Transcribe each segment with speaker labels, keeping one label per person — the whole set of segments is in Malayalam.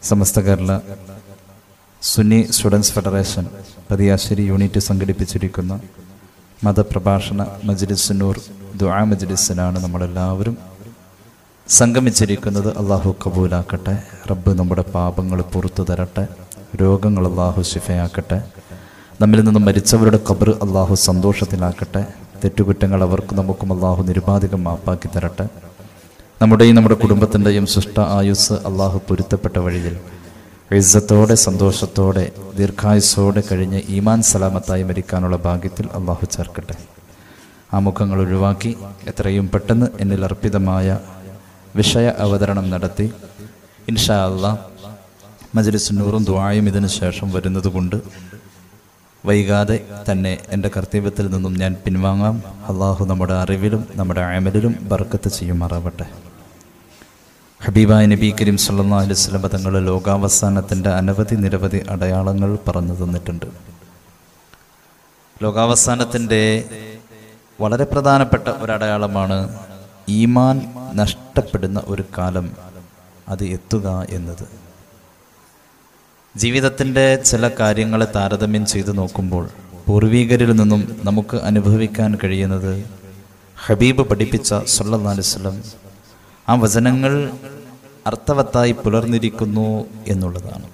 Speaker 1: സമസ്ത Kerala Sunni students federation Pathiyassery unit സംഘടിപ്പിച്ചിരിക്കുന്ന മതപ്രഭാഷണ മജ്ലിസുന്നൂർ ദുആ മജ്ലിസിനാണ് നമ്മളെല്ലാവരും സംഗമിച്ചിരിക്കുന്നത് അള്ളാഹു കബൂലാക്കട്ടെ റബ്ബ് നമ്മുടെ പാപങ്ങൾ പുറത്തു തരട്ടെ രോഗങ്ങൾ അള്ളാഹു ശിഫയാക്കട്ടെ നമ്മിൽ നിന്നും മരിച്ചവരുടെ കബർ അള്ളാഹു സന്തോഷത്തിലാക്കട്ടെ തെറ്റുകുറ്റങ്ങൾ അവർക്ക് നമുക്കും അള്ളാഹു നിരുപാധികം മാപ്പാക്കി തരട്ടെ നമ്മുടെയും നമ്മുടെ കുടുംബത്തിൻ്റെയും സൃഷ്ട ആയുസ് അള്ളാഹു പൊരുത്തപ്പെട്ട വഴിയിൽ ഇസ്സത്തോടെ സന്തോഷത്തോടെ ദീർഘായുസോടെ കഴിഞ്ഞ് ഈമാൻ സലാമത്തായി മരിക്കാനുള്ള ഭാഗ്യത്തിൽ അള്ളാഹു ചേർക്കട്ടെ ആ മുഖങ്ങൾ ഒഴിവാക്കി എത്രയും പെട്ടെന്ന് എന്നിൽ അർപ്പിതമായ വിഷയ അവതരണം നടത്തി ഇൻഷാ അള്ളാ മജ്ലിസുന്നൂറും ദുആയും ഇതിനു ശേഷം വരുന്നത് കൊണ്ട് വൈകാതെ തന്നെ എൻ്റെ കർത്തവ്യത്തിൽ നിന്നും ഞാൻ പിൻവാങ്ങാം അള്ളാഹു നമ്മുടെ അറിവിലും നമ്മുടെ അമലിലും ബർക്കത്ത് ചെയ്യുമാറാവട്ടെ ഹബീബായ നബി കരീം സല്ലാ അലൈഹി സ്വലം തങ്ങൾ ലോകാവസാനത്തിൻ്റെ അനവധി നിരവധി അടയാളങ്ങൾ പറഞ്ഞു തന്നിട്ടുണ്ട് ലോകാവസാനത്തിൻ്റെ വളരെ പ്രധാനപ്പെട്ട ഒരടയാളമാണ് ഈമാൻ നഷ്ടപ്പെടുന്ന ഒരു കാലം അത് എത്തുക എന്നത് ജീവിതത്തിൻ്റെ ചില കാര്യങ്ങളെ താരതമ്യം ചെയ്തു നോക്കുമ്പോൾ പൂർവീകരിൽ നിന്നും നമുക്ക് അനുഭവിക്കാൻ കഴിയുന്നത് ഹബീബ് പഠിപ്പിച്ച സല്ലാ അലുസ്ലം ആ വചനങ്ങൾ അർത്ഥവത്തായി പുലർന്നിരിക്കുന്നു എന്നുള്ളതാണ്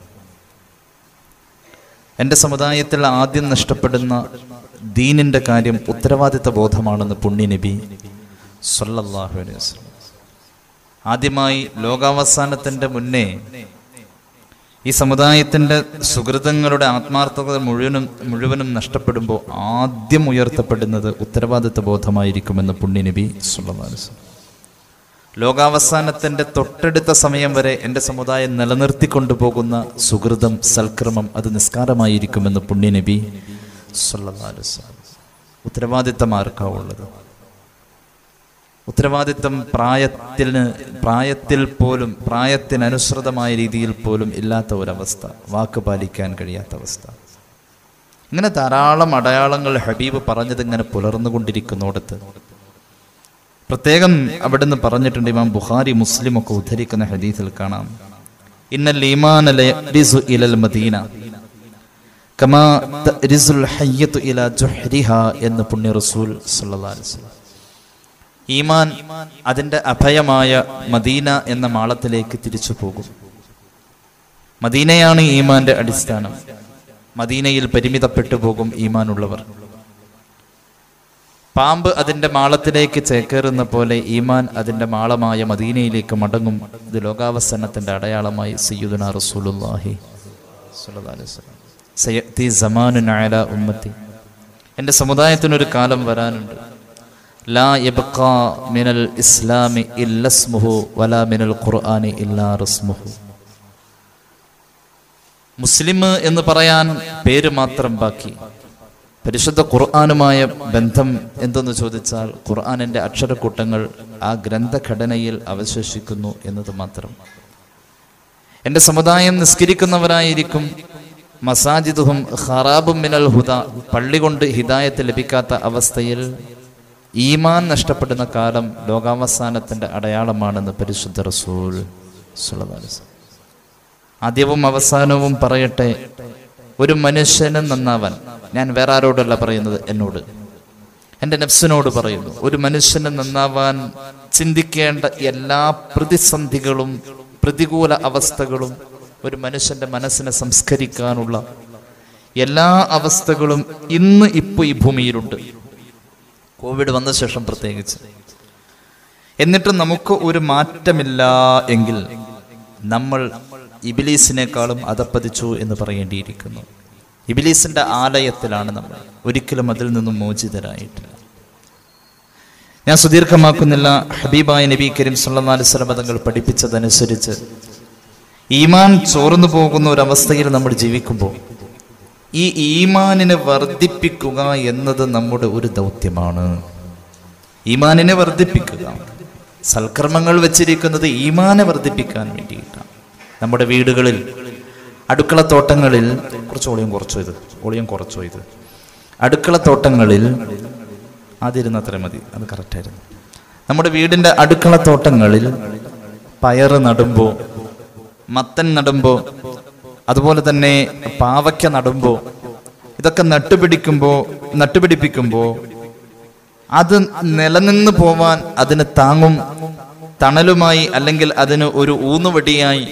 Speaker 1: എൻ്റെ സമുദായത്തിൽ ആദ്യം നഷ്ടപ്പെടുന്ന ദീനിൻ്റെ കാര്യം ഉത്തരവാദിത്ത ബോധമാണെന്ന് പുണ്യ നബി സല്ലല്ലാഹു അലൈഹി വസല്ലം ആദ്യമായി ലോകാവസാനത്തിൻ്റെ മുന്നേ ഈ സമുദായത്തിൻ്റെ സുഹൃതങ്ങളുടെ ആത്മാർത്ഥത മുഴുവനും മുഴുവനും നഷ്ടപ്പെടുമ്പോൾ ആദ്യം ഉയർത്തപ്പെടുന്നത് ഉത്തരവാദിത്ത ബോധമായിരിക്കുമെന്ന് പുണ്യ നബി സല്ലല്ലാഹു അലൈഹി വസല്ലം ലോകാവസാനത്തിൻ്റെ തൊട്ടടുത്ത സമയം വരെ എൻ്റെ സമുദായം നിലനിർത്തിക്കൊണ്ടു പോകുന്ന സുഹൃതം സൽക്രമം അത് നിസ്കാരമായിരിക്കുമെന്ന് പുണ്യനബി സല്ലാസ്വലം ഉത്തരവാദിത്തം ആർക്കാ ഉള്ളത് ഉത്തരവാദിത്തം പ്രായത്തിന് പ്രായത്തിൽ പോലും പ്രായത്തിനനുസൃതമായ രീതിയിൽ പോലും ഇല്ലാത്ത ഒരവസ്ഥ വാക്ക് പാലിക്കാൻ കഴിയാത്ത അവസ്ഥ ഇങ്ങനെ ധാരാളം അടയാളങ്ങൾ ഹബീബ് പറഞ്ഞത് ഇങ്ങനെ പുലർന്നുകൊണ്ടിരിക്കുന്നിടത്ത് പ്രത്യേകം അവിടുന്ന് പറഞ്ഞിട്ടുണ്ട് ഇമാം ബുഖാരി മുസ്ലിം ഒക്കെ ഉദ്ധരിക്കുന്ന ഹദീസിൽ കാണാം ഇന്നൽ ഈമാൻ ഇലൽ മദീന കമാ തരിസുൽ ഹയ്യത്തു ഇല ജുഹ്രിഹ എന്ന് പുണ്യ റസൂൽ സല്ലല്ലാഹു അലൈഹി വസല്ലം ഈമാൻ അതിന്റെ അഭയമായ മദീന എന്ന മാളത്തിലേക്ക് തിരിച്ചു പോകും മദീനയാണ് ഈമാന്റെ അടിസ്ഥാനം മദീനയിൽ പരിമിതപ്പെട്ടു പോകും ഈമാനുള്ളവർ പാമ്പ് അതിന്റെ മാളത്തിലേക്ക് ചേക്കേറുന്ന പോലെ ഈമാൻ അതിന്റെ മാളമായ മദീനയിലേക്ക് മടങ്ങും ഇത് ലോകാവസാനത്തിന്റെ അടയാളമായി സയ്യുദുന റസൂലുള്ളാഹി സ്വല്ലല്ലാഹു അലൈഹി വസല്ലം സയത്തി സമാനുൻ അല ഉമ്മത്തി എൻ്റെ സമുദായത്തിനൊരു കാലം വരാനുണ്ട് ലാ യബ്ഖാ മിനൽ ഇസ്ലാമി ഇല്ലസ്മുഹു വലാ മിനൽ ഖുർആനി ഇല്ലാ റസ്മുഹു മുസ്ലിം എന്ന് പറയാൻ പേര് മാത്രം ബാക്കി പരിശുദ്ധ ഖുർആാനുമായ ബന്ധം എന്തെന്ന് ചോദിച്ചാൽ ഖുർആാനിൻ്റെ അക്ഷരക്കൂട്ടങ്ങൾ ആ ഗ്രന്ഥഘടനയിൽ അവശേഷിക്കുന്നു എന്നത് മാത്രം എൻ്റെ സമുദായം നിസ്കരിക്കുന്നവരായിരിക്കും മസാജിദുഹും ഖറാബും മിനൽ ഹുദ പള്ളി കൊണ്ട് ഹിദായത്ത് ലഭിക്കാത്ത അവസ്ഥയിൽ ഈമാൻ നഷ്ടപ്പെടുന്ന കാലം ലോകാവസാനത്തിൻ്റെ അടയാളമാണെന്ന് പരിശുദ്ധ റസൂൽ സുലതാലിസ് ആദ്യവും അവസാനവും പറയട്ടെ ഒരു മനുഷ്യന് നന്നാവാൻ ഞാൻ വേറെ ആരോടല്ല പറയുന്നത് എന്നോട് എൻ്റെ നഫ്സിനോട് പറയുന്നു ഒരു മനുഷ്യന് നന്നാവാൻ ചിന്തിക്കേണ്ട എല്ലാ പ്രതിസന്ധികളും പ്രതികൂല അവസ്ഥകളും ഒരു മനുഷ്യന്റെ മനസ്സിനെ സംസ്കരിക്കാനുള്ള എല്ലാ അവസ്ഥകളും ഇന്ന് ഇപ്പോൾ ഈ ഭൂമിയിലുണ്ട് കോവിഡ് വന്ന ശേഷം പ്രത്യേകിച്ച് എന്നിട്ട് നമുക്ക് ഒരു മാറ്റമില്ല എങ്കിൽ നമ്മൾ ഇബിലീസിനേക്കാളും അതപ്പതിച്ചു എന്ന് പറയേണ്ടിയിരിക്കുന്നു ഇബിലീസിന്റെ ആലയത്തിലാണ് നമ്മൾ ഒരിക്കലും അതിൽ നിന്നും മോചിതരായിട്ടില്ല ഞാൻ സുദീർഘമാക്കുന്നില്ല ഹബീബായ നബി കരീം സല്ലല്ലാഹു അലൈഹി വസല്ലം തങ്ങൾ പഠിപ്പിച്ചതനുസരിച്ച് ഈമാൻ ചോർന്നു പോകുന്ന ഒരവസ്ഥയിൽ നമ്മൾ ജീവിക്കുമ്പോൾ ഈ ഈമാനിനെ വർദ്ധിപ്പിക്കുക എന്നത് നമ്മുടെ ഒരു ദൗത്യമാണ് ഈമാനിനെ വർദ്ധിപ്പിക്കുക സൽക്കർമ്മങ്ങൾ വെച്ചിരിക്കുന്നത് ഈമാനെ വർദ്ധിപ്പിക്കാൻ വേണ്ടിയിട്ടാണ് നമ്മുടെ വീടുകളിൽ അടുക്കളത്തോട്ടങ്ങളിൽ കുറച്ച് ഒളിയും കുറച്ചോ ഇത് ഒളിയും കുറച്ചോ ഇത് അടുക്കളത്തോട്ടങ്ങളിൽ അതിരുന്ന അത്ര മതി അത് കറക്റ്റായിരുന്നു നമ്മുടെ വീടിൻ്റെ അടുക്കളത്തോട്ടങ്ങളിൽ പയറ് നടുമ്പോൾ മത്തൻ നടുമ്പോൾ അതുപോലെ തന്നെ പാവയ്ക്ക നടുമ്പോൾ ഇതൊക്കെ നട്ടുപിടിക്കുമ്പോൾ നട്ടുപിടിപ്പിക്കുമ്പോൾ അത് നിലനിന്ന് പോവാൻ അതിന് താങ്ങും തണലുമായി അല്ലെങ്കിൽ അതിന് ഒരു ഊന്നുവടിയായി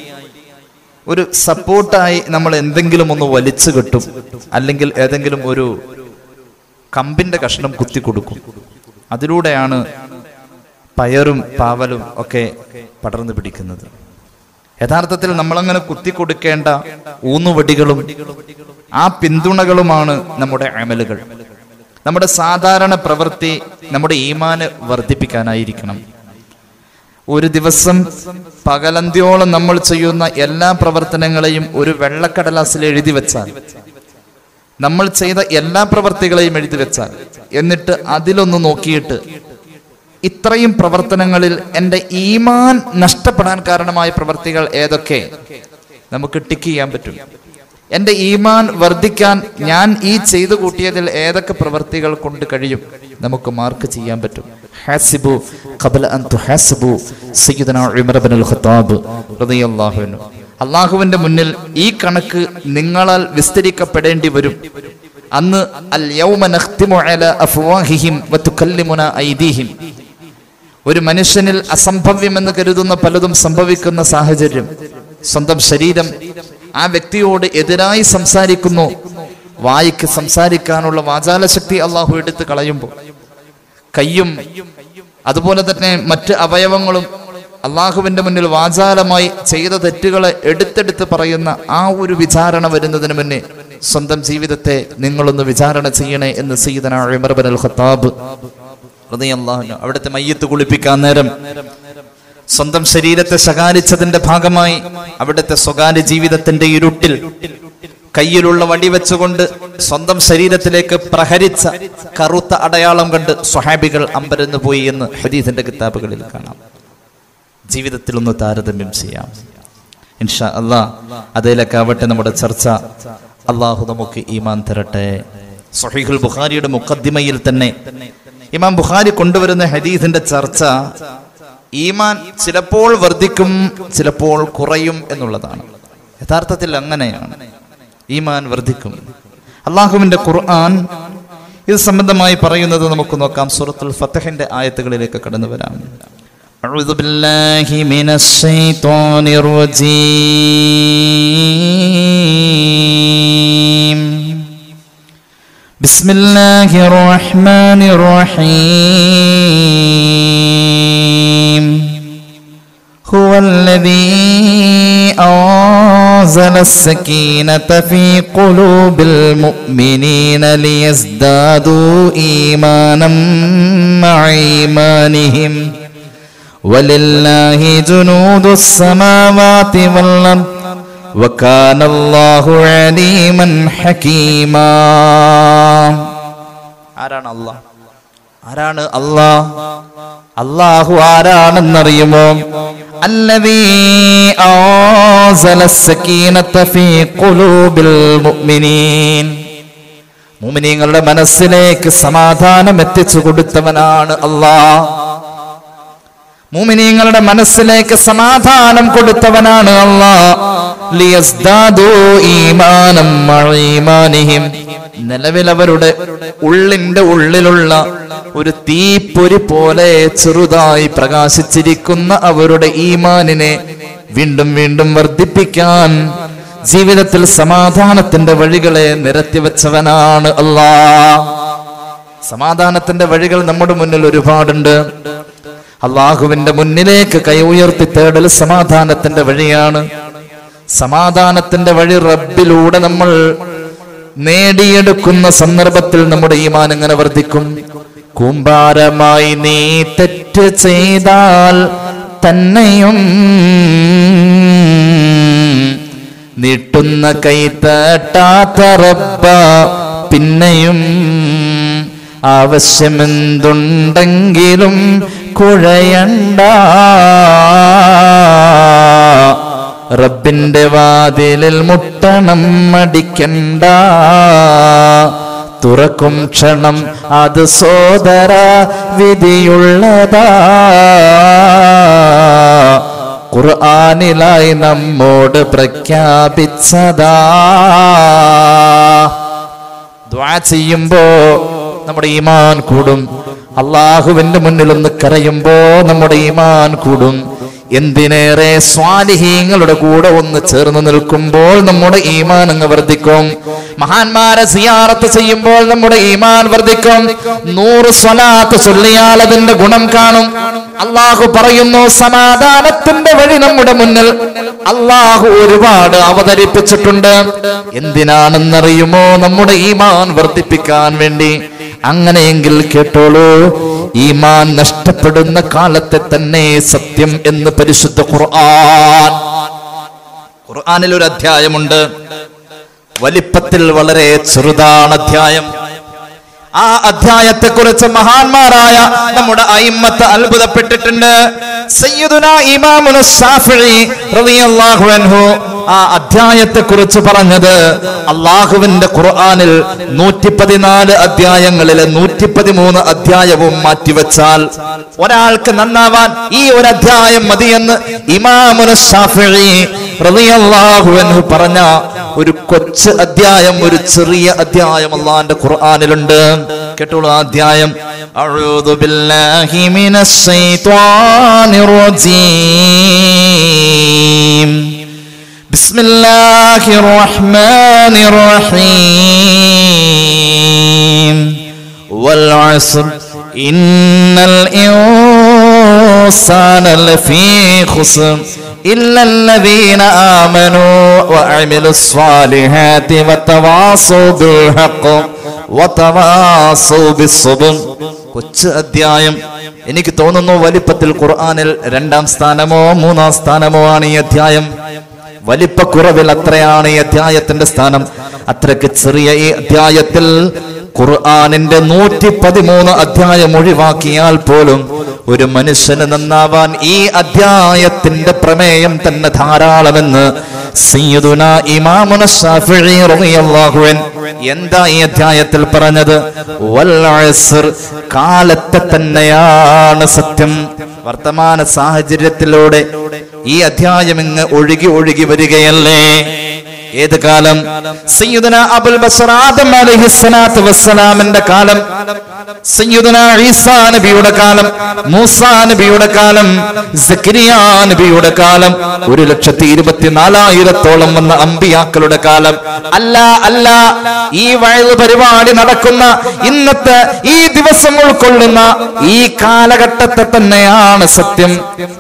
Speaker 1: ഒരു സപ്പോർട്ടായി നമ്മൾ എന്തെങ്കിലും ഒന്ന് വലിച്ചു കെട്ടും അല്ലെങ്കിൽ ഏതെങ്കിലും ഒരു കമ്പിന്റെ കഷ്ണം കുത്തി കൊടുക്കും അതിലൂടെയാണ് പയറും പാവലും ഒക്കെ പടർന്നു പിടിക്കുന്നത് യഥാർത്ഥത്തിൽ നമ്മളങ്ങനെ കുത്തി കൊടുക്കേണ്ട ഊന്നുവടികളും ആ പിന്തുണകളുമാണ് നമ്മുടെ അമലുകൾ നമ്മുടെ സാധാരണ പ്രവൃത്തി നമ്മുടെ ഈമാന് വർദ്ധിപ്പിക്കാനായിരിക്കണം ഒരു ദിവസം പകലന്ത്യോളം നമ്മൾ ചെയ്യുന്ന എല്ലാ പ്രവർത്തനങ്ങളെയും ഒരു വെള്ളക്കടലാസിൽ എഴുതി വെച്ചാൽ നമ്മൾ ചെയ്ത എല്ലാ പ്രവർത്തികളെയും എഴുതി വെച്ചാൽ എന്നിട്ട് അതിലൊന്ന് നോക്കിയിട്ട് ഇത്രയും പ്രവർത്തനങ്ങളിൽ എൻ്റെ ഈമാൻ നഷ്ടപ്പെടാൻ കാരണമായ പ്രവർത്തികൾ ഏതൊക്കെ നമുക്ക് ടിക്ക് ചെയ്യാൻ പറ്റും എൻ്റെ ഈമാൻ വർദ്ധിക്കാൻ ഞാൻ ഈ ചെയ്തു കൂട്ടിയതിൽ ഏതൊക്കെ പ്രവർത്തികൾ കൊണ്ട് കഴിയും നമുക്ക് മാർക്ക് ചെയ്യാൻ പറ്റും ഹാസിബു ഖബല അൻ തുഹാസിബു സയ്യിദന ഉമർ ഇബ്നുൽ ഖത്താബ് റളിയല്ലാഹു അൻഹു അള്ളാഹുവിന്റെ മുന്നിൽ ഈ കണക്ക് നിങ്ങളാൽ വിസ്തരിക്കപ്പെടേണ്ടി വരും അന്ന് അൽ യൗമ നഖ്തിമു അലാ അഫ്വാഹിഹിം വതുകല്ലിമുന ഐദീഹിം ഒരു മനുഷ്യനിൽ അസംഭവ്യമെന്ന് കരുതുന്ന പലതും സംഭവിക്കുന്ന സാഹചര്യം സ്വന്തം ശരീരം ആ വ്യക്തിയോട് എതിരായി സംസാരിക്കുന്നു വായിക്ക് സംസാരിക്കാനുള്ള വാചാലശക്തി അള്ളാഹു എടുത്ത് കളയുമ്പോൾ കയ്യും അതുപോലെ തന്നെ മറ്റ് അവയവങ്ങളും അള്ളാഹുവിന്റെ മുന്നിൽ വാചാലമായി ചെയ്ത തെറ്റുകളെ എടുത്തെടുത്ത് പറയുന്ന ആ ഒരു വിചാരണ വരുന്നതിന് മുന്നേ സ്വന്തം ജീവിതത്തെ നിങ്ങളൊന്ന് വിചാരണ ചെയ്യണേ എന്ന് സീതന ഉമർ ബിൻ അൽ ഖത്താബ് റളിയല്ലാഹു അൻഹു അവിടുത്തെ മയ്യത്ത് കുളിപ്പിക്കാൻ നേരം സ്വന്തം ശരീരത്തെ ശകാരിച്ചതിന്റെ ഭാഗമായി അവിടുത്തെ സ്വകാര്യ ജീവിതത്തിന്റെ ഇരുട്ടിൽ കയ്യിലുള്ള വടി വെച്ചുകൊണ്ട് സ്വന്തം ശരീരത്തിലേക്ക് പ്രഹരിച്ച കറുത്ത അടയാളം കണ്ട് സ്വഹാബികൾ അമ്പരന്ന് പോയി എന്ന് ഹദീസിന്റെ കിതാബുകളിൽ കാണാം ജീവിതത്തിൽ ഒന്ന് താരതമ്യം ചെയ്യാം ഇൻഷാ അല്ലാ അതിലേക്കാവട്ടെ നമ്മുടെ ചർച്ച അള്ളാഹു നമുക്ക് ഈമാൻ തരട്ടെ സഹീഹുൽ ബുഖാരിയുടെ മുഖദ്ദിമയിൽ തന്നെ ഇമാം ബുഖാരി കൊണ്ടുവരുന്ന ഹദീസിന്റെ ചർച്ച ഈമാൻ ചിലപ്പോൾ വർദ്ധിക്കും ചിലപ്പോൾ കുറയും എന്നുള്ളതാണ് യഥാർത്ഥത്തിൽ അങ്ങനെയാണ് ഈമാൻ വർദ്ധിക്കും അള്ളാഹുവിന്റെ ഖുർആൻ ഇത് സംബന്ധമായി പറയുന്നത് നമുക്ക് നോക്കാം സൂറത്തുൽ ഫത്തഹിന്റെ ആയത്തുകളിലേക്ക് കടന്നു വരാം أعوذ بالله من الشيطان الرجيم بسم الله الرحمن الرحيم هو الذي أنزل السكينة في قلوب المؤمنين ليزدادوا إيمانا مع إيمانهم ولله جنود السماوات والأرض وكان الله عليما حكيما ആരാണ് അള്ളാഹ് ആരാണ് അള്ളാഹ് അള്ളാഹു ആരാണെന്നറിയുമോ الذي أنزل السكينة في قلوب المؤمنين മുഅ്മിനീങ്ങളുടെ മനസ്സിലേക്ക് സമാധാനം എത്തിച്ചു കൊടുത്തവനാണ് അള്ളാഹ് മൂമിനീങ്ങളുടെ മനസ്സിലേക്ക് സമാധാനം കൊടുത്തവനാണ് അള്ളാഹ് നിലവിൽ അവരുടെ ഉള്ളിന്റെ ഉള്ളിലുള്ള ഒരു തീപ്പൊരി പോലെ ചെറുതായി പ്രകാശിച്ചിരിക്കുന്ന അവരുടെ ഈമാനിനെ വീണ്ടും വീണ്ടും വർദ്ധിപ്പിക്കാൻ ജീവിതത്തിൽ സമാധാനത്തിന്റെ വഴികളെ നിരത്തി വെച്ചവനാണ് അല്ലാ സമാധാനത്തിന്റെ വഴികൾ നമ്മുടെ മുന്നിൽ ഒരുപാടുണ്ട് അള്ളാഹുവിന്റെ മുന്നിലേക്ക് കൈ ഉയർത്തി തേടൽ സമാധാനത്തിന്റെ വഴിയാണ് സമാധാനത്തിന്റെ വഴി റബ്ബിലൂടെ നമ്മൾ നേടിയെടുക്കുന്ന സന്ദർഭത്തിൽ നമ്മുടെ ഈമാൻ എങ്ങനെ വർദ്ധിക്കും കൂമ്പാരമായി നീ തെറ്റ് ചെയ്താൽ തന്നെയും നീട്ടുന്ന കൈ തട്ടാത്ത റബ്ബ പിന്നെയും ആവശ്യമെന്തുണ്ടെങ്കിലും കുഴയണ്ട റബ്ബിന്റെ വാതിലിൽ മുട്ടണം മടിക്കണ്ട തുറക്കും ക്ഷണം അത് സോദര വിധിയുള്ളതാ ഖുർആനിലായി നമ്മോട് പ്രഖ്യാപിച്ചതാ ദ്വാ ചെയ്യുമ്പോ നമ്മുടെ ഈമാൻ കൂടും അള്ളാഹുവിന്റെ മുന്നിൽ ഒന്ന് കരയുമ്പോ നമ്മുടെ ഈമാൻ കൂടും എന്തിനേറെ സ്വാലിഹീങ്ങളുടെ കൂടെ ഒന്ന് ചേർന്ന് നിൽക്കുമ്പോൾ നമ്മുടെ ഈമാൻ അങ്ങ് വർദ്ധിക്കും മഹാന്മാരെ സിയാറത്ത് ചെയ്യുമ്പോൾ നമ്മുടെ ഈമാൻ വർദ്ധിക്കും നൂറ് സ്വലാത്ത് ചൊല്ലിയാൽ അതിന്റെ ഗുണം കാണും അള്ളാഹു പറയുന്നു സമാധാനത്തിന്റെ വഴി നമ്മുടെ മുന്നിൽ അള്ളാഹു ഒരുപാട് അവതരിപ്പിച്ചിട്ടുണ്ട് എന്തിനാണെന്നറിയുമോ നമ്മുടെ ഈമാൻ വർദ്ധിപ്പിക്കാൻ വേണ്ടി അങ്ങനെയെങ്കിൽ കേട്ടോളൂ ഈമാൻ നഷ്ടപ്പെടുന്ന കാലത്തെ തന്നെ സത്യം എന്ന് പരിശുദ്ധ ഖുർആൻ ഖുർആനിൽ ഒരു അധ്യായമുണ്ട് വലിപ്പത്തിൽ വളരെ ചെറുതാണ് അധ്യായം ആ അധ്യായത്തെ കുറിച്ച് മഹാന്മാരായ നമ്മുടെ അയിമ്മത്ത് അത്ഭുതപ്പെട്ടിട്ടുണ്ട് സയ്യിദുന ഇമാമുന ശാഫിഈ റളിയല്ലാഹു അൻഹു ആ അധ്യായത്തെ കുറിച്ച് പറഞ്ഞത് അള്ളാഹുവിന്റെ ഖുർആനിൽ നൂറ്റി പതിനാല് അധ്യായങ്ങളിലെ നൂറ്റി പതിമൂന്ന് അധ്യായവും മാറ്റിവെച്ചാൽ ഒരാൾക്ക് നന്നാവാൻ ഈ ഒരു അധ്യായം മതിയെന്ന് ഇമാമുന ശാഫിഈ റളിയല്ലാഹു അൻഹു പറഞ്ഞ ഒരു കൊച്ചു അധ്യായം ഒരു ചെറിയ അധ്യായം അള്ളാന്റെ ഖുർആനിലുണ്ട് കേട്ടോളൂ ആ അധ്യായം അഊദു ബില്ലാഹി മിനശ് ശൈത്വാനിർ റജീം ബിസ്മില്ലാഹിർ റഹ്മാനിർ റഹീം വൽ അസ്ർ ഇന്നൽ الإنسان لفي خسر إلا الذين آمنوا وعملوا الصالحات وتواصوا بالحق وتواصوا بالصبر കൊച്ചു അധ്യായം എനിക്ക് തോന്നുന്നു വലിപ്പത്തിൽ ഖുർആനിൽ രണ്ടാം സ്ഥാനമോ മൂന്നാം സ്ഥാനമോ ആണ് ഈ അധ്യായം വലിപ്പക്കുറവിൽ അത്രയാണ് ഈ അധ്യായത്തിന്റെ സ്ഥാനം അത്രയ്ക്ക് ചെറിയ ഈ അധ്യായത്തിൽ ഖുർആാനിന്റെ നൂറ്റി പതിമൂന്ന് അധ്യായം ഒഴിവാക്കിയാൽ പോലും ഒരു മനുഷ്യന് നന്നാവാൻ ഈ അധ്യായത്തിന്റെ പ്രമേയം തന്നെ ധാരാളമെന്ന് സയ്യിദുന ഇമാമുന ശാഫിഈ റളിയല്ലാഹു അൻഹു എന്താ ഈ അധ്യായത്തിൽ പറഞ്ഞത് വൽ അസ്ർ കാലത്തെ തന്നെയാണ് സത്യം വർത്തമാന സാഹചര്യത്തിലൂടെ ഈ അധ്യായം ഇങ്ങ് ഒഴുകി ഒഴുകി വരികയല്ലേ ഏത് കാലം സയ്യിദുന അബുൽ ബസർ ആദം അലൈഹിസ്സലാത്തു വസ്സലാമിന്റെ കാലം സയ്യിദുന ഈസാ നബിയുടെ കാലം മൂസാ നബിയുടെ കാലം സക്കരിയാ നബിയുടെ കാലം ഒരു ലക്ഷത്തി ഇരുപത്തിനാലായിരത്തോളം വന്ന അമ്പിയാക്കളുടെ കാലം അല്ല അല്ല ഈ വയല് പരിപാടി നടക്കുന്ന ഇന്നത്തെ ഈ ദിവസം ഉൾക്കൊള്ളുന്ന ഈ കാലഘട്ടത്തെ തന്നെയാണ് സത്യം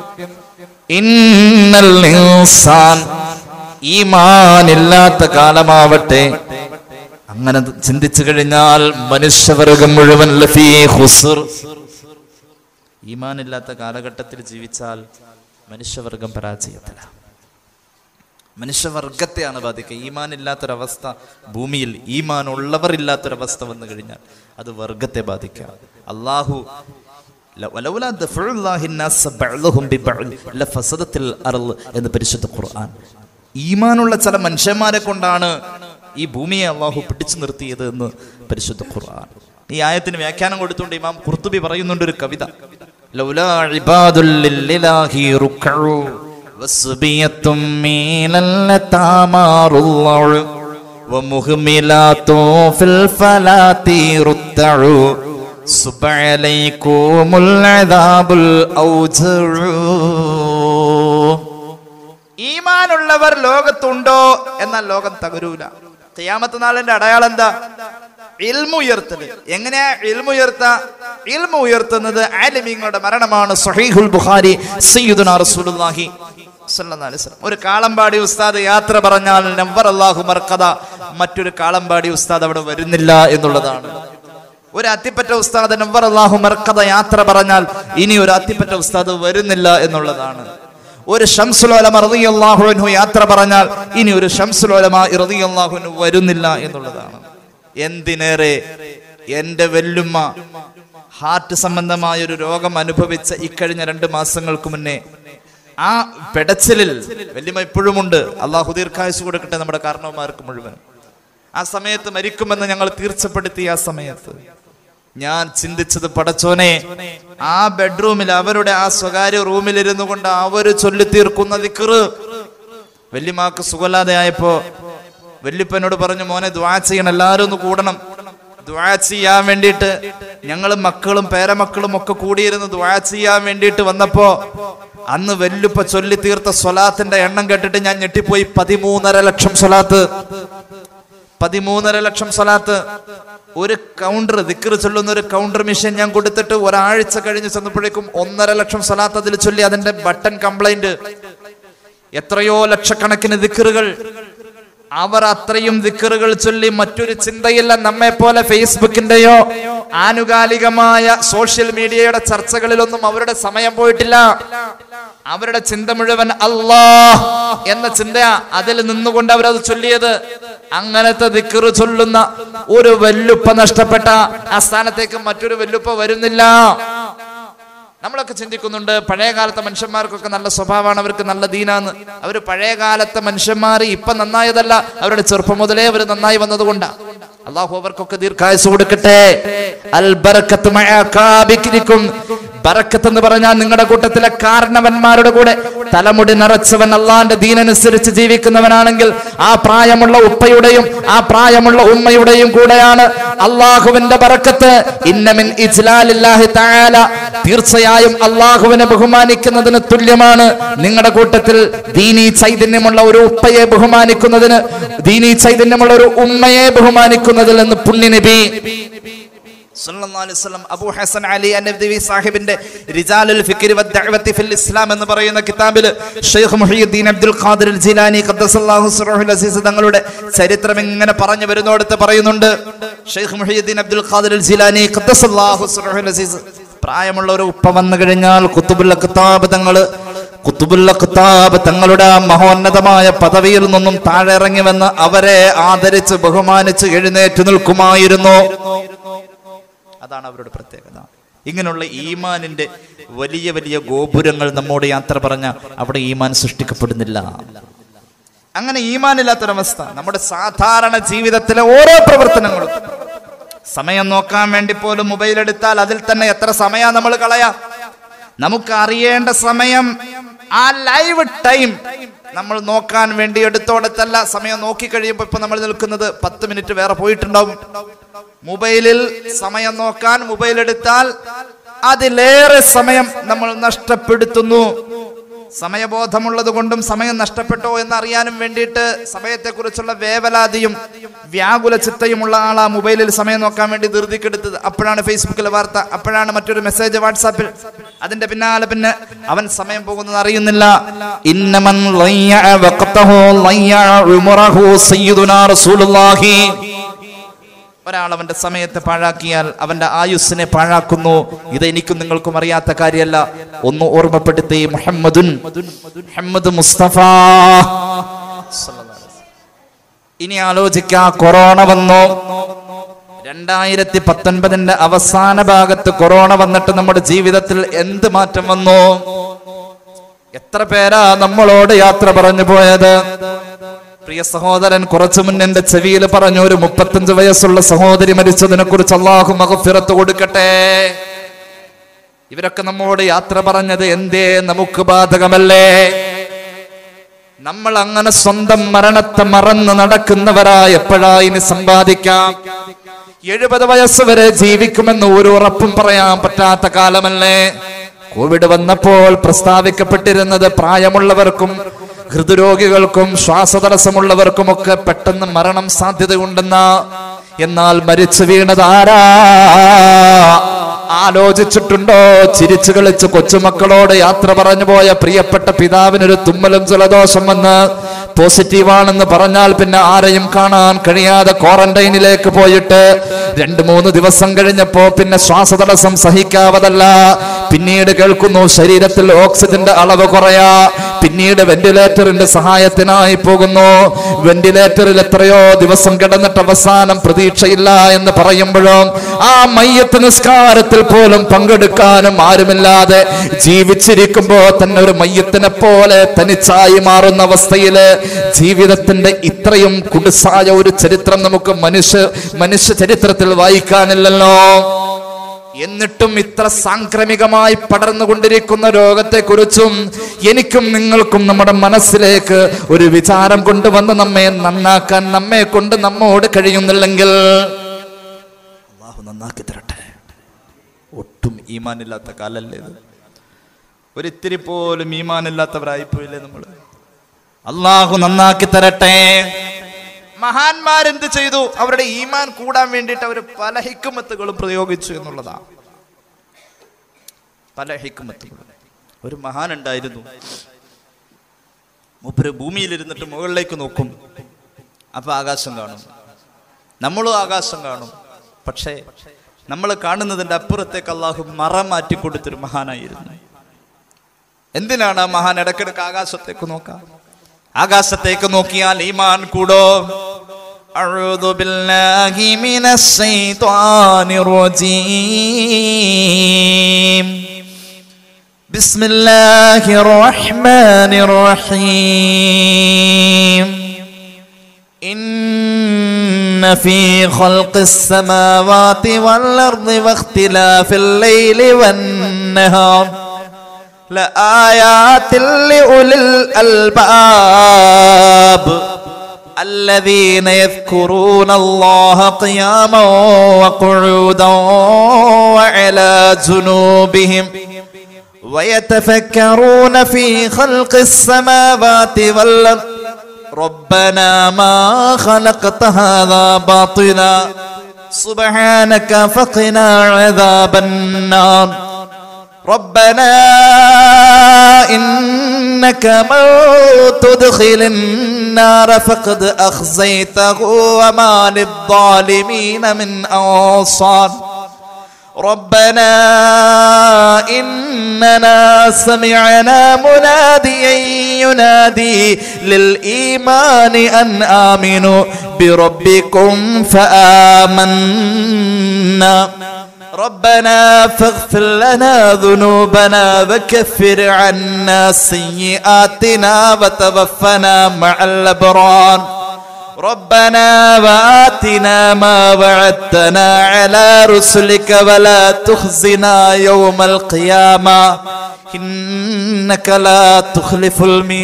Speaker 1: ഇന്നൽ ഇൻസാൻ ഈമാനില്ലാത്ത കാലമാവട്ടെ അങ്ങനെ ചിന്തിച്ചു കഴിഞ്ഞാൽ മനുഷ്യവർഗം മുഴുവൻ ലഫീ ഖുസ്ർ ഈമാനില്ലാത്ത കാലഘട്ടത്തിൽ ജീവിച്ചാൽ മനുഷ്യവർഗം പരാജയത്തില മനുഷ്യവർഗത്തെയാണ് ബാധിക്കുക ഈമാൻ ഇല്ലാത്തൊരവസ്ഥ ഭൂമിയിൽ ഈമാൻ ഉള്ളവർ ഇല്ലാത്തൊരവസ്ഥ വന്നു കഴിഞ്ഞാൽ അത് വർഗത്തെ ബാധിക്കുക അള്ളാഹു ല- വലൗലാ ദഫഉല്ലാഹി الناس بعضهم ببعض لفسدت الأرض എന്ന് പരിശുദ്ധ ഖുർആൻ ഈമാനുള്ള ചില മനുഷ്യന്മാരെ കൊണ്ടാണ് ഈ ഭൂമിയെ അള്ളാഹു പിടിച്ചു നിർത്തിയത് എന്ന് പരിശുദ്ധ ഖുർആൻ ഈ ആയത്തിന് വ്യാഖ്യാനം കൊടുത്തുകൊണ്ട് ഇമാം ഖുർത്തുബി പറയുന്നുണ്ട് ഒരു കവിത ലൗലാ ഇബാദുൽ ലില്ലാഹി റുക്കഉ വസ്ബിയത്തും മീനൽ ലതാമാറുള്ളഉ ومهملات في الفلات رتعوا صب عليكم العذاب الأوجع ഈമാനുള്ളവർ ലോകത്തുണ്ടോ എന്നാൽ ലോകം തകരൂല ഖിയാമത്ത് നാളിന്റെ അടയാളം എന്താ ഇൽമു ഉയർത്തല് എങ്ങനെയാ ഇൽമു ഉയർത്ത ഇൽമു ഉയർത്തുന്നത് ആലിമീങ്ങളുടെ മരണമാണ് സഹീഹുൽ ബുഖാരി സയ്യിദുനാ റസൂലുള്ളാഹി സ്വല്ലല്ലാഹു അലൈഹി വസല്ലം. ഒരു കാളമ്പാടി ഉസ്താദ് യാത്ര പറഞ്ഞാൽ നവ്വർ അല്ലാഹു മർക്കദ മറ്റൊരു കാളമ്പാടി ഉസ്താദ് അവിടെ വരുന്നില്ല എന്നുള്ളതാണ് ഒരു അത്തിപ്പറ്റ ഉസ്താദ് നവ്വർ അല്ലാഹു മർക്കദ യാത്ര പറഞ്ഞാൽ ഇനി ഒരു അത്തിപ്പറ്റ ഉസ്താദ് വരുന്നില്ല എന്നുള്ളതാണ് ഒരു ഷംസുലോലമ റളിയല്ലാഹു അൻഹു യാത്ര പറഞ്ഞാൽ ഇനി ഒരു ഷംസുലോലമ റളിയല്ലാഹു അൻഹു വരുന്നില്ല എന്നുള്ളതാണ് എന്തിനേറെ എന്റെ വെല്ലുമ്മ ഹാർട്ട് സംബന്ധമായ ഒരു രോഗം അനുഭവിച്ച ഇക്കഴിഞ്ഞ രണ്ട് മാസങ്ങൾക്ക് മുന്നേ ആ പെടച്ചിലിൽ വല്യമ്മ ഇപ്പോഴുമുണ്ട് അള്ളാഹു ദീർഘായുസ് കൊടുക്കട്ടെ നമ്മുടെ കാരണവന്മാർക്ക് മുഴുവൻ ആ സമയത്ത് മരിക്കുമെന്ന് ഞങ്ങൾ തീർച്ചപ്പെടുത്തി ആ സമയത്ത് ഞാൻ ചിന്തിച്ചത് പടച്ചോനെ ആ ബെഡ്റൂമിൽ അവരുടെ ആ സ്വകാര്യ റൂമിൽ ഇരുന്നു കൊണ്ട് അവര് ചൊല്ലി തീർക്കുന്ന ദിക്കറ് വല്യമാക്ക് സുഖമില്ലാതെ ആയപ്പോ വല്യപ്പനോട് പറഞ്ഞു മോനെ ദ്വാ ചെയ്യണം എല്ലാവരും ഒന്ന് കൂടണം ദ്വാ ചെയ്യാൻ വേണ്ടിയിട്ട് ഞങ്ങൾ മക്കളും പേരമക്കളും ഒക്കെ കൂടിയിരുന്ന് ദ്വാ ചെയ്യാൻ വേണ്ടിയിട്ട് വന്നപ്പോ അന്ന് വല്ലുപ്പ ചൊല്ലി തീർത്ത സ്വലാത്തിന്റെ എണ്ണം കേട്ടിട്ട് ഞാൻ ഞെട്ടിപ്പോയി പതിമൂന്നര ലക്ഷം സ്വലാത്ത് പതിമൂന്നര ലക്ഷം സ്വലാത്ത് ഒരു കൗണ്ടർ ദിക്കറ് ചൊല്ലുന്ന ഒരു കൗണ്ടർ മെഷീൻ ഞാൻ കൊടുത്തിട്ട് ഒരാഴ്ച കഴിഞ്ഞ് ചെന്നപ്പോഴേക്കും ഒന്നര ലക്ഷം സ്വലാത്ത് അതിൽ ചൊല്ലി അതിന്റെ ബട്ടൺ കംപ്ലൈന്റ് എത്രയോ ലക്ഷക്കണക്കിന് ദിക്കറുകൾ അവർ അത്രയും ദിക്കറുകൾ ചൊല്ലി മറ്റൊരു ചിന്തയില്ല നമ്മെ പോലെ ഫേസ്ബുക്കിന്റെയോ ആനുകാലികമായ സോഷ്യൽ മീഡിയയുടെ ചർച്ചകളിലൊന്നും അവരുടെ സമയം പോയിട്ടില്ല അവരുടെ ചിന്ത മുഴുവൻ അല്ലാ എന്ന ചിന്തയാ അതിൽ നിന്നുകൊണ്ട് അവരത് ചൊല്ലിയത് അങ്ങനത്തെ ദിക്കറ് ചൊല്ലുന്ന ഒരു വെല്ലുപ്പ നഷ്ടപ്പെട്ട ആ സ്ഥാനത്തേക്ക് മറ്റൊരു വെല്ലുപ്പ വരുന്നില്ല നമ്മളൊക്കെ ചിന്തിക്കുന്നുണ്ട് പഴയ കാലത്തെ മനുഷ്യന്മാർക്കൊക്കെ നല്ല സ്വഭാവമാണ് അവർക്ക് നല്ല ദീനാന്ന് അവർ പഴയ കാലത്തെ മനുഷ്യന്മാർ ഇപ്പൊ നന്നായതല്ല അവരുടെ ചെറുപ്പം മുതലേ അവർ നന്നായി വന്നതുകൊണ്ടാ അള്ളാഹു അവർക്കൊക്കെ ദീർഘായുസ് കൊടുക്കട്ടെ അൽ ബറക്കത്ത് മഅ കാബിക്കിരിക്കും ബറക്കത്ത് എന്ന് പറഞ്ഞാൽ നിങ്ങളുടെ കൂട്ടത്തിലെ കാരണവന്മാരുടെ കൂടെ തലമുടി നിറച്ചവൻ അള്ളാന്റെ ദീനനുസരിച്ച് ജീവിക്കുന്നവനാണെങ്കിൽ ആ പ്രായമുള്ള ഉപ്പയുടെയും ആ പ്രായമുള്ള ഉമ്മയുടെയും കൂടെയാണ് അള്ളാഹുവിന്റെ ബറക്കത്ത് ഇന്നമിൻ ഇജ്ലാലില്ലാഹി തആല തീർച്ചയായും അള്ളാഹുവിനെ ബഹുമാനിക്കുന്നതിന് തുല്യമാണ് നിങ്ങളുടെ കൂട്ടത്തിൽ ദീനി ചൈതന്യമുള്ള ഒരു ഉപ്പയെ ബഹുമാനിക്കുന്നതിന് ദീനി ചൈതന്യമുള്ള ഒരു ഉമ്മയെ ബഹുമാനിക്കുന്നതിൽ എന്ന് പുണ്യനബി സല്ലല്ലാഹു അലൈഹി വസല്ലം അബൂ ഹസൻ അലി അന്നദ്വി സാഹിബിന്റെ റിജാലുൽ ഫിക്രി വദ്ദഅവത്തി ഫിൽ ഇസ്ലാം എന്ന് പറയുന്ന കിതാബിൽ ഷെയ്ഖ് മുഹിയുദ്ദീൻ അബ്ദുൽ ഖാദിർ അൽ ജിലാനി ഖദ്ദസല്ലാഹു സിറഹുൽ അസീസ് തങ്ങളുടെ ചരിത്രം ഇങ്ങനെ പറഞ്ഞു വരുന്നിടത്ത് പറയുന്നുണ്ട് ഷെയ്ഖ് മുഹിയുദ്ദീൻ അബ്ദുൽ ഖാദിർ അൽ ജിലാനി ഖദ്ദസല്ലാഹു സിറഹുൽ അസീസ് പ്രായമുള്ള ഒരു ഉപ്പ വന്നു കഴിഞ്ഞാൽ കുത്തുബുൽ കിതാബ് തങ്ങള് കുത്തുബുൽ കിതാബ് തങ്ങളുടെ ആ മഹോന്നതമായ പദവിയിൽ നിന്നും താഴെ ഇറങ്ങി വന്ന് അവരെ ആദരിച്ച് ബഹുമാനിച്ച് എഴുന്നേറ്റ് നിൽക്കുമായിരുന്നു അതാണ് അവരുടെ പ്രത്യേകത ഇങ്ങനെയുള്ള ഈമാനിന്റെ വലിയ വലിയ ഗോപുരങ്ങൾ നമ്മോട് യാത്ര പറഞ്ഞ അവിടെ ഈമാൻ സൃഷ്ടിക്കപ്പെടുന്നില്ല അങ്ങനെ ഈമാനില്ലാത്തൊരവസ്ഥ നമ്മുടെ സാധാരണ ജീവിതത്തിലെ ഓരോ പ്രവർത്തനങ്ങളും സമയം നോക്കാൻ വേണ്ടി പോലും മൊബൈൽ എടുത്താൽ അതിൽ തന്നെ എത്ര സമയം നമ്മൾ കളയാ നമുക്ക് അറിയേണ്ട സമയം ആ ലൈവ് ടൈം നമ്മൾ നോക്കാൻ വേണ്ടി എടുത്തോടത്തല്ല സമയം നോക്കി കഴിയുമ്പോൾ ഇപ്പൊ നമ്മൾ നിൽക്കുന്നത് പത്ത് മിനിറ്റ് വേറെ പോയിട്ടുണ്ടാവും മൊബൈലിൽ സമയം നോക്കാൻ മൊബൈൽ എടുത്താൽ അതിലേറെ സമയം നമ്മൾ നഷ്ടപ്പെടുത്തുന്നു സമയബോധമുള്ളത് കൊണ്ടും സമയം നഷ്ടപ്പെട്ടോ എന്ന് അറിയാനും വേണ്ടിയിട്ട് സമയത്തെക്കുറിച്ചുള്ള വേവലാതിയും വ്യാകുല ചിത്തയുമുള്ള ആൾ ആ മൊബൈലിൽ സമയം നോക്കാൻ വേണ്ടി ധൃതിക്കെടുത്തത് അപ്പോഴാണ് ഫേസ്ബുക്കിലെ വാർത്ത അപ്പോഴാണ് മറ്റൊരു മെസ്സേജ് വാട്സാപ്പിൽ അതിന്റെ പിന്നാലെ പിന്നെ അവൻ സമയം പോകുന്നത് അറിയുന്നില്ല ഇന്നമൻ ലയ്യ വഖതഹു ലയ്യ ഉമറഹു സയ്യിദുനാ റസൂലുള്ളാഹി ഒരാൾ അവന്റെ സമയത്തെ പാഴാക്കിയാൽ അവന്റെ ആയുസ്സിനെ പാഴാക്കുന്നു ഇത് എനിക്കും നിങ്ങൾക്കും അറിയാത്ത കാര്യമല്ല ഒന്ന് ഓർമ്മപ്പെടുത്തി മുഹമ്മദുൻ മുഹമ്മദ് മുസ്തഫ ഇനി ആലോചിക്കാ കൊറോണ വന്നു രണ്ടായിരത്തി പത്തൊൻപതിന്റെ അവസാന ഭാഗത്ത് കൊറോണ വന്നിട്ട് നമ്മുടെ ജീവിതത്തിൽ എന്ത് മാറ്റം വന്നു എത്ര പേരാ നമ്മളോട് യാത്ര പറഞ്ഞു പോയത് പ്രിയ സഹോദരൻ കുറച്ചു മുൻ എന്റെ ചെവിയിൽ പറഞ്ഞു ഒരു മുപ്പത്തഞ്ച് വയസ്സുള്ള സഹോദരി മരിച്ചതിനെ കുറിച്ച് അള്ളാഹു മകഫിറത്ത് കൊടുക്കട്ടെ ഇവരൊക്കെ നമ്മോട് യാത്ര പറഞ്ഞത് എന്തേ നമുക്ക് ബാധകമല്ലേ നമ്മൾ അങ്ങനെ സ്വന്തം മരണത്തെ മറന്ന് നടക്കുന്നവരാ എപ്പോഴാ ഇനി സമ്പാദിക്കാം എഴുപത് വയസ്സ് വരെ ജീവിക്കുമെന്ന് ഒരു ഉറപ്പും പറയാൻ പറ്റാത്ത കാലമല്ലേ കോവിഡ് വന്നപ്പോൾ പ്രസ്താവിക്കപ്പെട്ടിരുന്നത് പ്രായമുള്ളവർക്കും ഹൃദ്രോഗികൾക്കും ശ്വാസതടസ്സമുള്ളവർക്കുമൊക്കെ പെട്ടെന്ന് മരണം സാധ്യതയുണ്ടെന്ന എന്നാൽ മരിച്ചു വീണത് ആരാ ആലോചിച്ചിട്ടുണ്ടോ ചിരിച്ചു കളിച്ച് കൊച്ചുമക്കളോട് യാത്ര പറഞ്ഞു പോയ പ്രിയപ്പെട്ട പിതാവിനൊരു തുമ്മലും ജലദോഷം വന്ന് പോസിറ്റീവാണെന്ന് പറഞ്ഞാൽ പിന്നെ ആരെയും കാണാൻ കഴിയാതെ ക്വാറന്റൈനിലേക്ക് പോയിട്ട് രണ്ട് മൂന്ന് ദിവസം കഴിഞ്ഞപ്പോ പിന്നെ ശ്വാസതടസ്സം സഹിക്കാവതല്ല പിന്നീട് കേൾക്കുന്നു ശരീരത്തിൽ ഓക്സിജന്റെ അളവ് കുറയാ പിന്നീട് വെന്റിലേറ്ററിന്റെ സഹായത്തിനായി പോകുന്നു വെന്റിലേറ്ററിൽ എത്രയോ ദിവസം കിടന്നിട്ട് അവസാനം പ്രതീക്ഷയില്ല എന്ന് പറയുമ്പോഴും ആ മയ്യത്ത് നിസ്കാരത്തിൽ പോലും പങ്കെടുക്കാനും ആരുമില്ലാതെ ജീവിച്ചിരിക്കുമ്പോ തന്നെ ഒരു മയ്യത്തിനെ പോലെ തനിച്ചായി മാറുന്ന അവസ്ഥയില് ജീവിതത്തിന്റെ ഇത്രയും കുടുസായ ഒരു ചരിത്രം നമുക്ക് മനുഷ്യ മനുഷ്യ ചരിത്രത്തിൽ വായിക്കാനില്ലല്ലോ എന്നിട്ടും ഇത്ര സാംക്രമികമായി പടർന്നുകൊണ്ടിരിക്കുന്ന രോഗത്തെക്കുറിച്ചും എനിക്കും നിങ്ങൾക്കും നമ്മുടെ മനസ്സിലേക്ക് ഒരു വിചാരം കൊണ്ടുവന്ന് നമ്മെ നന്നാക്കാൻ നമ്മെ കൊണ്ട് നമ്മോട് കഴിയുന്നില്ലെങ്കിൽ അള്ളാഹു നന്നാക്കി തരട്ടെ ഒട്ടും ഈമാനില്ലാത്ത കാലല്ലേ ഇത് ഒരിത്തിരി പോലും ഈമാനില്ലാത്തവരായിപ്പോയില്ലേ നമ്മൾ അള്ളാഹു നന്നാക്കി തരട്ടെ മഹാന്മാരെന്ത് ചെയ്തു അവരുടെ ഈമാൻ കൂടാൻ വേണ്ടിയിട്ട് അവർ പല ഹിക്കുമത്തുകളും പ്രയോഗിച്ചു എന്നുള്ളതാണ് പല ഹിക്കുമത്തുകളും ഒരു മഹാൻ ഉണ്ടായിരുന്നു മൂപ്പര് ഭൂമിയിലിരുന്നിട്ട് മുകളിലേക്ക് നോക്കും അപ്പൊ ആകാശം കാണും നമ്മളും ആകാശം കാണും പക്ഷേ നമ്മൾ കാണുന്നതിന്റെ അപ്പുറത്തേക്ക് അള്ളാഹു മറ മാറ്റി കൊടുത്തൊരു മഹാനായിരുന്നു എന്തിനാണ് ആ മഹാൻ ഇടക്കിടക്ക് ആകാശത്തേക്ക് നോക്കാം ആകാശത്തേക്ക് നോക്കിയാൽ ഈമാൻ കൂടോ أعوذ بالله من الشيطان الرجيم بسم الله الرحمن الرحيم إن في خلق السماوات والأرض واختلاف الليل والنهار لآيات لأولي الألباب الذين يذكرون الله قياما وقعودا وعلى جنوبهم ويتفكرون في خلق السماوات والأرض ربنا ما خلقت هذا باطلا سبحانك فقنا عذاب النار ربنا إنك من تدخل النار فقد أخزيته وما للظالمين من أنصار ربنا إننا سمعنا مناديا ينادي للإيمان أن آمنوا بربكم فآمنا ربنا فاغفر لنا ذنوبنا وكفر عنا سيئاتنا وتوفنا مع الأبرار ربنا وآتنا ما وعدتنا على رسلك ولا تخزنا يوم القيامة إنك لا تخلف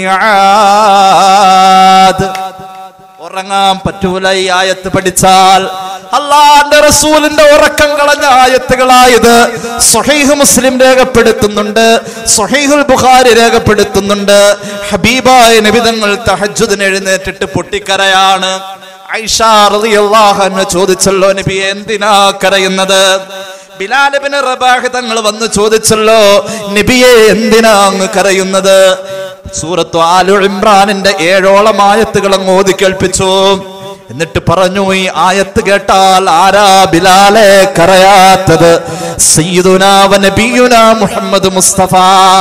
Speaker 1: الميعاد ഉറങ്ങാൻ പറ്റൂല ഈ ആയത്ത് പഠിച്ചാൽ അള്ളാന്റെ റസൂലിന്റെ ഉറക്കം കളഞ്ഞ ആയത്തുകളായത് സൊഹൈഹ് മുസ്ലിം രേഖപ്പെടുത്തുന്നുണ്ട് സൊഹൈഹുൽ ബുഖാരി രേഖപ്പെടുത്തുന്നുണ്ട് ഹബീബായ നബിതങ്ങൾ തഹജുദിന് എഴുന്നേറ്റിട്ട് പൊട്ടിക്കരയാണ് ഐഷ റളിയല്ലാഹു അൻഹ ചോദിച്ചല്ലോ നബി എന്തിനാ കരയുന്നത് ബിലാലബിന് റബാഹ് തങ്ങൾ വന്ന് ചോദിച്ചല്ലോ നബിയെ എന്തിനാ അങ്ങ് കരയുന്നത് സൂറത്തു ആലു ഇമ്രാനിന്റെ ഏഴോളം ആയത്തുകൾ അങ്ങ് ഓതി കേൾപ്പിച്ചു എന്നിട്ട് പറഞ്ഞു ഈ ആയത്ത് കേട്ടാൽ ആരാ ബിലാലെ കരയാത്തത് സയ്യിദുനാ വ നബിയുനാ മുഹമ്മദ് മുസ്തഫ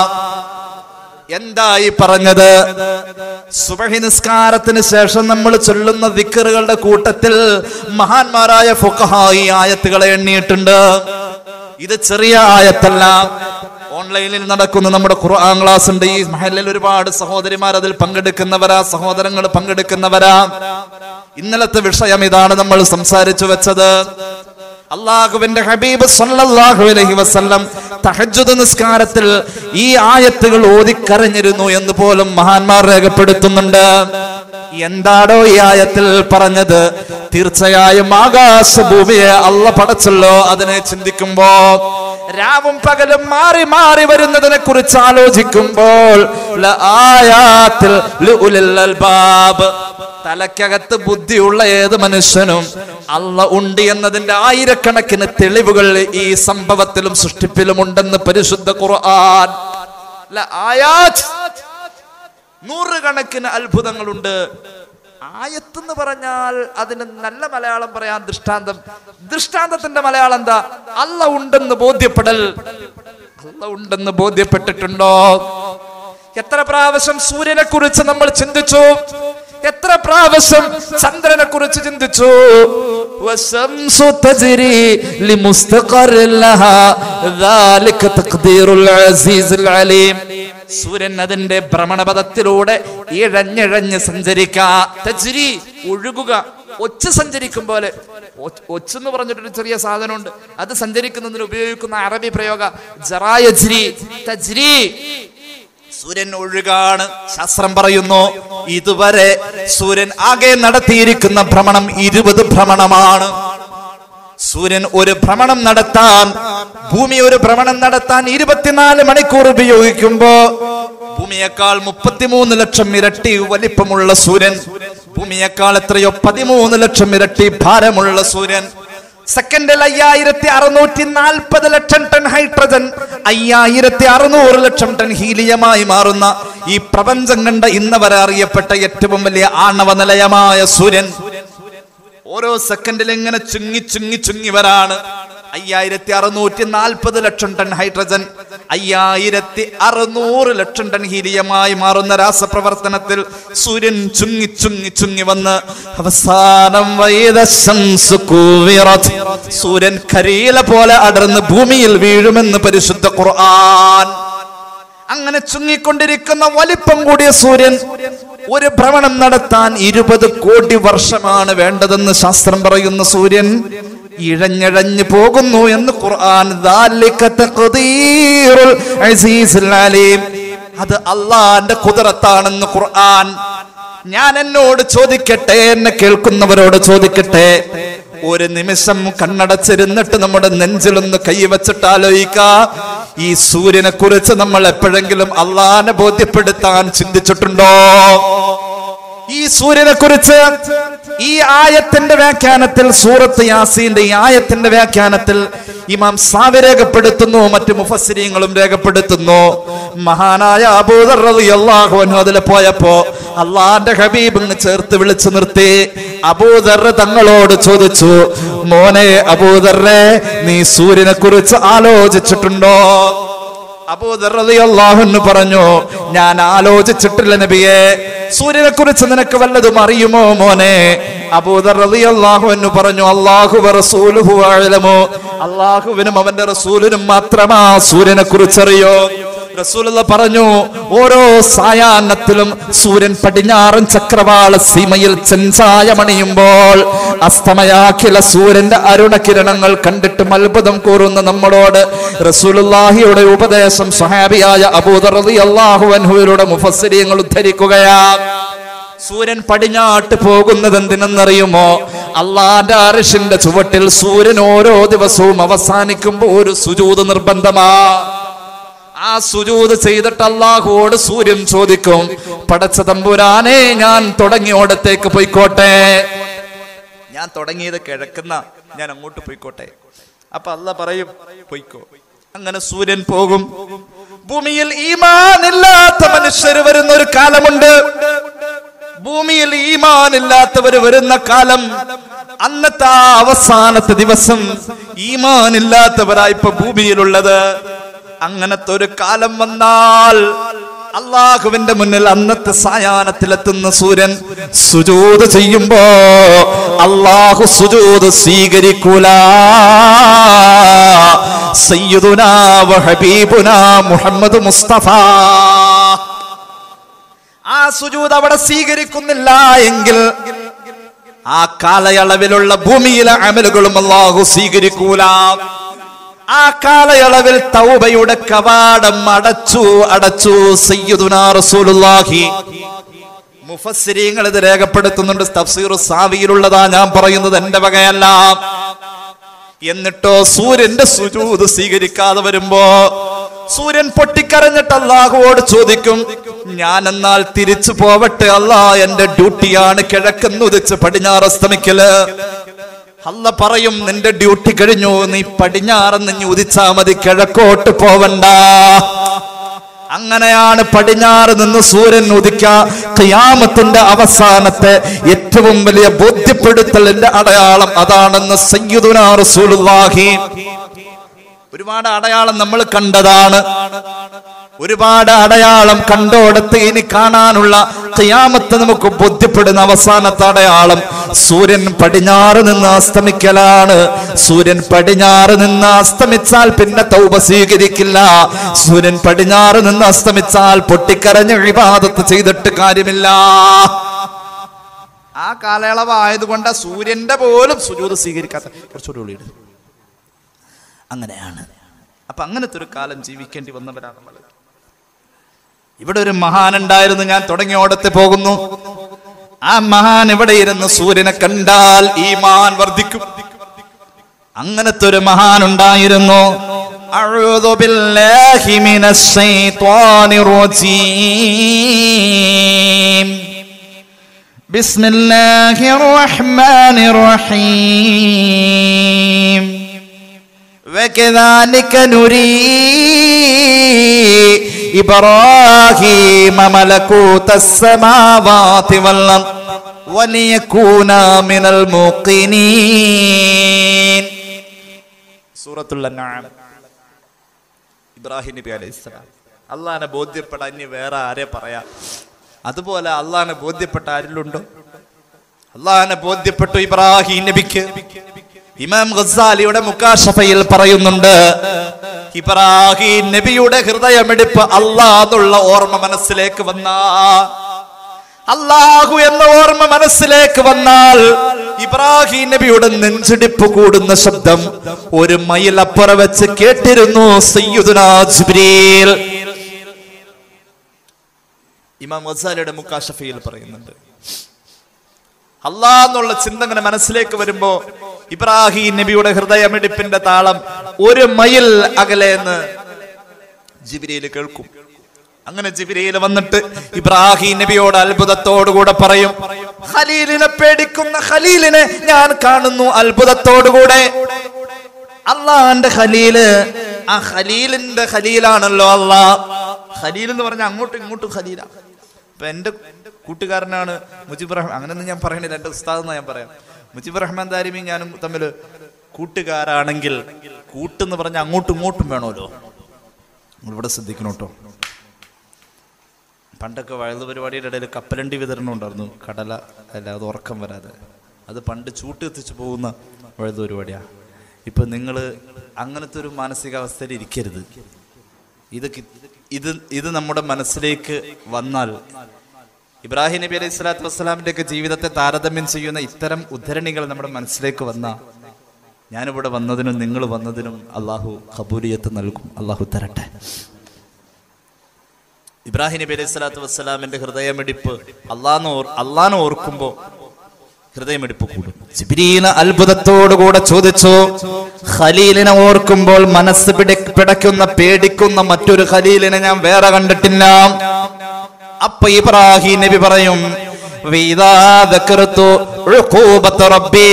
Speaker 1: എന്തായി പറഞ്ഞത് സുബഹി നിസ്കാരത്തിന് ശേഷം നമ്മൾ ചൊല്ലുന്ന ദിക്കറുകളുടെ കൂട്ടത്തിൽ മഹാന്മാരായ ഫുഖഹായി ആയത്തുകളെ എണ്ണിയിട്ടുണ്ട് ഇത് ചെറിയ ആയത്തല്ല ഓൺലൈനിൽ നടക്കുന്ന നമ്മുടെ ഖുർആൻ ക്ലാസ് ഉണ്ട് ഈ മഹലിൽ ഒരുപാട് സഹോദരിമാർ അതിൽ പങ്കെടുക്കുന്നവരാ സഹോദരങ്ങൾ പങ്കെടുക്കുന്നവരാ ഇന്നലത്തെ വിഷയം ഇതാണ് നമ്മൾ സംസാരിച്ചു വെച്ചത് അള്ളാഹുവിന്റെ ഹബീബ് സല്ലല്ലാഹു അലൈഹി വസല്ലം തഹജ്ജുദ് നിസ്കാരത്തിൽ ഈ ആയത്തുകൾ ഓതിക്കരഞ്ഞിരുന്നു എന്ന് പോലും മഹാന്മാർ രേഖപ്പെടുത്തുന്നുണ്ട് എന്താടോ ഈ ആയത്തിൽ പറഞ്ഞത് തീർച്ചയായും ആകാശഭൂമിയെ അള്ള പടച്ചല്ലോ അതിനെ ചിന്തിക്കുമ്പോ രാവും പകലും മാറി മാറി വരുന്നതിനെ കുറിച്ച് ആലോചിക്കുമ്പോൾ ലആയാത്തിൽ ലിഉലിൽ അൽബാബ് തലക്കകത്ത് ബുദ്ധിയുള്ള ഏത് മനുഷ്യനും അല്ല ഉണ്ട് എന്നതിന്റെ ആയിരക്കണക്കിന് തെളിവുകൾ ഈ സംഭവത്തിലും സൃഷ്ടിപ്പിലും ഉണ്ടെന്ന് പരിശുദ്ധ ഖുർആൻ ലആയാത്ത് നൂറുകണക്കിന് അത്ഭുതങ്ങളുണ്ട് ആയത്ത് എന്ന് പറഞ്ഞാൽ അതിന് നല്ല മലയാളം പറയാൻ ദൃഷ്ടാന്തം ദൃഷ്ടാന്തത്തിന്റെ മലയാളം എന്താ അല്ല ഉണ്ടെന്ന് ബോധ്യപ്പെടൽ അല്ല ഉണ്ടെന്ന് ബോധ്യപ്പെട്ടിട്ടുണ്ടോ എത്ര പ്രാവശ്യം സൂര്യനെ കുറിച്ച് നമ്മൾ ചിന്തിച്ചു എത്ര പ്രാവശ്യം ചന്ദ്രനെ കുറിച്ച് ചിന്തിച്ചു والشمس تجري لمستقر لها ذلك تقدير العزيز العليم സൂര്യൻ അതിന്റെ ഭ്രമണപഥത്തിലൂടെ ഇഴഞ്ഞിഴഞ്ഞ് സഞ്ചരിക്കാ തജ്രി ഒഴുകുക ഒച്ച സഞ്ചരിക്കും പോലെ ഒച്ച് ഒച്ച് എന്ന് പറഞ്ഞിട്ടൊരു ചെറിയ സാധനമുണ്ട് അത് സഞ്ചരിക്കുന്നതിന് ഉപയോഗിക്കുന്ന അറബി പ്രയോഗ ജറായജ്രി തജ്രി സൂര്യൻ ഒഴുകാണ് ശാസ്ത്രം പറയുന്നു ഇതുവരെ സൂര്യൻ ആകെ നടത്തിയിരിക്കുന്ന ഭ്രമണം ഇരുപത് ഭ്രമണമാണ് സൂര്യൻ ഒരു ഭ്രമണം നടത്താൻ ഭൂമി ഒരു ഭ്രമണം നടത്താൻ ഇരുപത്തിനാല് മണിക്കൂർ ഉപയോഗിക്കുമ്പോ ഭൂമിയേക്കാൾ മുപ്പത്തിമൂന്ന് ലക്ഷം ഇരട്ടി വലിപ്പമുള്ള സൂര്യൻ ഭൂമിയേക്കാൾ എത്രയോ പതിമൂന്ന് ലക്ഷം ഇരട്ടി ഭാരമുള്ള സൂര്യൻ സെക്കൻഡിൽ അയ്യായിരത്തി അറുന്നൂറ്റി നാൽപ്പത് ലക്ഷം ടൺ ഹൈഡ്രജൻ അയ്യായിരത്തി അറുന്നൂറ് ലക്ഷം ടൺ ഹീലിയമായി മാറുന്ന ഈ പ്രപഞ്ചം കണ്ട ഇന്ന് വരെ അറിയപ്പെട്ട ഏറ്റവും വലിയ ആണവ നിലയമായ സൂര്യൻ ഓരോ സെക്കൻഡിൽ ഇങ്ങനെ ചുങ്ങി ചുങ്ങി ചുങ്ങി വരാണ് അയ്യായിരത്തി അറുന്നൂറ്റി നാൽപ്പത് ലക്ഷം ടൺ ഹൈഡ്രജൻ അയ്യായിരത്തി അറുന്നൂറ് ലക്ഷം ടൺ ഹീലിയമായി മാറുന്ന രാസപ്രവർത്തനത്തിൽ സൂര്യൻ ചുങ്ങി ചുങ്ങി ചുങ്ങി വന്ന് അവസാനം വൈദശംസു കൂവിറത്. സൂര്യൻ കരിയില പോലെ അടർന്ന് ഭൂമിയിൽ വീഴുമെന്ന് പരിശുദ്ധ ഖുർആൻ അങ്ങനെ ചുങ്ങിക്കൊണ്ടിരിക്കുന്ന വലിപ്പം കൂടിയ സൂര്യൻ ഒരു ഭ്രമണം നടത്താൻ ഇരുപത് കോടി വർഷമാണ് വേണ്ടതെന്ന് ശാസ്ത്രം പറയുന്ന സൂര്യൻ ഇഴഞ്ഞഴഞ്ഞു പോകുന്നു എന്ന് ഖുർആൻ ذَلِكَ تَقْدِيرُ الْعَزِيزِ الْعَلِيمِ. അത് അള്ളാന്റെ കുതിരത്താണെന്ന് ഖുർആൻ ഞാൻ എന്നോട് ചോദിക്കട്ടെ എന്നെ കേൾക്കുന്നവരോട് ചോദിക്കട്ടെ ഒരു നിമിഷം കണ്ണടച്ചിരുന്നിട്ട് നമ്മുടെ നെഞ്ചിലൊന്ന് കൈവച്ചിട്ട് ആലോചിക്ക ഈ സൂര്യനെ കുറിച്ച് നമ്മൾ എപ്പോഴെങ്കിലും അള്ളാനെ ബോധ്യപ്പെടുത്താൻ ചിന്തിച്ചിട്ടുണ്ടോ ഈ സൂര്യനെ കുറിച്ച് ഈ ആയത്തിന്റെ വ്യാഖ്യാനത്തിൽ സൂറത്ത് യാസീന്റെ ഈ ആയത്തിന്റെ വ്യാഖ്യാനത്തിൽ ഇമാം സാവി രേഖപ്പെടുത്തുന്നു മറ്റു മുഫസ്സിരീങ്ങളും രേഖപ്പെടുത്തുന്നു മഹാനായ അബൂദർ റളിയല്ലാഹു അൻഹു അതിൽ പോയപ്പോ അള്ളാന്റെ ഹബീബ് ഇങ്ങ് ചേർത്ത് വിളിച്ചു നിർത്തി അബൂദർ തങ്ങളോട് ചോദിച്ചു മോനെ അബൂദറെ നീ സൂര്യനെ കുറിച്ച് ആലോചിച്ചിട്ടുണ്ടോ അബൂദർഹു പറഞ്ഞു ഞാൻ ആലോചിച്ചിട്ടില്ല നബിയെ സൂര്യനെ കുറിച്ച് നിനക്ക് വല്ലതും അറിയുമോ മോനെ അബൂദർഹു എന്ന് പറഞ്ഞു അള്ളാഹു റസൂലുഹു അഅലമു അള്ളാഹുവിനും അവന്റെ റസൂലിനും മാത്രമാ സൂര്യനെ കുറിച്ച് അറിയോ റസൂലുള്ള പറഞ്ഞു ഓരോ സായാഹ്നത്തിലും സൂര്യൻ പടിഞ്ഞാറൻ ചക്രവാള സീമയിൽ ചെഞ്ചായമണിയുമ്പോൾ അസ്തമയാക്കില സൂര്യന്റെ അരുണകിരണങ്ങൾ കണ്ടിട്ടും അത്ഭുതം കൂറുന്ന നമ്മളോട് റസൂലുള്ളാഹിയുടെ ഉപദേശം സ്വഹാബിയായ അബൂദർ റളിയല്ലാഹു അൻഹുവിലൂടെ മുഫസ്സിരിയങ്ങൾ ഉദ്ധരിക്കുകയാ സൂര്യൻ പടിഞ്ഞാട്ട് പോകുന്നത് എന്തിനെന്നറിയുമോ അള്ളാന്റെ അരിഷിന്റെ ചുവട്ടിൽ സൂര്യൻ ഓരോ ദിവസവും അവസാനിക്കുമ്പോൾ ഒരു സുജൂത് നിർബന്ധമാ ആ സുജൂത് ചെയ്തിട്ട് അള്ളാഹുവോട് സൂര്യൻ ചോദിക്കും പടച്ച തമ്പുരാനെ ഞാൻ തുടങ്ങിയോടത്തേക്ക് പോയിക്കോട്ടെ ഞാൻ തുടങ്ങിയത് കിഴക്കുന്ന ഞാൻ അങ്ങോട്ട് പോയിക്കോട്ടെ അപ്പൊ അല്ല പറയും പൊയ്ക്കോ അങ്ങനെ സൂര്യൻ പോകും ഭൂമിയിൽ ഈമാനില്ലാത്ത മനുഷ്യർ വരുന്ന ഒരു കാലമുണ്ട് ഭൂമിയിൽ ഈമാനില്ലാത്തവർ വരുന്ന കാലം അന്നത്തെ ആ അവസാനത്തെ ദിവസം ഈമാനില്ലാത്തവരായി ഇപ്പൊ ഭൂമിയിലുള്ളത് അങ്ങനത്തെ ഒരു കാലം വന്നാൽ അള്ളാഹുവിന്റെ മുന്നിൽ അന്നത്തെ സായാഹ്നത്തിലെത്തുന്ന സൂര്യൻ സുജൂത് ചെയ്യുമ്പോ അള്ളാഹു സുജൂത് സ്വീകരിക്കൂല സയ്യിദുനാ വ ഹബീബുനാ മുഹമ്മദ് മുസ്തഫ ആ സുജൂത് അവിടെ സ്വീകരിക്കുന്നില്ല എങ്കിൽ ആ കാലയളവിലുള്ള ഭൂമിയിലെ അമലുകളും അള്ളാഹു സ്വീകരിക്കൂല ആ കാലയളവിൽ തൗബയുടെ കവാടം അടച്ചു അടച്ചു സയ്യിദുനാ റസൂലുള്ളാഹി മുഫസ്സിരീങ്ങൾ ഇത് രേഖപ്പെടുത്തുന്നുണ്ട് തഫ്സീർ സാവിയിലുള്ളതാ ഞാൻ പറയുന്നത് എന്റെ വകയല്ല എന്നിട്ടോ സൂര്യന്റെ സുജൂത് സ്വീകരിക്കാതെ വരുമ്പോ സൂര്യൻ പൊട്ടിക്കരഞ്ഞിട്ട് അള്ളാഹുവോട് ചോദിക്കും ഞാൻ എന്നാൽ തിരിച്ചു പോവട്ടെ അല്ലാ എന്റെ ഡ്യൂട്ടിയാണ് കിഴക്കുന്നുദിച്ച് പടിഞ്ഞാറസ്തമിക്കല് അല്ല പറയും നിന്റെ ഡ്യൂട്ടി കഴിഞ്ഞു നീ പടിഞ്ഞാറന്ന് ഇനി ഉദിച്ചാ മതി കിഴക്കോട്ട് പോവണ്ട അങ്ങനെയാണ് പടിഞ്ഞാറ് നിന്ന് സൂര്യൻ ഉദിക്ക ഖിയാമത്തിന്റെ അവസാനത്തെ ഏറ്റവും വലിയ ബോധ്യപ്പെടുത്തലിന്റെ അടയാളം അതാണെന്ന് സയ്യിദുനാ റസൂലുള്ളാഹി ഒരുപാട് അടയാളം നമ്മൾ കണ്ടതാണ് ഒരുപാട് അടയാളം കണ്ടോടത്ത് ഇനി കാണാനുള്ള ഖിയാമത്ത് നമുക്ക് ബോധ്യപ്പെടുന്ന അവസാനത്തെ അടയാളം സൂര്യൻ പടിഞ്ഞാറ് നിന്ന് അസ്തമിക്കലാണ് സൂര്യൻ പടിഞ്ഞാറ് നിന്ന് അസ്തമിച്ചാൽ പിന്നെ തൗബ സ്വീകരിക്കില്ല സൂര്യൻ പടിഞ്ഞാറ് നിന്ന് അസ്തമിച്ചാൽ പൊട്ടിക്കരഞ്ഞ് വിവാദത്ത് ചെയ്തിട്ട് കാര്യമില്ല
Speaker 2: ആ കാലയളവ് ആയതുകൊണ്ട് സൂര്യന്റെ പോലും സുജൂത് സ്വീകരിക്കാത്ത കുറച്ചുകൂടി ഉള്ളിട് അങ്ങനെയാണ് അപ്പൊ അങ്ങനത്തെ ഒരു കാലം ജീവിക്കേണ്ടി വന്നവരാണ് നമ്മൾ ഇവിടെ ഒരു മഹാൻ ഉണ്ടായിരുന്നു ഞാൻ തുടങ്ങിയ ഓടത്തെ പോകുന്നു ആ മഹാൻ ഇവിടെ ഇരുന്ന് സൂര്യനെ കണ്ടാൽ ഈ മഹാൻ വർദ്ധിക്കും അങ്ങനത്തെ ഒരു മഹാൻ ഉണ്ടായിരുന്നു أعوذ بالله من الشيطان الرجيم بسم الله الرحمن الرحيم وكذلك نري إبراهيم ملكوت السماوات والأرض وليكون من الموقنين سورة الأنعام ഇബ്രാഹിം നബി അലൈഹി സ്വലാം അള്ളാഹിനെ ബോധ്യപ്പെടാൻ ഇനി വേറെ ആരെ പറയാ അതുപോലെ അള്ളാഹിനെ ബോധ്യപ്പെട്ട ആരിലുണ്ടോ അള്ളാഹിനെ ബോധ്യപ്പെട്ടു ഇബ്രാഹിം നബിക്ക് ഇമാം ഗസാലിയുടെ മുക്കാഷഫയിൽ പറയുന്നുണ്ട് ഇബ്രാഹിം നബിയുടെ ഹൃദയമെടുപ്പ് അള്ളാന്നുള്ള ഓർമ്മ മനസ്സിലേക്ക് വന്ന അള്ളാഹു എന്ന ഓർമ്മ മനസ്സിലേക്ക് വന്നാൽ ഇബ്രാഹിം നബിയുടെ നെഞ്ചിടിപ്പ് കൂടുന്ന ശബ്ദം ഒരു മൈൽ അപ്പുറ വെച്ച് കേട്ടിരുന്നു സയ്യിദുനാ ജിബ്രീൽ ഇമാം ഗസാലിയുടെ മുക്കാഷഫയിൽ പറയുന്നുണ്ട് അള്ളാന്നുള്ള ചിന്ത ഇങ്ങനെ മനസ്സിലേക്ക് വരുമ്പോ ഇബ്രാഹിം നബിയുടെ ഹൃദയമിടിപ്പിന്റെ താളം ഒരു മൈൽ അകലെന്ന് ജിബിരിയിൽ കേൾക്കും അങ്ങനെ ജിബിരിയിൽ വന്നിട്ട് ഇബ്രാഹിം നബിയോട് അത്ഭുതത്തോടുകൂടെ പറയും ഖലീലിനെ പേടിക്കുന്ന ഖലീലിനെ ഞാൻ കാണുന്നു അത്ഭുതത്തോടുകൂടെ അള്ളാന്റെ ഖലീല് ആ ഖലീലിന്റെ ഖലീലാണല്ലോ അള്ളാ ഖലീൽ എന്ന് പറഞ്ഞാൽ അങ്ങോട്ടും ഇങ്ങോട്ടും ഖലീല ഇപ്പൊ എന്റെ കൂട്ടുകാരനാണ് മുജീബ് റഹ്മാൻ അങ്ങനെയൊന്നും ഞാൻ പറയണില്ല എന്റെ ഉസ്താദ് എന്നാ ഞാൻ പറയാം മുജീബ് റഹ്മാൻ ദാരിമിയും ഞാനും തമ്മിൽ കൂട്ടുകാരാണെങ്കിൽ കൂട്ടെന്ന് പറഞ്ഞാൽ അങ്ങോട്ടും ഇങ്ങോട്ടും വേണമല്ലോ നിങ്ങൾ ഇവിടെ ശ്രദ്ധിക്കണം കേട്ടോ പണ്ടൊക്കെ വഴുതു പരിപാടിയുടെ ഇടയിൽ കപ്പലണ്ടി വിതരണം ഉണ്ടായിരുന്നു കടല അല്ല അത് ഉറക്കം വരാതെ അത് പണ്ട് ചൂട്ട് എത്തിച്ചു പോകുന്ന വഴുതു പരിപാടിയാണ് ഇപ്പൊ നിങ്ങൾ അങ്ങനത്തെ ഒരു മാനസികാവസ്ഥയിൽ ഇരിക്കരുത് ഇത് കി- ഇത് ഇത് നമ്മുടെ മനസ്സിലേക്ക് വന്നാൽ ഇബ്രാഹിം നബി അലൈഹി സ്വലാത്തു വസ്സലാമിന്റെ ഒക്കെ ജീവിതത്തെ താരതമ്യം ചെയ്യുന്ന ഇത്തരം ഉദ്ധരണികൾ നമ്മുടെ മനസ്സിലേക്ക് വന്ന ഞാനിവിടെ വന്നതിനും നിങ്ങൾ വന്നതിനും അള്ളാഹു കബൂലിയത്ത് നൽകും അള്ളാഹു തരട്ടെ ഇബ്രാഹിം നബി അലൈഹി സ്വലാത്തു വസ്സലാമിന്റെ ഹൃദയമിടിപ്പ് അള്ളാന്ന് ഓർ അള്ളാന്ന് ഓർക്കുമ്പോ ഹൃദയമിടിപ്പ് കൂടും ജിബ്രീൽ അത്ഭുതത്തോടുകൂടെ ചോദിച്ചു ഖലീലിനെ ഓർക്കുമ്പോൾ മനസ്സ് പിടി പിടയ്ക്കുന്ന പേടിക്കുന്ന മറ്റൊരു ഖലീലിനെ ഞാൻ വേറെ കണ്ടിട്ടില്ല അപ്പൊ ഇബ്രാഹിം നബി പറയും "വഇദാ ദക്കർതു ഉഖൂബത റബ്ബീ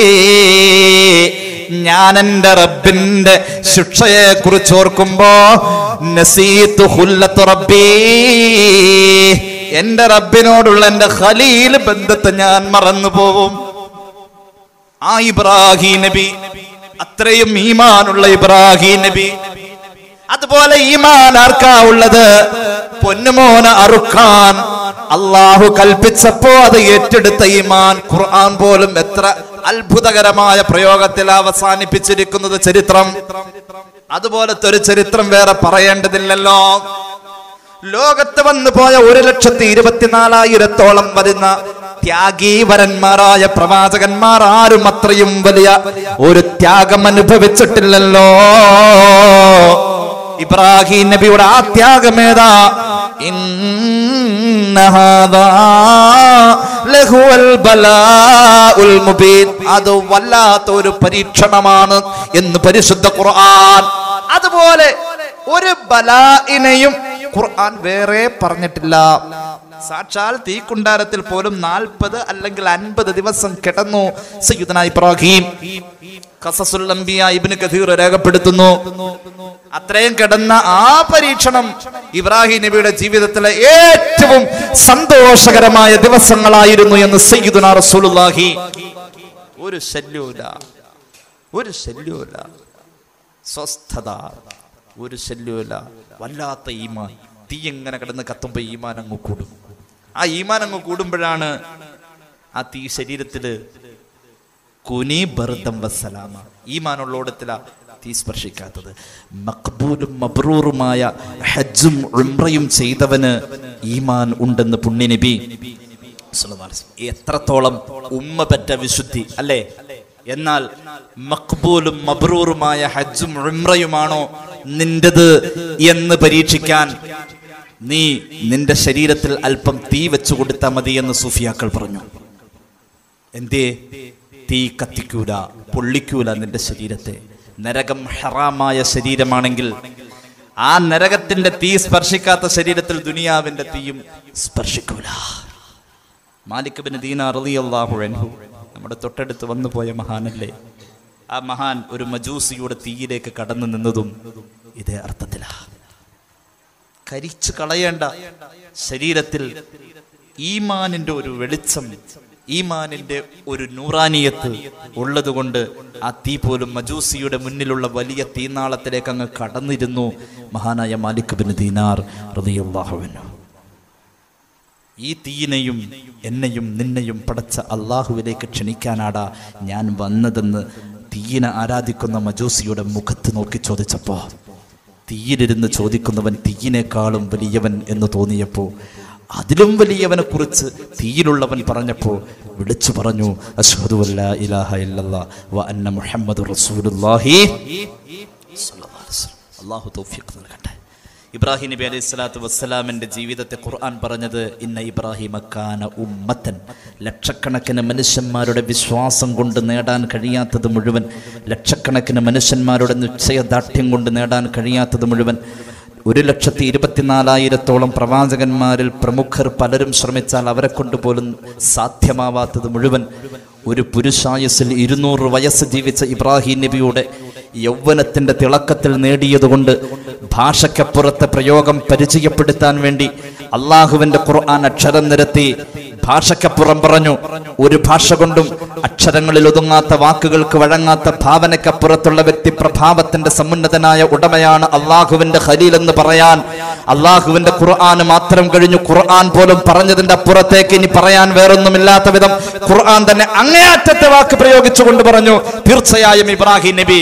Speaker 2: ഞാൻ എന്റെ റബ്ബിന്റെ ശിക്ഷയെ കുറിച്ച് ഓർക്കുമ്പോ നസീത്തു ഖുല്ലത്ത് റബ്ബീ എന്റെ റബ്ബിനോടുള്ള എന്റെ ഖലീൽ ബന്ധത്തെ ഞാൻ മറന്നു പോവും ആ ഇബ്രാഹിം നബി അത്രയും ഈമാനുള്ള ഇബ്രാഹിം നബി അതുപോലെ ഈമാൻ ആർക്കാ ഉള്ളത് പൊന്നുമോന അറുക്കാൻ അള്ളാഹു കൽപ്പിച്ചപ്പോ അത് ഏറ്റെടുത്ത ഈമാൻ ഖുർആൻ പോലും എത്ര അത്ഭുതകരമായ പ്രയോഗത്തിൽ അവസാനിപ്പിച്ചിരിക്കുന്നത് ചരിത്രം അതുപോലത്തെ ഒരു ചരിത്രം വേറെ പറയേണ്ടതില്ലല്ലോ ലോകത്ത് വന്നു പോയ ഒരു ലക്ഷത്തി ഇരുപത്തിനാലായിരത്തോളം വരുന്ന ത്യാഗീവരന്മാരായ പ്രവാചകന്മാർ ആരും അത്രയും വലിയ ഒരു ത്യാഗം അനുഭവിച്ചിട്ടില്ലല്ലോ ഇബ്രാഹിം നബിയുടെ ആ ത്യാഗമേതാ ഇന്ന ഹാദാ ലഹുവൽ ബലാഉൽ മുബീൻ അത് വല്ലാത്ത ഒരു പരീക്ഷണമാണ് എന്ന് പരിശുദ്ധ ഖുർആൻ അതുപോലെ ഒരു ബലാഇനെയും ഖുർആൻ വേറെ പറഞ്ഞിട്ടില്ല സാക്ഷാൽ തീക്കുണ്ടാരത്തിൽ പോലും നാൽപ്പത് അല്ലെങ്കിൽ അൻപത് ദിവസം കിടന്നു സയ്യിദന ഇബ്രാഹിം ഖസസുൽ അംബിയ ഇബ്നു കഥീർ രേഖപ്പെടുത്തുന്നു അത്രയും കിടന്ന ആ പരീക്ഷണം ഇബ്രാഹിം നബിയുടെ ജീവിതത്തിലെ ഏറ്റവും സന്തോഷകരമായ ദിവസങ്ങളായിരുന്നു എന്ന് സയ്യിദുന റസൂലുള്ളാഹി ഒരു ശല്യവുമില്ല ഒരു ശല്യവുമില്ല സ്വസ്ഥത ഒരു ശല്യവുമില്ല വല്ലാത്ത ഈമാൻ തീ എങ്ങനെ കിടന്ന് കത്തുമ്പോൾ ഈമാൻ അങ്ങ് കൂടും ആ ഈമാൻ അങ്ങ് കൂടുമ്പോഴാണ് ആ തീ ശരീരത്തില് കുനി ബർദം വസ്സലാമ ഈമാനുള്ളോടത്തില തീ സ്പർശിക്കാത്തത് മക്ബൂലും മബ്രൂറുമായ ഹജ്ജും ഉംറയും ചെയ്തവന് ഈമാൻ ഉണ്ടെന്ന് പുണ്യനബി സ്വല്ലല്ലാഹു അലൈഹി വസല്ലം. എത്രത്തോളം ഉമ്മ പെറ്റ വിശുദ്ധി അല്ലേ എന്നാൽ മക്ബൂലും മബ്രൂറുമായ ഹജ്ജും ഉംറയുമാണോ നിന്റത് എന്ന് പരീക്ഷിക്കാൻ നീ നിന്റെ ശരീരത്തിൽ അല്പം തീ വെച്ചു കൊടുത്താൽ മതി എന്ന് സൂഫിയാക്കൾ പറഞ്ഞു എന്തേ തീ കത്തിക്കൂല പൊള്ളിക്കൂല നിന്റെ ശരീരത്തെ നരകം ഹറാമായ ശരീരമാണെങ്കിൽ ആ നരകത്തിന്റെ തീ സ്പർശിക്കാത്ത ശരീരത്തിൽ ദുനിയാവിന്റെ തീയും സ്പർശിക്കൂല മാലിക് ബിൻ ദീന റളിയല്ലാഹു അൻഹു നമ്മുടെ തൊട്ടടുത്ത് വന്നു പോയ മഹാനല്ലേ ആ മഹാൻ ഒരു മജൂസിയുടെ തീയിലേക്ക് കടന്നു നിന്നതും ഇതേ അർത്ഥത്തിലാ കരിച്ചു കളയേണ്ട ശരീരത്തിൽ ഈമാനിന്റെ ഒരു വെളിച്ചം ഈമാനിന്റെ ഒരു നൂറാനിയത്ത് ഉള്ളതുകൊണ്ട് ആ തീ പോലും മജൂസിയുടെ മുന്നിലുള്ള വലിയ തീനാളത്തിലേക്ക് അങ്ങ് കടന്നിരുന്നു മഹാനായ മാലിക് ബിൻ ദീനാർ റളിയല്ലാഹു അൻഹു ഈ തീയിനെയും എന്നെയും നിന്നെയും പടച്ച അള്ളാഹുവിലേക്ക് ക്ഷണിക്കാനാടാ ഞാൻ വന്നതെന്ന് തീയിനെ ആരാധിക്കുന്ന മജൂസിയുടെ മുഖത്ത് നോക്കി ചോദിച്ചപ്പോ തീയിലിരുന്ന് ചോദിക്കുന്നവൻ തീയിനേക്കാളും വലിയവൻ എന്ന് തോന്നിയപ്പോ അതിലും വലിയവനെ കുറിച്ച് തീയിലുള്ളവൻ പറഞ്ഞപ്പോ വിളിച്ചു പറഞ്ഞു അഷ്ഹദു അല്ലാ ഇലാഹ ഇല്ലല്ലാ വ അന്ന മുഹമ്മദ് റസൂലുള്ളാഹി സ്വല്ലല്ലാഹു അലൈഹി വസല്ലം. അള്ളാഹു തൗഫീഖ് നൽകട്ടെ ഇബ്രാഹിം നബി അലൈഹി സ്വലാത്തു വസ്സലാമിന്റെ ജീവിതത്തെ ഖുർആൻ പറഞ്ഞത് ഇന്ന ഇബ്രാഹിം കാന ഉമ്മത്തൻ ലക്ഷക്കണക്കിന് മനുഷ്യന്മാരുടെ വിശ്വാസം കൊണ്ട് നേടാൻ കഴിയാത്തത് മുഴുവൻ ലക്ഷക്കണക്കിന് മനുഷ്യന്മാരുടെ നിശ്ചയദാർഢ്യം കൊണ്ട് നേടാൻ കഴിയാത്തത് മുഴുവൻ ഒരു ലക്ഷത്തി ഇരുപത്തിനാലായിരത്തോളം പ്രവാചകന്മാരിൽ പ്രമുഖർ പലരും ശ്രമിച്ചാൽ അവരെ കൊണ്ട് പോലും സാധ്യമാവാത്തത് മുഴുവൻ ഒരു പുരുഷായുസിൽ ഇരുന്നൂറ് വയസ്സ് ജീവിച്ച ഇബ്രാഹിം നബിയുടെ യൗവനത്തിന്റെ തിളക്കത്തിൽ നേടിയതുകൊണ്ട് ഭാഷയ്ക്കപ്പുറത്തെ പ്രയോഗം പരിചയപ്പെടുത്താൻ വേണ്ടി അള്ളാഹുവിന്റെ ഖുർആൻ അക്ഷരം നിരത്തി ഭാഷയ്ക്കപ്പുറം പറഞ്ഞു ഒരു ഭാഷ കൊണ്ടും അക്ഷരങ്ങളിൽ ഒതുങ്ങാത്ത വാക്കുകൾക്ക് വഴങ്ങാത്ത ഭാവനയ്ക്കപ്പുറത്തുള്ള വ്യക്തി പ്രഭാവത്തിന്റെ സമുന്നതനായ ഉടമയാണ് അള്ളാഹുവിന്റെ ഖലീൽ എന്ന് പറയാൻ അള്ളാഹുവിന്റെ ഖുർആൻ മാത്രം കഴിഞ്ഞു ഖുർആൻ പോലും പറഞ്ഞതിന്റെ അപ്പുറത്തേക്ക് ഇനി പറയാൻ വേറൊന്നുമില്ലാത്ത വിധം ഖുർആൻ തന്നെ അങ്ങേയറ്റത്തെ വാക്ക് പ്രയോഗിച്ചുകൊണ്ട് പറഞ്ഞു തീർച്ചയായും ഇബ്രാഹിം നബി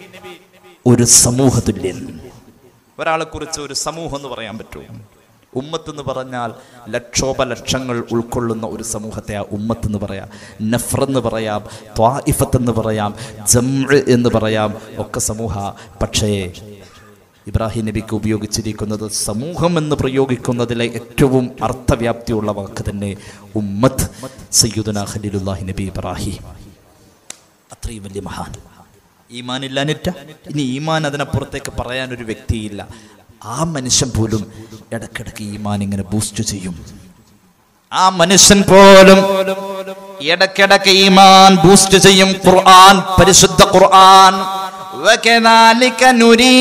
Speaker 2: ഒരു സമൂഹതുല്യൻ ഒരാളെ കുറിച്ച് ഒരു സമൂഹം എന്ന് പറയാൻ പറ്റുമോ ഉമ്മത്ത് എന്ന് പറഞ്ഞാൽ ലക്ഷോപലക്ഷങ്ങൾ ഉൾക്കൊള്ളുന്ന ഒരു സമൂഹത്തെ ആ ഉമ്മത്ത് എന്ന് പറയാം നഫർ എന്ന് പറയാം ത്വാഇഫത്ത് എന്ന് പറയാം ജംഅ് എന്ന് പറയാം ഒക്കെ സമൂഹ പക്ഷേ ഇബ്രാഹിം നബിക്ക് ഉപയോഗിച്ചിരിക്കുന്നത് സമൂഹം എന്ന് പ്രയോഗിക്കുന്നതിലെ ഏറ്റവും അർത്ഥവ്യാപ്തിയുള്ള വാക്ക് തന്നെ ഉമ്മത്ത് സയ്യുദന ഖലീലുല്ലാഹി നബി ഇബ്രാഹിം അത്രയും വലിയ മഹാൻ ഈമാൻ ഇല്ലാനിറ്റ ഇനി ഈമാൻ അതിനപ്പുറത്തേക്ക് പറയാൻ ഒരു വ്യക്തിയില്ല ആ മനുഷ്യൻ പോലും ഇടക്കിടക്ക് ഈമാൻ ഇങ്ങനെ ബൂസ്റ്റ് ചെയ്യും ആ മനുഷ്യൻ പോലും ഇടക്കിടക്ക് ഈമാൻ ബൂസ്റ്റ് ചെയ്യും ഖുർആൻ പരിശുദ്ധ ഖുർആൻ وكذلك نري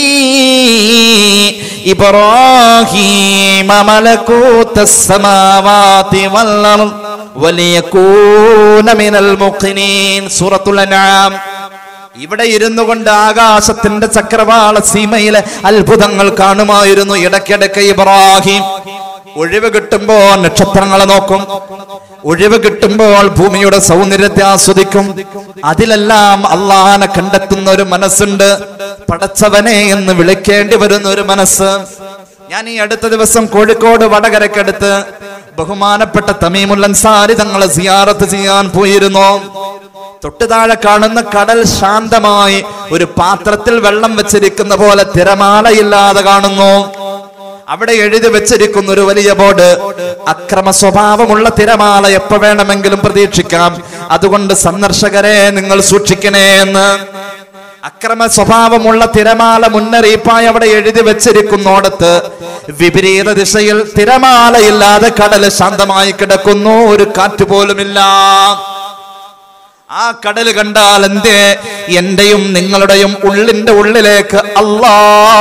Speaker 2: إبراهيم ملكوت السماوات والأرض وليكون من الموقنين سورة الأنعام ഇവിടെ ഇരുന്നു കൊണ്ട് ആകാശത്തിന്റെ ചക്രവാള സീമയിലെ അത്ഭുതങ്ങൾ കാണുമായിരുന്നു ഇടയ്ക്കിടയ്ക്ക് ഇബ്രാഹിം ഒഴിവ് കിട്ടുമ്പോൾ നക്ഷത്രങ്ങളെ നോക്കും ഒഴിവ് കിട്ടുമ്പോൾ ഭൂമിയുടെ സൗന്ദര്യത്തെ ആസ്വദിക്കും അതിലെല്ലാം അള്ളാഹാനെ കണ്ടെത്തുന്ന ഒരു മനസ്സുണ്ട് പടച്ചവനെ എന്ന് വിളിക്കേണ്ടി വരുന്ന ഒരു മനസ്സ് ഞാൻ ഈ അടുത്ത ദിവസം കോഴിക്കോട് വടകരക്കടുത്ത് ബഹുമാനപ്പെട്ട തമീമുൽ അൻസാരി തങ്ങളെ സിയാറത്ത് ചെയ്യാൻ പോയിരുന്നു തൊട്ടു താഴെ കാണുന്ന കടൽ ശാന്തമായി ഒരു പാത്രത്തിൽ വെള്ളം വെച്ചിരിക്കുന്ന പോലെ തിരമാലയില്ലാതെ കാണുന്നു അവിടെ എഴുതി വെച്ചിരിക്കുന്ന ഒരു വലിയ ബോർഡ് അക്രമ സ്വഭാവമുള്ള തിരമാല എപ്പോ വേണമെങ്കിലും പ്രതീക്ഷിക്കാം അതുകൊണ്ട് സന്ദർശകരെ നിങ്ങൾ സൂക്ഷിക്കണേ എന്ന് അക്രമ സ്വഭാവമുള്ള തിരമാല മുന്നറിയിപ്പായി അവിടെ എഴുതി വെച്ചിരിക്കുന്നോടത്ത് വിപരീത ദിശയിൽ തിരമാലയില്ലാതെ കടൽ ശാന്തമായി കിടക്കുന്നു ഒരു കാറ്റ് പോലുമില്ല ആ കടൽ കണ്ടാൽ എന്തേ എന്റെയും നിങ്ങളുടെയും ഉള്ളിന്റെ ഉള്ളിലേക്ക് അല്ലാ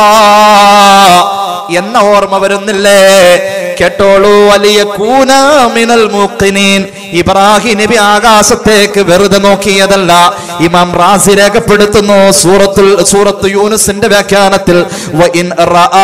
Speaker 2: എന്ന ഓർമ്മ വരുന്നില്ലേ കേട്ടോളൂ വലിയ കൂനാമിനൽ മൂക്കിനീൻ ഇബ്രാഹിം നബി ആകാശത്തേക്ക് വെറുതെ നോക്കിയതല്ല ഇമാം റാസി രേഖപ്പെടുത്തുന്നു സൂറത്തുൽ സൂറത്ത് യൂനുസിന്റെ വ്യാഖ്യാനത്തിൽ വഇൻ റആ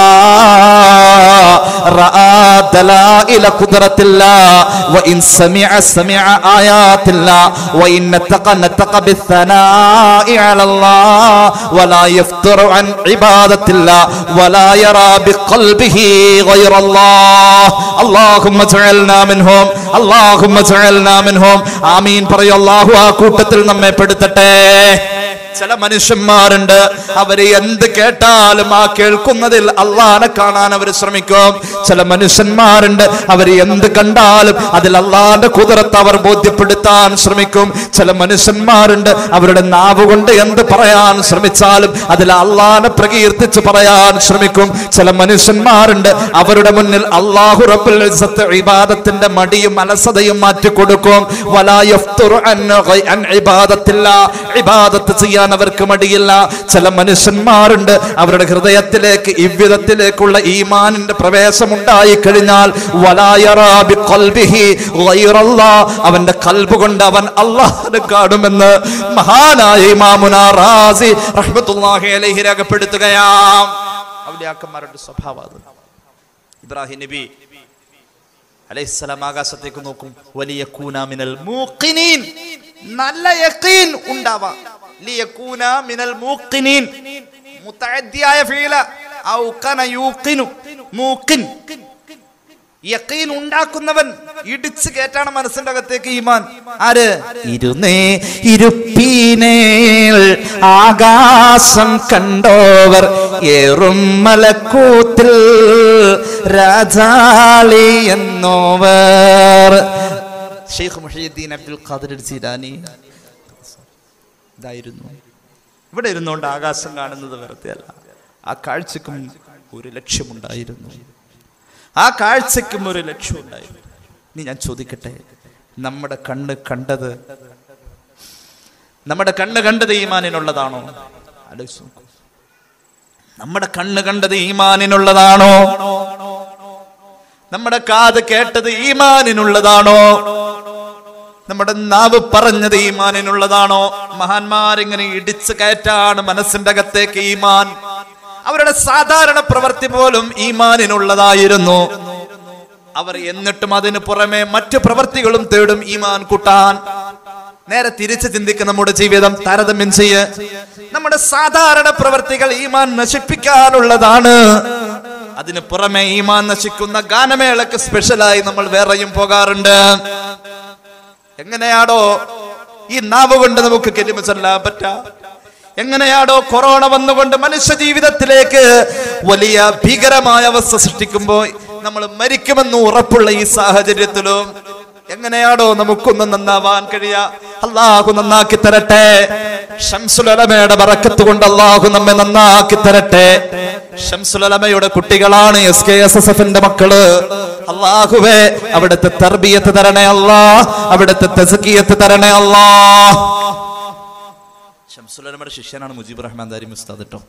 Speaker 2: റആ ദലായില ഖുദ്റത്തില്ല വഇൻ സമിഅ സമിഅ ആയാത്തില്ല വഇൻ നതഖ നതഖ ബിസ്സനാഇ അലല്ലാഹ് വലാ യഫ്തറു അൻ ഇബാദത്തില്ല വലാ യറാ ബിഖ بقلبه غير الله اللهم اجعلنا منهم اللهم اجعلنا منهم ആമീൻ പറയൂ അല്ലാഹു ആ കൂട്ടത്തിൽ നമ്മെ പെടുത്തട്ടെ ചില മനുഷ്യന്മാരുണ്ട് അവര് എന്ത് കേട്ടാലും ആ കേൾക്കുന്നതിൽ അള്ളാനെ കാണാൻ അവർ ശ്രമിക്കും ചില മനുഷ്യന്മാരുണ്ട് അവർ എന്ത് കണ്ടാലും അതിൽ അള്ളാന്റെ കുതിരത്ത് അവർ ബോധ്യപ്പെടുത്താൻ ശ്രമിക്കും ചില മനുഷ്യന്മാരുണ്ട് അവരുടെ നാവ് കൊണ്ട് എന്ത് പറയാൻ ശ്രമിച്ചാലും അതിൽ അള്ളാനെ പ്രകീർത്തിച്ച് പറയാൻ ശ്രമിക്കും ചില മനുഷ്യന്മാരുണ്ട് അവരുടെ മുന്നിൽ അള്ളാഹു റബ്ബുൽ ഇസ്സത്ത് ഇബാദത്തിന്റെ മടിയും അലസതയും മാറ്റി കൊടുക്കും വലാ യഫ്തുറു അൻ ഗൈ- അൻ ഇബാദത്തില്ല ഇബാദത്ത് ചെയ്യാൻ അവർക്ക് മടിയില്ല ചില മനുഷ്യന്മാരുണ്ട് അവരുടെ ഹൃദയത്തിലേക്ക് ഇவ்விധത്തിലേക്കുള്ള ഈമാനിന്റെ പ്രവേശം ഉണ്ടായി കഴിഞ്ഞാൽ വലാ യറാ ബിഖൽബിഹി ഗൈറല്ലാഹ്. അവന്റെ കൽബ് കൊണ്ട് അവൻ അള്ളാഹിനെ കാണുമെന്ന് മഹാനായ ഇമാമുന റാസി റഹ്മത്തുള്ളാഹി അലൈഹി രേഖപ്പെടുത്തുകയാം ഔലിയാക്കന്മാരുടെ സ്വഭാവം അത് ഇബ്രാഹിം നബി അലൈഹിസ്സലാം ആകാശത്തേക്ക് നോക്കും വലിയ കൂനാമിനൽ മൂക്കിനീൻ നല്ല യഖീൻ ഉണ്ടാവാം ലിയകൂന മിനൽ മൂക്കിനീൻ മുതഅദ്ദിയായ ഫീല ഔഖന യൂഖിനു മൂക്കിൻ യഖീൻ ഉണ്ടാക്കുന്നവൻ ഇടിച്ചു കയറ്റാണ് മനസ്സിന്റെ അകത്തേക്ക് ഈമാൻ ആര് ഇരുന്നേ ഇരുപ്പീനേൽ ആകാശം കണ്ടോവർ ഏറും മലക്കൂത്തിൽ രാജാളി എന്നോവർ ഷെയ്ഖ് മുഹീദ്ദീൻ അബ്ദുൽ ഖാദിർ ജീലാനി ഇതായിരുന്നു ഇവിടെ ഇരുന്നുകൊണ്ട് ആകാശം കാണുന്നത് വെറുതെ അല്ല ആ കാഴ്ചക്കും ഒരു ലക്ഷ്യമുണ്ടായിരുന്നു ആ കാഴ്ചയ്ക്കും ഒരു ലക്ഷ്യമുണ്ടായിരുന്നു ഇനി ഞാൻ ചോദിക്കട്ടെ നമ്മുടെ കണ്ണ് കണ്ടത് നമ്മുടെ കണ്ണ് കണ്ടത് ഈമാനിനുള്ളതാണോ ആലോചിച്ച് നോക്കൂ നമ്മുടെ കണ്ണ് കണ്ടത് ഈമാനിനുള്ളതാണോ നമ്മുടെ കാത് കേട്ടത് ഈമാനിനുള്ളതാണോ നമ്മുടെ നാവ് പറഞ്ഞത് ഈമാനിനുള്ളതാണോ മഹാന്മാരിങ്ങനെ ഇടിച്ചു കയറ്റാണ് മനസ്സിന്റെ അകത്തേക്ക് ഈമാൻ അവരുടെ സാധാരണ പ്രവൃത്തി പോലും ഈമാനിനുള്ളതായിരുന്നു അവർ എന്നിട്ടും അതിന് പുറമെ മറ്റു പ്രവൃത്തികളും തേടും ഈമാൻ കൂട്ടാൻ നേരെ തിരിച്ച് ചിന്തിക്കുന്ന നമ്മുടെ ജീവിതം താരതമ്യം ചെയ്യ് നമ്മുടെ സാധാരണ പ്രവൃത്തികൾ ഈമാൻ നശിപ്പിക്കാനുള്ളതാണ് അതിന് പുറമെ ഈമാൻ നശിക്കുന്ന ഗാനമേളക്ക് സ്പെഷ്യലായി നമ്മൾ വേറെയും പോകാറുണ്ട് എങ്ങനെയാടോ ഈ നാവ് കൊണ്ട് നമുക്ക് കെലിമ ചൊല്ലാൻ പറ്റാ എങ്ങനെയാടോ കൊറോണ വന്നുകൊണ്ട് മനുഷ്യ ജീവിതത്തിലേക്ക് വലിയ ഭീകരമായ അവസ്ഥ സൃഷ്ടിക്കുമ്പോൾ നമ്മൾ മരിക്കുമെന്ന് ഉറപ്പുള്ള ഈ സാഹചര്യത്തിലും എങ്ങനെയാടോ നമുക്കൊന്ന് നന്നാവാൻ കഴിയാ അള്ളാഹു നന്നാക്കി തരട്ടെ ഷംസുലമയുടെ ബറക്കത്ത് കൊണ്ട് അള്ളാഹു നമ്മെ നന്നാക്കി തരട്ടെ ഷംസുലമയുടെ കുട്ടികളാണ് എസ് കെ എസ് എസ് എഫിന്റെ മക്കള് അള്ളാഹുവേ അവിടുത്തെ തർബിയത്ത് തരണേ അല്ലാ അവിടുത്തെ തെസക്കിയത്ത് തരണേ അല്ലാ ഷംസുലമയുടെ ശിഷ്യനാണ് മുജീബ് റഹ്മാൻ ദാരി മുസ്താദ് കേട്ടോ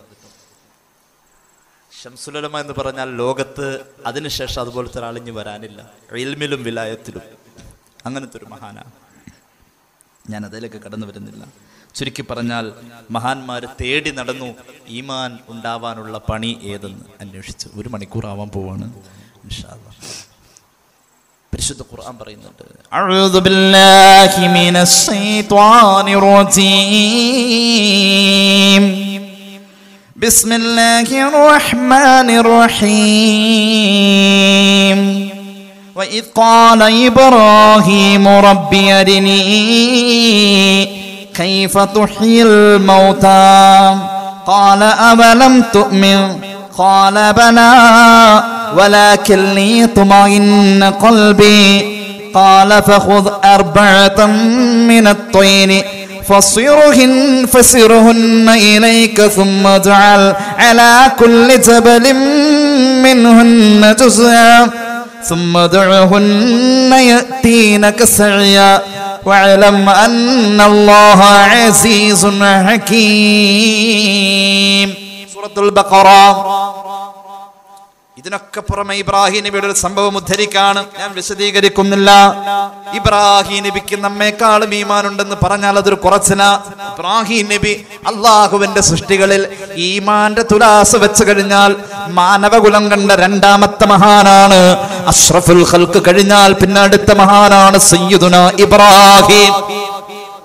Speaker 2: ഷംസുലമ എന്ന് പറഞ്ഞാൽ ലോകത്ത് അതിനുശേഷം അതുപോലത്തെ ഒരാളിഞ്ഞ് വരാനില്ല ഇൽമിലും വിലായത്തിലും അങ്ങനത്തെ ഒരു മഹാനാണ് ഞാൻ അതിലേക്ക് കടന്നു വരുന്നില്ല ചുരുക്കി പറഞ്ഞാൽ മഹാന്മാർ തേടി നടന്നു ഈമാൻ ഉണ്ടാവാനുള്ള പണി ഏതെന്ന് അന്വേഷിച്ച് ഒരു മണിക്കൂർ ആവാൻ പോവാണ് ഇൻഷാ അല്ലാ. പരിശുദ്ധ ഖുർആൻ പറയുന്നുണ്ട് അഊദു ബില്ലാഹി മിനശ് ശൈത്വാനിർ റജീം ബിസ്മില്ലാഹിർ റഹ്മാനിർ റഹീം وإذ قال إبراهيم رب أرني كيف تحيي الموتى قال أولم تؤمن قال بلى ولكن ليطمئن قلبي قال فخذ أربعة من الطين فصرهن فسرهن إليك ثم اجعل على كل جبل منهن جزءا ثم ادعهن يأتينك سعيا واعلم أن الله عزيز حكيم سورة البقرة ഇതിനൊക്കെ പുറമെ ഇബ്രാഹിം നബിയുടെ ഒരു സംഭവം ഉദ്ധരിക്കാണ് ഞാൻ വിശദീകരിക്കുന്നില്ല ഇബ്രാഹിം നബിക്ക് നമ്മെക്കാളും ഈമാനുണ്ടെന്ന് പറഞ്ഞാൽ അതൊരു കുറച്ചില ഇബ്രാഹിം നബി അള്ളാഹുവിന്റെ സൃഷ്ടികളിൽ ഈമാന്റെ തുലാസ് വെച്ച് കഴിഞ്ഞാൽ മാനവകുലം കണ്ട രണ്ടാമത്തെ മഹാനാണ് അഷ്റഫുൽ ഖൽക്ക് കഴിഞ്ഞാൽ പിന്നെ അടുത്ത മഹാനാണ് സയ്യിദുന ഇബ്രാഹിം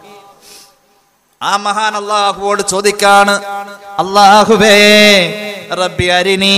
Speaker 2: ആ മഹാൻ അള്ളാഹുവോട് ചോദിക്കാണ് അള്ളാഹുവേ റബ്ബി അരിനീ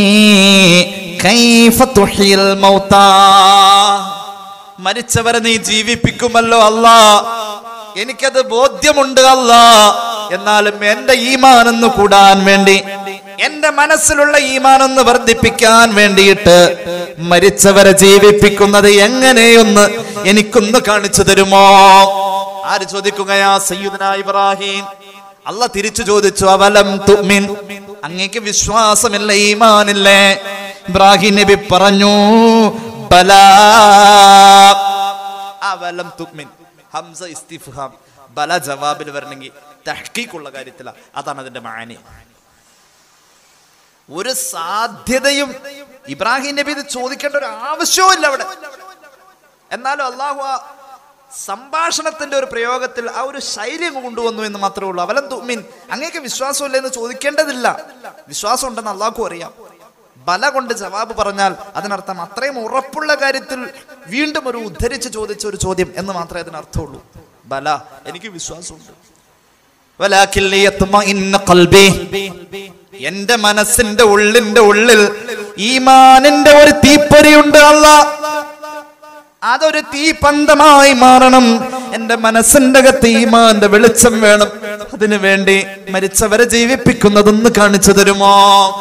Speaker 2: കൈഫ തുഹ്യിൽ മൗതാ മരിച്ചവരെ നീ ജീവിപ്പിക്കുമല്ലോ അല്ലാ എനിക്കത് ബോധ്യമുണ്ട് അല്ലാ എന്നാലും എന്റെ ഈമാനൊന്ന് കൂടാൻ വേണ്ടി എന്റെ മനസ്സിലുള്ള ഈമാനൊന്ന് വർദ്ധിപ്പിക്കാൻ വേണ്ടിയിട്ട് മരിച്ചവരെ ജീവിപ്പിക്കുന്നത് എങ്ങനെയൊന്ന് എനിക്കൊന്ന് കാണിച്ചു തരുമോ ആര് ചോദിക്കുകയാ സയ്യിദന ഇബ്രാഹിം അല്ല തിരിച്ചു ചോദിച്ചു അവലം തുമിൻ അങ്ങേക്ക് വിശ്വാസമില്ല ഈമാനില്ലേ ഇബ്രാഹിം നബി പറഞ്ഞു ബലാ അവലം തുമിൻ ഹംസ ഇസ്തിഫ്ഹാം ബല ജവാബിൽ വരണമെങ്കിൽ തഹ്ക്കീക്കുള്ള കാര്യത്തില അതാണ് അതിന്റെ മാനി ഒരു സാധ്യതയും ഇബ്രാഹിം നബി ഇത് ചോദിക്കേണ്ട ഒരു ആവശ്യവും ഇല്ല അവിടെ എന്നാലും അള്ളാഹു ആ സംഭാഷണത്തിന്റെ ഒരു പ്രയോഗത്തിൽ ആ ഒരു ശൈലി അങ്ങ് കൊണ്ടുവന്നു എന്ന് മാത്രമേ ഉള്ളൂ അവലം തുമ്മിൻ അങ്ങേക്ക് വിശ്വാസമില്ല എന്ന് ചോദിക്കേണ്ടതില്ല വിശ്വാസം ഉണ്ടെന്ന് അള്ളാഹു അറിയാം ബല കൊണ്ട് ജവാബ് പറഞ്ഞാൽ അതിനർത്ഥം അത്രയും ഉറപ്പുള്ള കാര്യത്തിൽ വീണ്ടും ഒരു ഉദ്ധരിച്ച് ചോദിച്ച ഒരു ചോദ്യം എന്ന് മാത്രമേ അതിനർത്ഥമുള്ളൂ ബല എനിക്ക് വിശ്വാസമുണ്ട് വലാക്കിൻ ലിയത്മഇന്ന ഖൽബി. എന്റെ മനസ്സിന്റെ ഉള്ളിന്റെ ഉള്ളിൽ ഈമാനിന്റെ ഒരു തീപ്പൊരിയുണ്ട് അല്ല അതൊരു തീപന്തമായി മാറണം എന്റെ മനസ്സിന്റെ അകത്ത് ഈമാന്റെ വെളിച്ചം വേണം അതിനു വേണ്ടി മരിച്ചവരെ ജീവിപ്പിക്കുന്നതൊന്ന് കാണിച്ചു തരുമോ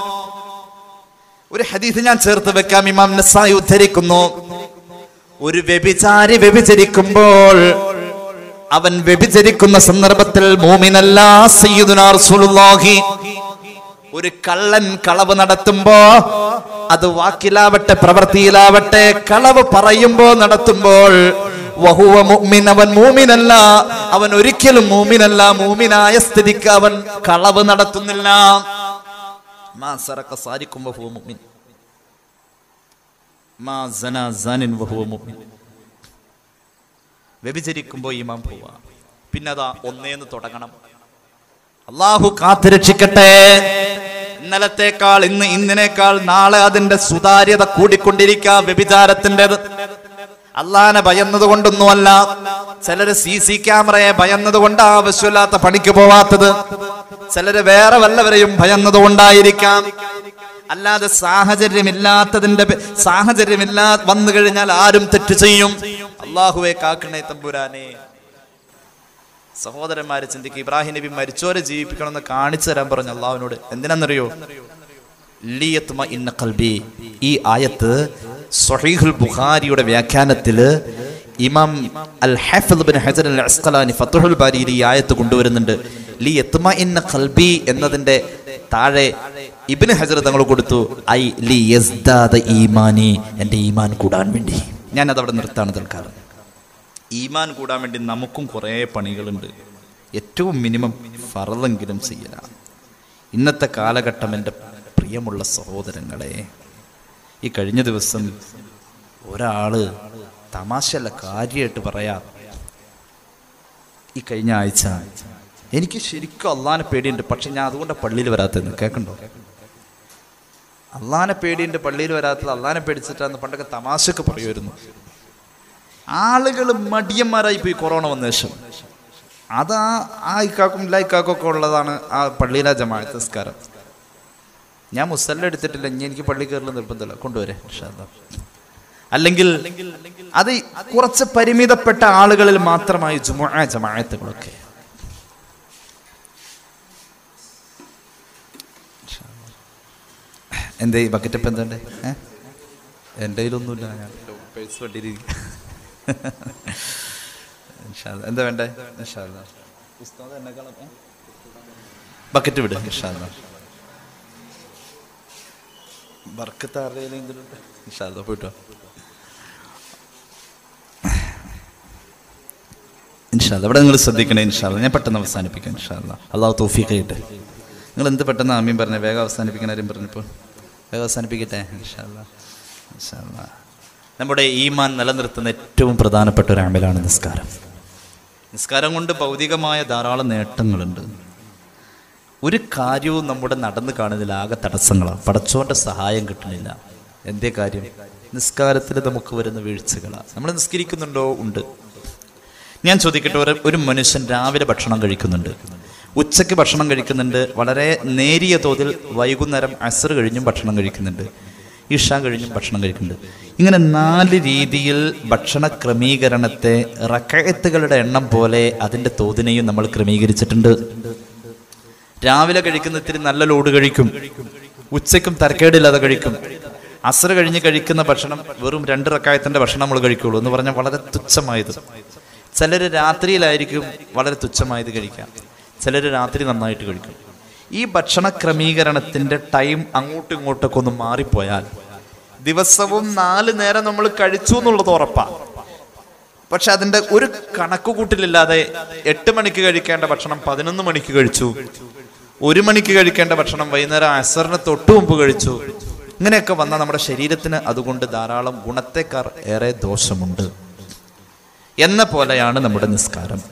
Speaker 2: ഒരു ഹദീസ് ഞാൻ ചേർത്ത് വെക്കാം ഇമാം നസായി ഉദ്ധരിക്കുന്നു ഒരു വ്യഭിചാരി വ്യഭിചരിക്കുമ്പോൾ അവൻ വ്യഭിചരിക്കുന്ന സന്ദർഭത്തിൽ മൂമിനല്ല സയ്യിദുനാ റസൂലുള്ളാഹി ഒരു കള്ളൻ കളവ് നടത്തുമ്പോ അത് വാക്കിലാവട്ടെ പ്രവൃത്തിയിലാവട്ടെ കളവ് പറയുമ്പോ നടത്തുമ്പോൾ വഹുവ മുഅ്മിൻ അവൻ മൂമിനല്ല അവൻ ഒരിക്കലും മൂമിനല്ല മൂമിനായ സ്ഥിതിക്ക് അവൻ കളവ് നടത്തുന്നില്ല മാ സറഖ സാരിക്കും വഹുവ മുഅ്മിൻ മാ സന സാനിൻ വഹുവ മുഅ്മിൻ വ്യഭിചരിക്കുമ്പോൾ ഈമാൻ പോവാ പിന്നെ അതാ ഒന്നേന്ന് തുടങ്ങണം അള്ളാഹു കാത്തുരക്ഷിക്കട്ടെ ഇന്നലത്തേക്കാൾ ഇന്ന് ഇന്നിനേക്കാൾ നാളെ അതിന്റെ സുതാര്യത കൂടിക്കൊണ്ടിരിക്കുക വ്യഭിചാരത്തിൻ്റെത് അള്ളാനെ ഭയന്നത് കൊണ്ടൊന്നുമല്ല ചിലര് സി സി ക്യാമറയെ ഭയന്നത് കൊണ്ട് ആവശ്യമില്ലാത്ത പണിക്ക് പോവാത്തത് ചിലര് വേറെ വല്ലവരെയും ഭയന്നത് കൊണ്ടായിരിക്കാം അല്ലാതെ സാഹചര്യമില്ലാത്തതിന്റെ പേ- സാഹചര്യമില്ലാ വന്നു കഴിഞ്ഞാൽ ആരും തെറ്റ് ചെയ്യും അള്ളാഹുവെ കാക്കണേ തമ്പുരാനെ സഹോദരന്മാരെ ചിന്തിക്കുക ഇബ്രാഹിം നബി മരിച്ചോരെ ജീവിപ്പിക്കണമെന്ന് കാണിച്ചു തരാൻ പറഞ്ഞു അള്ളാഹുവിനോട് എന്തിനാന്നറിയോ ലിയത്മ ഇന്ന ഖൽബി ഈ ആയത്ത് സ്വഹീഹുൽ ബുഖാരിയുടെ വ്യാഖ്യാനത്തില് ഇമാം അൽ ഹാഫിദ് ബിൻ ഹജർ അൽ അസ്ഖലാനി ഫത്തുഹുൽ ബാരിയിൽ ഈ ആയത്ത് കൊണ്ടുവരുന്നുണ്ട് ലി യത്മ ഇന്ന ഖൽബി എന്നതിന്റെ താഴെ ഇബ്നു ഹജർ തങ്ങൾ കൊടുത്തു ഐ ലി യസ്ദാദ ഈമാനി എൻ്റെ ഈമാൻ കൂടാൻ വേണ്ടി ഞാൻ അതവിടെ നിർത്താണ് തൽക്കാലം ഈമാൻ കൂടാൻ വേണ്ടി നമുക്കും കുറേ പണികളുണ്ട് ഏറ്റവും മിനിമം ഫറലെങ്കിലും ചെയ്യലാണ് ഇന്നത്തെ കാലഘട്ടം എൻ്റെ പ്രിയമുള്ള സഹോദരങ്ങളെ ഈ കഴിഞ്ഞ ദിവസം ഒരാള് തമാശല്ല കാര്യമായിട്ട് പറയാ ഈ കഴിഞ്ഞ ആഴ്ച എനിക്ക് ശരിക്കും അള്ളാനെ പേടിയുണ്ട് പക്ഷെ ഞാൻ അതുകൊണ്ട് പള്ളിയിൽ വരാത്തത് കേൾക്കണ്ടോ അള്ളാനെ പേടിയുണ്ട് പള്ളിയിൽ വരാത്തത് അള്ളാനെ പേടിച്ചിട്ടാന്ന് പണ്ടൊക്കെ തമാശക്ക് പറയുമായിരുന്നു ആളുകൾ മടിയന്മാരായി പോയി കൊറോണ വന്ന ശേഷം അത് ആ ആ ഇക്കാക്കും ഇല്ല ഇക്കാക്കും ഒക്കെ ഉള്ളതാണ് ആ പള്ളിയിലെ ജമാഅത്ത് നിസ്കാരം ഞാൻ മുസല്ല എടുത്തിട്ടില്ല ഇനി എനിക്ക് പള്ളി കയറൽ നിർബന്ധമില്ല കൊണ്ടുവരെ ഇൻഷാ അല്ലാ. അല്ലെങ്കിൽ അത് കുറച്ച് പരിമിതപ്പെട്ട ആളുകളിൽ മാത്രമായി ജുമുഅ ജമാഅത്തുകളൊക്കെ എന്തേ ഈ ബക്കറ്റ് ഇപ്പം എന്താ ഏ എൻ്റെ കയ്യിലൊന്നുമില്ല ഞാൻ പേഴ്സ് വണ്ടിയിരിക്കും എന്താ വേണ്ടേ ഇൻഷാ അല്ലാ. ഉസ്താദ് എന്നെക്കാളും, ഏ? ബക്കറ്റ് വിട് ഇൻഷാ അല്ലാ. ബർക്കത്ത് ആരുടെയെങ്കിലും ഇൻഷാ അല്ലാ, പോയിട്ട് വാ. ഇൻഷാല്ല ഇവിടെ നിങ്ങൾ ശ്രദ്ധിക്കണേ ഇൻഷാല്ല ഞാൻ പെട്ടെന്ന് അവസാനിപ്പിക്കാം ഇൻഷാല്ല അള്ളാഹു തോഫീക്ക് ആയിട്ട് നിങ്ങൾ എന്ത് പെട്ടെന്ന് ആമീൻ പറഞ്ഞേ വേഗം അവസാനിപ്പിക്കുന്ന കാര്യം പറഞ്ഞപ്പോൾ വേഗം അവസാനിപ്പിക്കട്ടെ ഇൻഷാല്ല ഇൻഷാല്ല നമ്മുടെ ഈമാൻ നിലനിർത്തുന്ന ഏറ്റവും പ്രധാനപ്പെട്ട ഒരു അമലാണ് നിസ്കാരം നിസ്കാരം കൊണ്ട് ഭൗതികമായ ധാരാളം നേട്ടങ്ങളുണ്ട് ഒരു കാര്യവും നമ്മുടെ നടന്നു കാണുന്നതിൽ ആകെ തടസ്സങ്ങളാണ് പടച്ചോന്റെ സഹായം കിട്ടുന്നില്ല എന്തേ കാര്യം നിസ്കാരത്തിൽ നമുക്ക് വരുന്ന വീഴ്ചകളാണ് നമ്മൾ നിസ്കരിക്കുന്നുണ്ടോ ഉണ്ട് ഞാൻ ചോദിക്കട്ടെ ഒരു ഒരു മനുഷ്യൻ രാവിലെ ഭക്ഷണം കഴിക്കുന്നുണ്ട് ഉച്ചയ്ക്ക് ഭക്ഷണം കഴിക്കുന്നുണ്ട് വളരെ നേരിയ തോതിൽ വൈകുന്നേരം അസർ കഴിഞ്ഞും ഭക്ഷണം കഴിക്കുന്നുണ്ട് ഇഷ കഴിഞ്ഞും ഭക്ഷണം കഴിക്കുന്നുണ്ട് ഇങ്ങനെ നാല് രീതിയിൽ ഭക്ഷണ ക്രമീകരണത്തെ റക്കയത്തുകളുടെ എണ്ണം പോലെ അതിൻ്റെ തോതിനെയും നമ്മൾ ക്രമീകരിച്ചിട്ടുണ്ട് രാവിലെ കഴിക്കുന്ന ഇത്തിരി നല്ല ലോഡ് കഴിക്കും ഉച്ചയ്ക്കും തരക്കേടില്ലാതെ കഴിക്കും അസർ കഴിഞ്ഞ് കഴിക്കുന്ന ഭക്ഷണം വെറും രണ്ട് റക്കായത്തിന്റെ ഭക്ഷണം നമ്മൾ കഴിക്കുള്ളൂ എന്ന് പറഞ്ഞാൽ വളരെ തുച്ഛമായത് ചിലർ രാത്രിയിലായിരിക്കും വളരെ തുച്ഛമായത് കഴിക്കാം ചിലർ രാത്രി നന്നായിട്ട് കഴിക്കും ഈ ഭക്ഷണ ക്രമീകരണത്തിന്റെ ടൈം അങ്ങോട്ടും ഇങ്ങോട്ടൊക്കെ ഒന്ന് മാറിപ്പോയാൽ ദിവസവും നാല് നേരം നമ്മൾ കഴിച്ചു എന്നുള്ളത് ഉറപ്പാണ് പക്ഷെ അതിന്റെ ഒരു കണക്കുകൂട്ടിലില്ലാതെ എട്ട് മണിക്ക് കഴിക്കേണ്ട ഭക്ഷണം പതിനൊന്ന് മണിക്ക് കഴിച്ചു ഒരു മണിക്ക് കഴിക്കേണ്ട ഭക്ഷണം വൈകുന്നേരം അസറിന് തൊട്ടു മുമ്പ് കഴിച്ചു ഇങ്ങനെയൊക്കെ വന്നാൽ നമ്മുടെ ശരീരത്തിന് അതുകൊണ്ട് ധാരാളം ഗുണത്തെക്കാർ ഏറെ ദോഷമുണ്ട് എന്ന പോലെയാണ് നമ്മുടെ നിസ്കാരം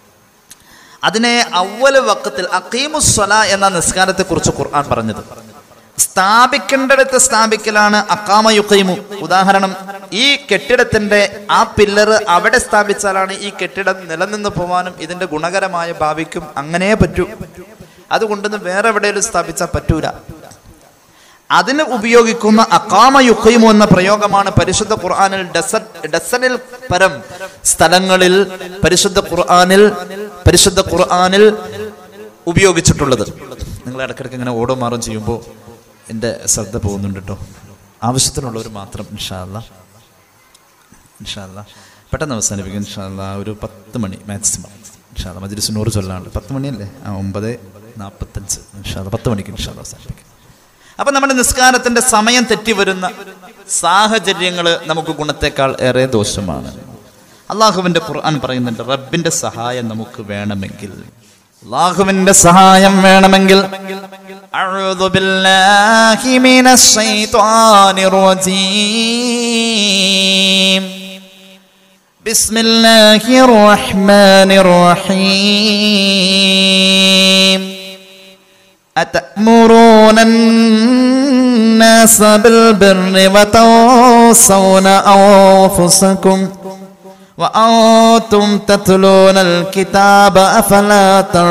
Speaker 2: അതിനെ അവല് വക്കത്തിൽ അക്കീമുസ്വല എന്ന നിസ്കാരത്തെ കുറിച്ച് ഖുർആൻ പറഞ്ഞത് സ്ഥാപിക്കേണ്ടടുത്ത് സ്ഥാപിക്കലാണ് അക്കാമ യുക്കൈമു ഉദാഹരണം ഈ കെട്ടിടത്തിന്റെ ആ പില്ലർ അവിടെ സ്ഥാപിച്ചാലാണ് ഈ കെട്ടിടം നിലനിന്ന് പോവാനും ഇതിന്റെ ഗുണകരമായ ഭാവിക്കും അങ്ങനെ പറ്റൂ അതുകൊണ്ടൊന്നും വേറെ എവിടെയെങ്കിലും സ്ഥാപിച്ചാൽ പറ്റൂല അതിന് ഉപയോഗിക്കുന്ന അക്കാമ യുക്കൈമു എന്ന പ്രയോഗമാണ് പരിശുദ്ധ ഖുർആനിൽ ഡസ ഡസനിൽ പരം സ്ഥലങ്ങളിൽ പരിശുദ്ധ ഖുർആനിൽ പരിശുദ്ധ ഖുർആനിൽ ഉപയോഗിച്ചിട്ടുള്ളത് നിങ്ങൾ ഇടയ്ക്കിടയ്ക്ക് ഇങ്ങനെ ഓടോ മാറും ചെയ്യുമ്പോൾ എൻ്റെ ശ്രദ്ധ പോകുന്നുണ്ട് കേട്ടോ ആവശ്യത്തിനുള്ളവർ മാത്രം ഇൻഷാല്ല ഇൻഷാല്ല പെട്ടെന്ന് അവസാനിപ്പിക്കും ഇൻഷാല്ല ഒരു പത്ത് മണി മാക്സിമം ഇൻഷാല്ല മജിലിസ് നൂറ് ചൊല്ലാണ്ട് പത്ത് മണിയല്ലേ ആ ഒമ്പത് നാൽപ്പത്തഞ്ച് ഇൻഷാല്ല പത്ത് മണിക്ക് ഇൻഷാല്ല അവസാനിപ്പിക്കും അപ്പൊ നമ്മുടെ നിസ്കാരത്തിന്റെ സമയം തെറ്റി വരുന്ന സാഹചര്യങ്ങൾ നമുക്ക് ഗുണത്തെക്കാൾ ഏറെ ദോഷമാണ് അള്ളാഹുവിന്റെ ഖുർആൻ പറയുന്നുണ്ട് റബ്ബിന്റെ സഹായം നമുക്ക് വേണമെങ്കിൽ അള്ളാഹുവിന്റെ സഹായം വേണമെങ്കിൽ അഊദു ബില്ലാഹി മിനശ് ശൈത്വാനിർ റജീം ബിസ്മില്ലാഹിർ റഹ്മാനിർ റഹീം أتأمرون الناس بالبر وتنسون أنفسكم وأنتم تتلون الكتاب أفلا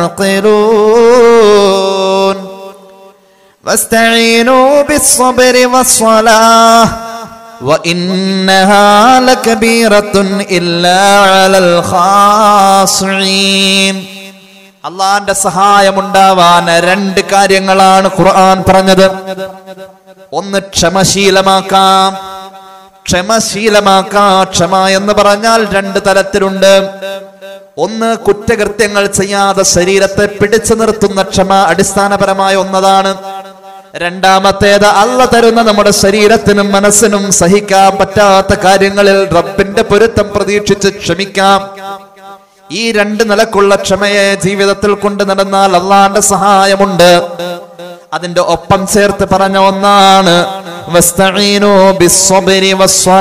Speaker 2: تعقلون واستعينوا بالصبر والصلاة وإنها لكبيرة إلا على الخاشعين അള്ളാന്റെ സഹായമുണ്ടാവാൻ രണ്ട് കാര്യങ്ങളാണ് ഖുർആൻ പറഞ്ഞത് ഒന്ന് ക്ഷമശീലമാക്കാം ക്ഷമശീലമാക്കാം ക്ഷമ എന്ന് പറഞ്ഞാൽ രണ്ട് തരത്തിലുണ്ട് ഒന്ന് കുറ്റകൃത്യങ്ങൾ ചെയ്യാതെ ശരീരത്തെ പിടിച്ചു നിർത്തുന്ന ക്ഷമ അടിസ്ഥാനപരമായ ഒന്നതാണ് രണ്ടാമത്തേത് അല്ല തരുന്ന നമ്മുടെ ശരീരത്തിനും മനസ്സിനും സഹിക്കാൻ പറ്റാത്ത കാര്യങ്ങളിൽ റബ്ബിന്റെ പൊരുത്തം പ്രതീക്ഷിച്ച് ക്ഷമിക്കാം ഈ രണ്ട് നിലക്കുള്ള ക്ഷമയെ ജീവിതത്തിൽ കൊണ്ട് നടന്നാൽ അള്ളാന്റെ സഹായമുണ്ട് അതിന്റെ ഒപ്പം ചേർത്ത് പറഞ്ഞ ഒന്നാണ് വസ്തഈനു ബിസ്സബ്രി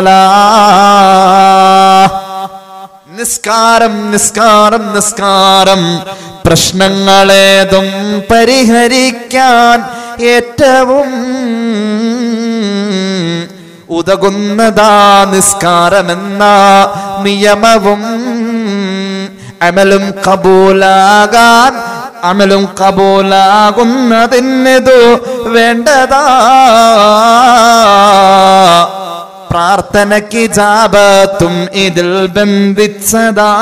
Speaker 2: വസ്സലാ നിസ്കാരം നിസ്കാരം നിസ്കാരം പ്രശ്നങ്ങളേതും പരിഹരിക്കാൻ ഏറ്റവും ഉതകുന്നതാ നിസ്കാരമെന്ന നിയമവും അമലും കബൂലാകാൻ അമലും കബൂലാകുന്നതിനതു വേണ്ടതാ പ്രാർത്ഥനയ്ക്ക് ജാപത്തും ഇതിൽ ബന്ധിച്ചതാ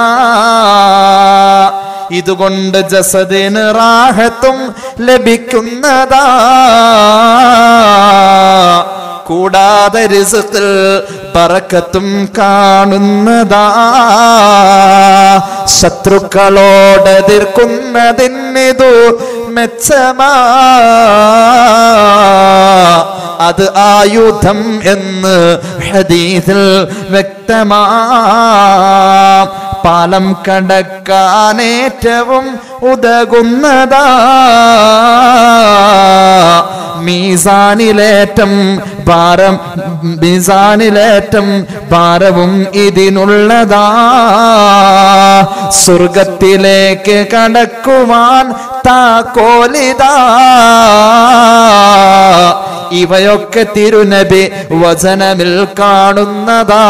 Speaker 2: ഇതുകൊണ്ട് ജസദിന് റാഹത്തും ലഭിക്കുന്നതാ കൂടാതെ റിസുക്കിൽ പറക്കത്തും കാണുന്നതാ ശത്രുക്കളോട് എതിർക്കുന്നതിനിതു മെച്ചമാ അത് ആയുധം എന്ന് ഹദീസിൽ വ്യക്തമാ പാലം കടക്കാനേറ്റവും ഉതകുന്നതാ മീസാനിലേറ്റം ഭാരം മീസാനിലേറ്റം ഭാരവും ഇതിനുള്ളതാ സ്വർഗത്തിലേക്ക് കടക്കുവാൻ താക്കോലിതാ ഇവയൊക്കെ തിരുനബി വചനമിൽ കാണുന്നതാ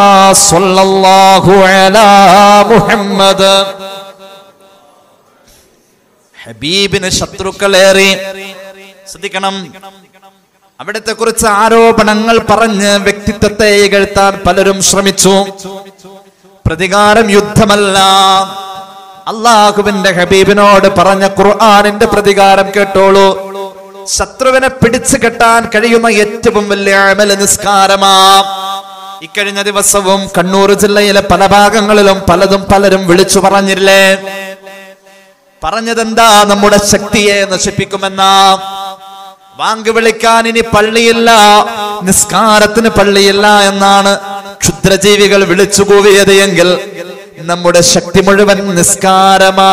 Speaker 2: സല്ലല്ലാഹു അലാ മുഹമ്മദ് ഹബീബിന് ശത്രുക്കളേറി ശ്രദ്ധിക്കണം അവിടത്തെ കുറിച്ച് ആരോപണങ്ങൾ പറഞ്ഞ് വ്യക്തിത്വത്തെ ഇകഴ്ത്താൻ പലരും ശ്രമിച്ചു പ്രതികാരം യുദ്ധമല്ല അള്ളാഹുവിന്റെ ഹബീബിനോട് പറഞ്ഞ ഖുർആാനിന്റെ പ്രതികാരം കേട്ടോളൂ ശത്രുവിനെ പിടിച്ചു കെട്ടാൻ കഴിയുന്ന ഏറ്റവും വലിയ അമല നിസ്കാരമാ ഇക്കഴിഞ്ഞ ദിവസവും കണ്ണൂർ ജില്ലയിലെ പല ഭാഗങ്ങളിലും പലതും പലരും വിളിച്ചു പറഞ്ഞില്ലേ പറഞ്ഞതെന്താ നമ്മുടെ ശക്തിയെ നശിപ്പിക്കുമെന്നാ വാങ്ക് വിളിക്കാൻ ഇനി പള്ളിയില്ല നിസ്കാരത്തിന് പള്ളിയില്ല എന്നാണ് ക്ഷുദ്രജീവികൾ വിളിച്ചു കൂവിയത് എങ്കിൽ നമ്മുടെ ശക്തി മുഴുവൻ നിസ്കാരമാ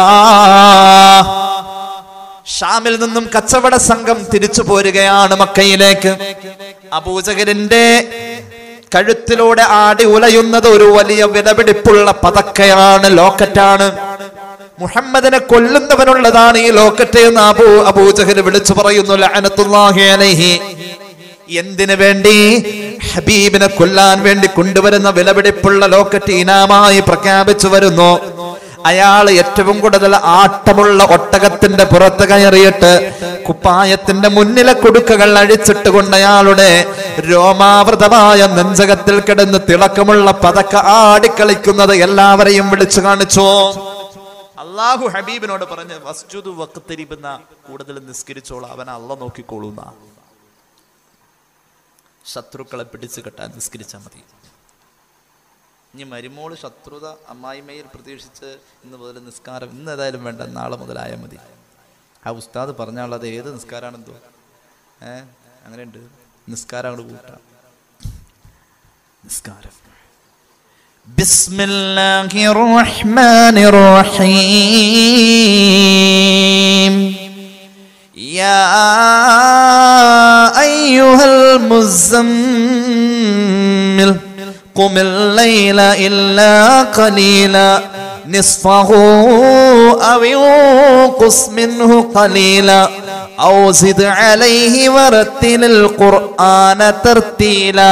Speaker 2: ഷാമിൽ നിന്നും കച്ചവട സംഘം തിരിച്ചു പോരുകയാണ് മക്കയിലേക്ക് അബൂജകരിന്റെ കഴുത്തിലൂടെ ആടി ഉലയുന്നത് ഒരു വലിയ വിലപിടിപ്പുള്ള പതക്കയാണ് ലോക്കറ്റാണ് മുഹമ്മദിനെ കൊല്ലുന്നവനുള്ളതാണ് ഈ ലോക്കറ്റ് എന്ന് അബൂ അബൂജഹൽ വിളിച്ചു പറയുന്നു ലഅനത്തുല്ലാഹി അലൈഹി എന്തിനു വേണ്ടി ഹബീബിനെ കൊല്ലാൻ വേണ്ടി കൊണ്ടുവരുന്ന വിലപിടിപ്പുള്ള ലോക്കറ്റ് ഇനാമായി പ്രഖ്യാപിച്ചു വരുന്നു അയാൾ ഏറ്റവും കൂടുതൽ ആട്ടമുള്ള ഒട്ടകത്തിന്റെ പുറത്ത് കയറിയിട്ട് കുപ്പായത്തിന്റെ മുന്നിലെ കുടുക്കകൾ അഴിച്ചിട്ട് കൊണ്ട് അയാളുടെ രോമാവൃതമായ നെഞ്ചകത്തിൽ കിടന്ന് തിളക്കമുള്ള പതക്ക ആടിക്കളിക്കുന്നത് എല്ലാവരെയും വിളിച്ചു കാണിച്ചു അള്ളാഹു ഹബീബിനോട് പറഞ്ഞ് വസ്തുതു വക്കത്തിരിക്കുന്ന കൂടുതൽ നിസ്കരിച്ചോളൂ അവനെ അള്ള നോക്കിക്കോളൂന്ന ശത്രുക്കളെ പിടിച്ചു കെട്ടാൻ നിസ്കരിച്ചാൽ മതി ഇനി മരുമോള് ശത്രുത അമ്മായിമയിൽ പ്രതീക്ഷിച്ച് ഇന്ന് മുതൽ നിസ്കാരം ഇന്ന് ഏതായാലും വേണ്ട നാളെ മുതലായാൽ മതി ആ ഉസ്താദ് പറഞ്ഞാളത് ഏത് നിസ്കാരമാണെന്തോ ഏ അങ്ങനെയുണ്ട് നിസ്കാരം അങ്ങോട്ട് കൂട്ടാം നിസ്കാരം بسم الله الرحمن الرحيم يا أيها المزمل قم الليل إلا قليلا نصفه أو انقص منه قليلا أو زد عليه ورتل القرآن ترتيلا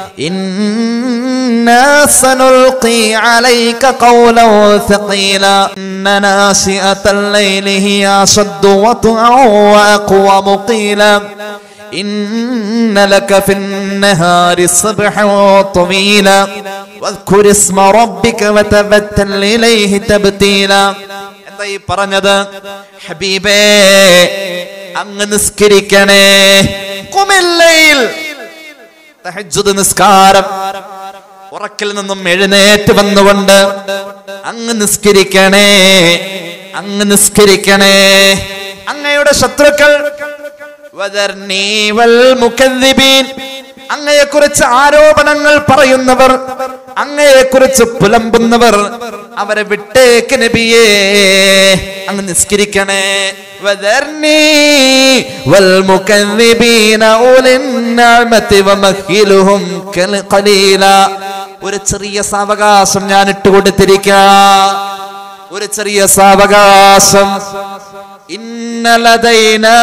Speaker 2: إنا سنلقي عليك قولا ثقيلا إن ناشئة الليل هي أشد وطئا وأقوم قيلا إن لك في النهار صبحا طويلا واذكر اسم ربك وتبتل إليه تبتيلا എന്താ ഈ പറഞ്ഞത് ഹബീബേ അങ്ങ് നിസ്കരിക്കണേ കുമില്ലയിൽ തഹജ്ജുദ് നിസ്കാരം ഉറക്കിൽ നിന്നും എഴുന്നേറ്റ് വന്നുകൊണ്ട് അങ്ങ് നിസ്കരിക്കണേ അങ്ങ് നിസ്കരിക്കണേ അങ്ങയുടെ ശത്രുക്കൾ വദർനീ വൽ മുകദ്ദിബീൻ അങ്ങയെക്കുറിച്ച് ആരോപണങ്ങൾ പറയുന്നവർ അങ്ങയെക്കുറിച്ച് പുലമ്പുന്നവർ അവരെ വിട്ടേക്ക് നബിയേ അങ്ങ് നിസ്കരിക്കണേ വദർനീ വൽ മുകദ്ദിബീന ഉലിൻ നിഅമതി വമഹിലുഹും കല- ഖലീല ഒരു ചെറിയ സാവകാശം ഞാൻ ഇട്ടുകൊടുത്തിരിക്കാം ഒരു ചെറിയ സാവകാശം ഇന്ന ലദൈനാ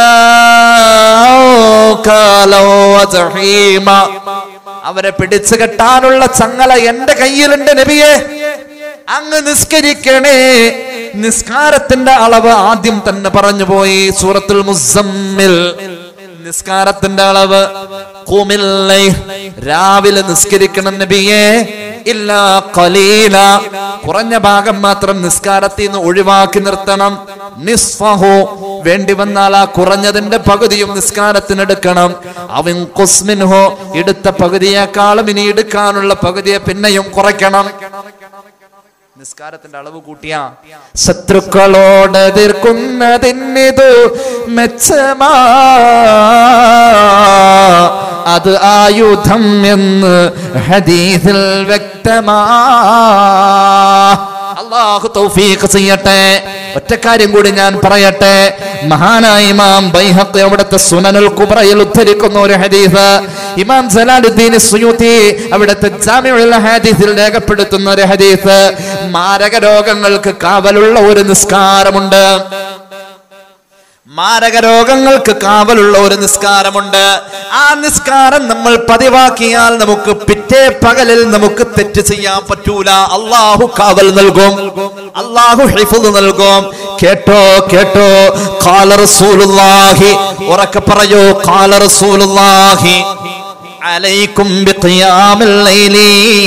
Speaker 2: കാലോ വജഹീമ. അവരെ പിടിച്ചു കെട്ടാനുള്ള ചങ്ങല എന്റെ കയ്യിലുണ്ട് നബിയെ അങ്ങ് നിസ്കരിക്കണേ നിസ്കാരത്തിന്റെ അളവ് ആദ്യം തന്നെ പറഞ്ഞു പോയി സൂറത്തുൽ മുസമ്മിൽ നിസ്കാരത്തിന്റെ അളവ് ഖുമില്ലൈ. രാവിലെ നിസ്കരിക്കണം നബിയെ ഇല്ല കലീല കുറഞ്ഞ ഭാഗം മാത്രം നിസ്കാരത്തിൽ നിന്ന് ഒഴിവാക്കി നിർത്തണം നിസ്ഫഹു വേണ്ടി വന്നാൽ ആ കുറഞ്ഞതിന്റെ പകുതിയും നിസ്കാരത്തിനെടുക്കണം അവൻ കുസ്മിൻഹോ എടുത്ത പകുതിയേക്കാളും ഇനി എടുക്കാനുള്ള പകുതിയെ പിന്നെയും കുറയ്ക്കണം നിസ്കാരത്തിന്റെ അളവ് കൂട്ടിയ ശത്രുക്കളോട് എതിർക്കുന്നതിന്നിതു മെച്ചമാ അത് ആയുധം എന്ന് ഹദീസിൽ വ്യക്തമാ അള്ളാഹു തൗഫീഖ് ചെയ്യട്ടെ ഒറ്റ കാര്യം കൂടി ഞാൻ പറയട്ടെ മഹാനായ ഇമാം ബൈഹഖി അവിടുത്തെ സുനനുൽ കുബ്രയിൽ ഉദ്ധരിക്കുന്ന ഒരു ഹദീസ് ഇമാം ജലാലുദ്ദീൻ സുയൂത്തി അവിടുത്തെ ജാമിഉൽ ഹദീസിൽ രേഖപ്പെടുത്തുന്ന ഒരു ഹദീസ് മാരക രോഗങ്ങൾക്ക് കാവലുള്ള ഒരു നിസ്കാരമുണ്ട് മാരക രോഗങ്ങൾക്ക് കാവലുള്ള ഒരു നിസ്കാരമുണ്ട് ആ നിസ്കാരം നമ്മൾ പതിവാക്കിയാൽ നമുക്ക് പിറ്റേ പകലിൽ നമുക്ക് തെറ്റ് ചെയ്യാൻ പറ്റൂല അള്ളാഹു കാവൽ നൽകും അള്ളാഹു ഹിഫുദ് നൽകും കേട്ടോ കേട്ടോ ഖാല റസൂലുള്ളാഹി ഉറക്കെ പറയൂ ഖാല റസൂലുള്ളാഹി അലൈക്കും ബിഖിയാമിൽ ലൈലി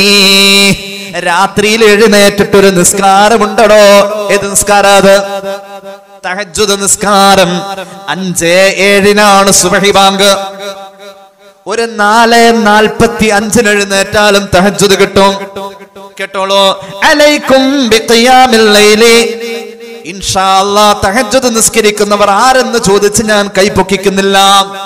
Speaker 2: രാത്രിയിൽ എഴുന്നേറ്റിട്ടൊരു നിസ്കാരമുണ്ടടോ ഏത് നിസ്കാരം അത് തഹജ്ജുദ് നിസ്കാരം അഞ്ച് ഏഴിനാണ് സുബഹി ബാങ്ക് ഒരു നാല് നാൽപ്പത്തി അഞ്ചിന് എഴുന്നേറ്റാലും തഹജ്ജുദ് കിട്ടും കേട്ടോളൂ അലൈക്കും ബിഖിയാമിൽ ലൈലി ഇൻഷാ അല്ലാ തഹജ്ജുദ് നിസ്കരിക്കുന്നവർ ആരെന്ന് ചോദിച്ച് ഞാൻ കൈപൊക്കിക്കുന്നില്ല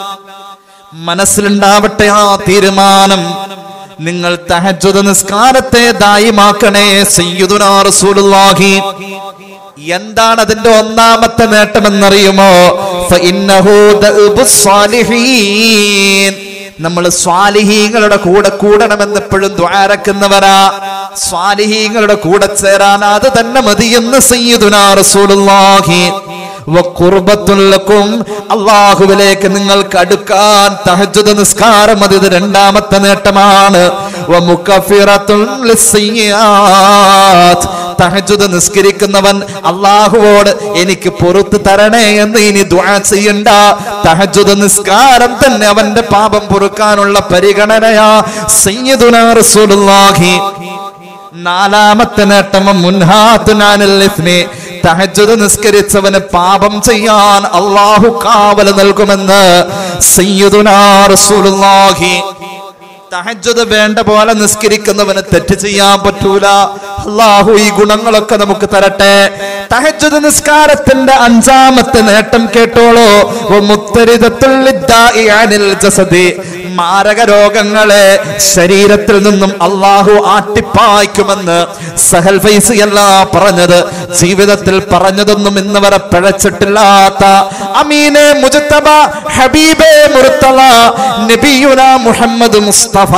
Speaker 2: മനസ്സിലുണ്ടാവട്ടെ ആ തീരുമാനം നിങ്ങൾ തഹജ്ജുദ് നിസ്കാരത്തെ ദായിമാക്കണേ സയ്യിദുനാ റസൂലുള്ളാഹി എന്താണ് അതിന്റെ ഒന്നാമത്തെ നേട്ടമെന്നറിയുമോ ഫഇന്നഹു ദഅബുസ് സാലിഹീൻ നമ്മൾ സ്വാലിഹീങ്ങളുടെ കൂടെ കൂടണമെന്ന് എപ്പോഴും ദ്വാരക്കുന്നവരാ സ്വാലിഹീങ്ങളുടെ കൂടെ ചേരാൻ അത് തന്നെ മതിയെന്ന് സയ്യിദുനാ റസൂലുള്ളാഹി വഖുർബത്തുല്ലക്കും അള്ളാഹുവിലേക്ക് നിങ്ങൾക്ക് അടുക്കാൻ തഹജ്ജുദ് നിസ്കാരം അത് ഇത് രണ്ടാമത്തെ നേട്ടമാണ് വമുക്കഫിറത്തുൻ ലിസ്സിയ്യാത്ത് തഹജ്ജുദ് നിസ്കരിക്കുന്നവൻ അള്ളാഹുവോട് എനിക്ക് പുറത്തു തരണേ എന്ന് ഇനി ദുആ ചെയ്യണ്ട തഹജ്ജുദ് നിസ്കാരം തന്നെ അവന്റെ പാപം പൊറുക്കാനുള്ള പരിഗണനയാ സയ്യിദുനാ റസൂലുള്ളാഹി നാലാമത്തെ നേട്ടം മുൻഹാത്തുനാനിൽ ഇസ്മി തഹജ്ജുദ് നിസ്കരിച്ചവന് പാപം ചെയ്യാൻ അള്ളാഹു കാവൽ നൽകുമെന്ന് സയ്യിദുനാ റസൂലുള്ളാഹി തഹജ്ജുദ് വേണ്ട പോലെ നിസ്കരിക്കുന്നവന് തെറ്റ് ചെയ്യാൻ പറ്റൂല അള്ളാഹു ഈ ഗുണങ്ങളൊക്കെ നമുക്ക് തരട്ടെ തഹജ്ജുദ് നിസ്കാരത്തിന്റെ അഞ്ചാമത്തെ നേട്ടം കേട്ടോളൂ മുത്തരിദത്തുൽ ലിദ്ദാഇ അനിൽ ജസദി മാരക രോഗങ്ങളെ ശരീരത്തിൽ നിന്നും അള്ളാഹു ആട്ടിപ്പായ്ക്കുമെന്ന് സഹൽ ഫൈസ് അല്ല പറഞ്ഞത് ജീവിതത്തിൽ പറഞ്ഞതൊന്നും ഇന്ന് വരെ പിഴച്ചിട്ടില്ലാത്ത അമീനെ മുജത്തബ ഹബീബെ മുർത്തല നബിയുന മുഹമ്മദ് മുസ്തഫ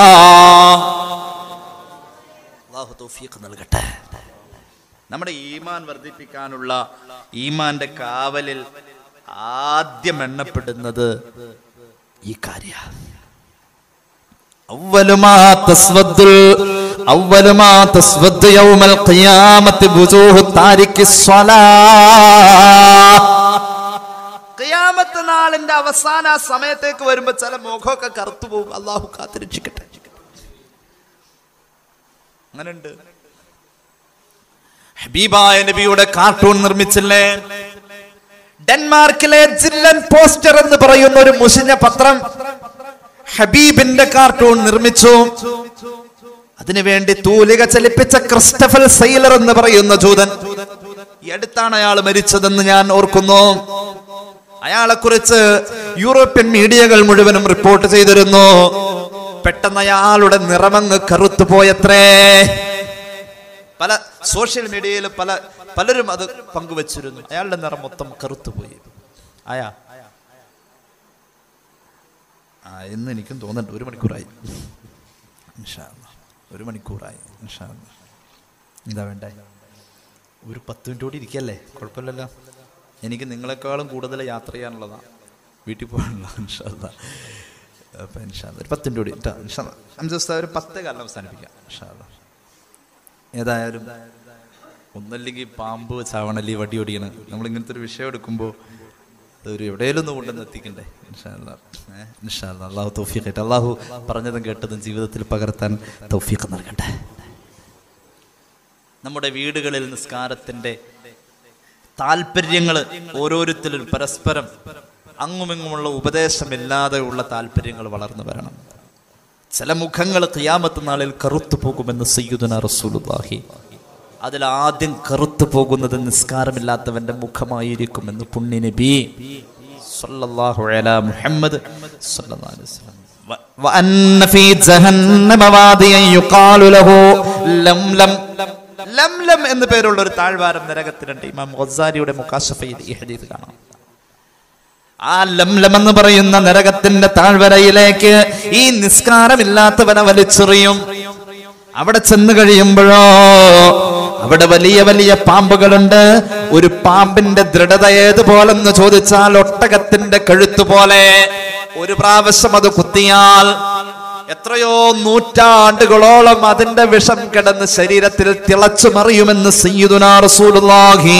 Speaker 2: അള്ളാഹു തൗഫീഖ് നൽകട്ടെ നമ്മുടെ ഈമാൻ വർദ്ധിപ്പിക്കാനുള്ള ഈമാന്റെ കാവലിൽ ആദ്യം എണ്ണപ്പെടുന്നത് ഈ കാര്യ അവലുമാ തസ്വദ്ദുൽ അവലുമാ തസ്വദ് യൗമൽ ഖിയാമത്തി വുജൂഹു താരിഖി സ്വലാ ഖിയാമത്ത് നാളിന്റെ അവസാന ആ സമയത്തേക്ക് വരുമ്പോ ചില മുഖമൊക്കെ കറുത്തു പോകും അള്ളാഹു കാത്തിരക്ഷിക്കട്ടെ അങ്ങനെയുണ്ട് ഹബീബായ നബിയുടെ കാർട്ടൂൺ നിർമ്മിച്ചില്ലേ ഡെൻമാർക്കിലെ ജില്ലൻ പോസ്റ്റർ എന്ന് പറയുന്ന ഒരു മുഷിഞ്ഞ പത്രം ഹബീബിന്റെ കാർട്ടൂൺ നിർമ്മിച്ചു അതിനുവേണ്ടി തൂലിക ചലിപ്പിച്ച ക്രിസ്റ്റഫൽ സെയിലർ എന്ന് പറയുന്ന ജൂതൻ ഈ അടുത്താണ് അയാൾ മരിച്ചതെന്ന് ഞാൻ ഓർക്കുന്നു അയാളെ കുറിച്ച് യൂറോപ്യൻ മീഡിയകൾ മുഴുവനും റിപ്പോർട്ട് ചെയ്തിരുന്നു പെട്ടെന്ന് അയാളുടെ നിറമങ്ങ് കറുത്തു പോയത്രേ പല സോഷ്യൽ മീഡിയയിൽ പല പലരും അത് പങ്കുവച്ചിരുന്നു അയാളുടെ നിറം മൊത്തം കറുത്തുപോയി ആയാ ആ എന്ന് എനിക്കും തോന്നുന്നുണ്ട് ഒരു മണിക്കൂറായി ഇൻഷാ അല്ലാ. ഒരു മണിക്കൂറായി ഇൻഷാ അല്ലാ. ഇതാ വേണ്ടേ ഒരു പത്ത് മിനിറ്റ് കൂടി ഇരിക്കല്ലേ കുഴപ്പമില്ലല്ലോ എനിക്ക് നിങ്ങളെക്കാളും കൂടുതൽ യാത്ര ചെയ്യാനുള്ളതാണ് വീട്ടിൽ പോകാനുള്ള ഇൻഷാ അല്ലാ. അപ്പൊ ഇൻഷാ അല്ലാ. ഒരു പത്ത് മിനിറ്റ് കൂടി ഇട്ടാ ഇൻഷാ അല്ലാ. അഞ്ച് ദിവസത്തെ ഒരു പത്ത് കാലം അവസാനിപ്പിക്കാം ഇൻഷാ അല്ലാ. ഏതായാലും ഒന്നല്ലെങ്കിൽ പാമ്പ് ചാവണല്ലി വടി ഒടിയണ് നമ്മൾ ഇങ്ങനത്തെ ഒരു വിഷയം എടുക്കുമ്പോൾ അതൊരു എവിടെയെങ്കിലും ഒന്ന് കൊണ്ടുവന്ന് എത്തിക്കണ്ടേ ഇൻഷാ അല്ലാ. ഏ? ഇൻഷാ അല്ലാ. അള്ളാഹു തൗഫീഖ് ആയിട്ട് അള്ളാഹു പറഞ്ഞതും കേട്ടതും ജീവിതത്തിൽ പകർത്താൻ തൗഫീഖ് നൽകട്ടെ നമ്മുടെ വീടുകളിൽ നിസ്കാരത്തിന്റെ താല്പര്യങ്ങൾ ഓരോരുത്തരും പരസ്പരം അങ്ങുമിങ്ങുമുള്ള ഉപദേശമില്ലാതെയുള്ള താല്പര്യങ്ങൾ വളർന്നു വരണം ചില മുഖങ്ങൾ ഖിയാമത്ത് നാളിൽ കറുത്തു പോകുമെന്ന് സയ്യുദന റസൂലുള്ളാഹി അതിൽ ആദ്യം കറുത്തു പോകുന്നത് നിസ്കാരമില്ലാത്തവന്റെ മുഖമായിരിക്കുമെന്ന് പുണ്യ നബി സല്ലല്ലാഹു അലാ മുഹമ്മദ് സല്ലല്ലാഹു അലൈഹി വസല്ലം വ- വഅന്ന ഫീ ജഹന്നമ വാദിയൻ യുഖാലു ലഹു ലംലം ലംലം എന്ന് പേരുള്ള ഒരു താഴ്വാരം നരകത്തിലുണ്ട് ഇമാം ഗസാരിയുടെ മുക്കാശഫയിൽ ഈ ഹദീസ് കാണാം ആ ലംലം എന്ന് പറയുന്ന നരകത്തിന്റെ താഴ്വരയിലേക്ക് ഈ നിസ്കാരമില്ലാത്തവനെ വലിച്ചെറിയും അവിടെ ചെന്ന് കഴിയുമ്പോഴോ അവിടെ വലിയ വലിയ പാമ്പുകളുണ്ട് ഒരു പാമ്പിന്റെ ദൃഢത ഏതുപോലെന്ന് ചോദിച്ചാൽ ഒട്ടകത്തിന്റെ കഴുത്ത് പോലെ ഒരു പ്രാവശ്യം അത് കുത്തിയാൽ എത്രയോ നൂറ്റാണ്ടുകളോളം അതിന്റെ വിഷം കിടന്ന് ശരീരത്തിൽ തിളച്ചു മറിയുമെന്ന് സയ്യിദുനാ റസൂലുള്ളാഹി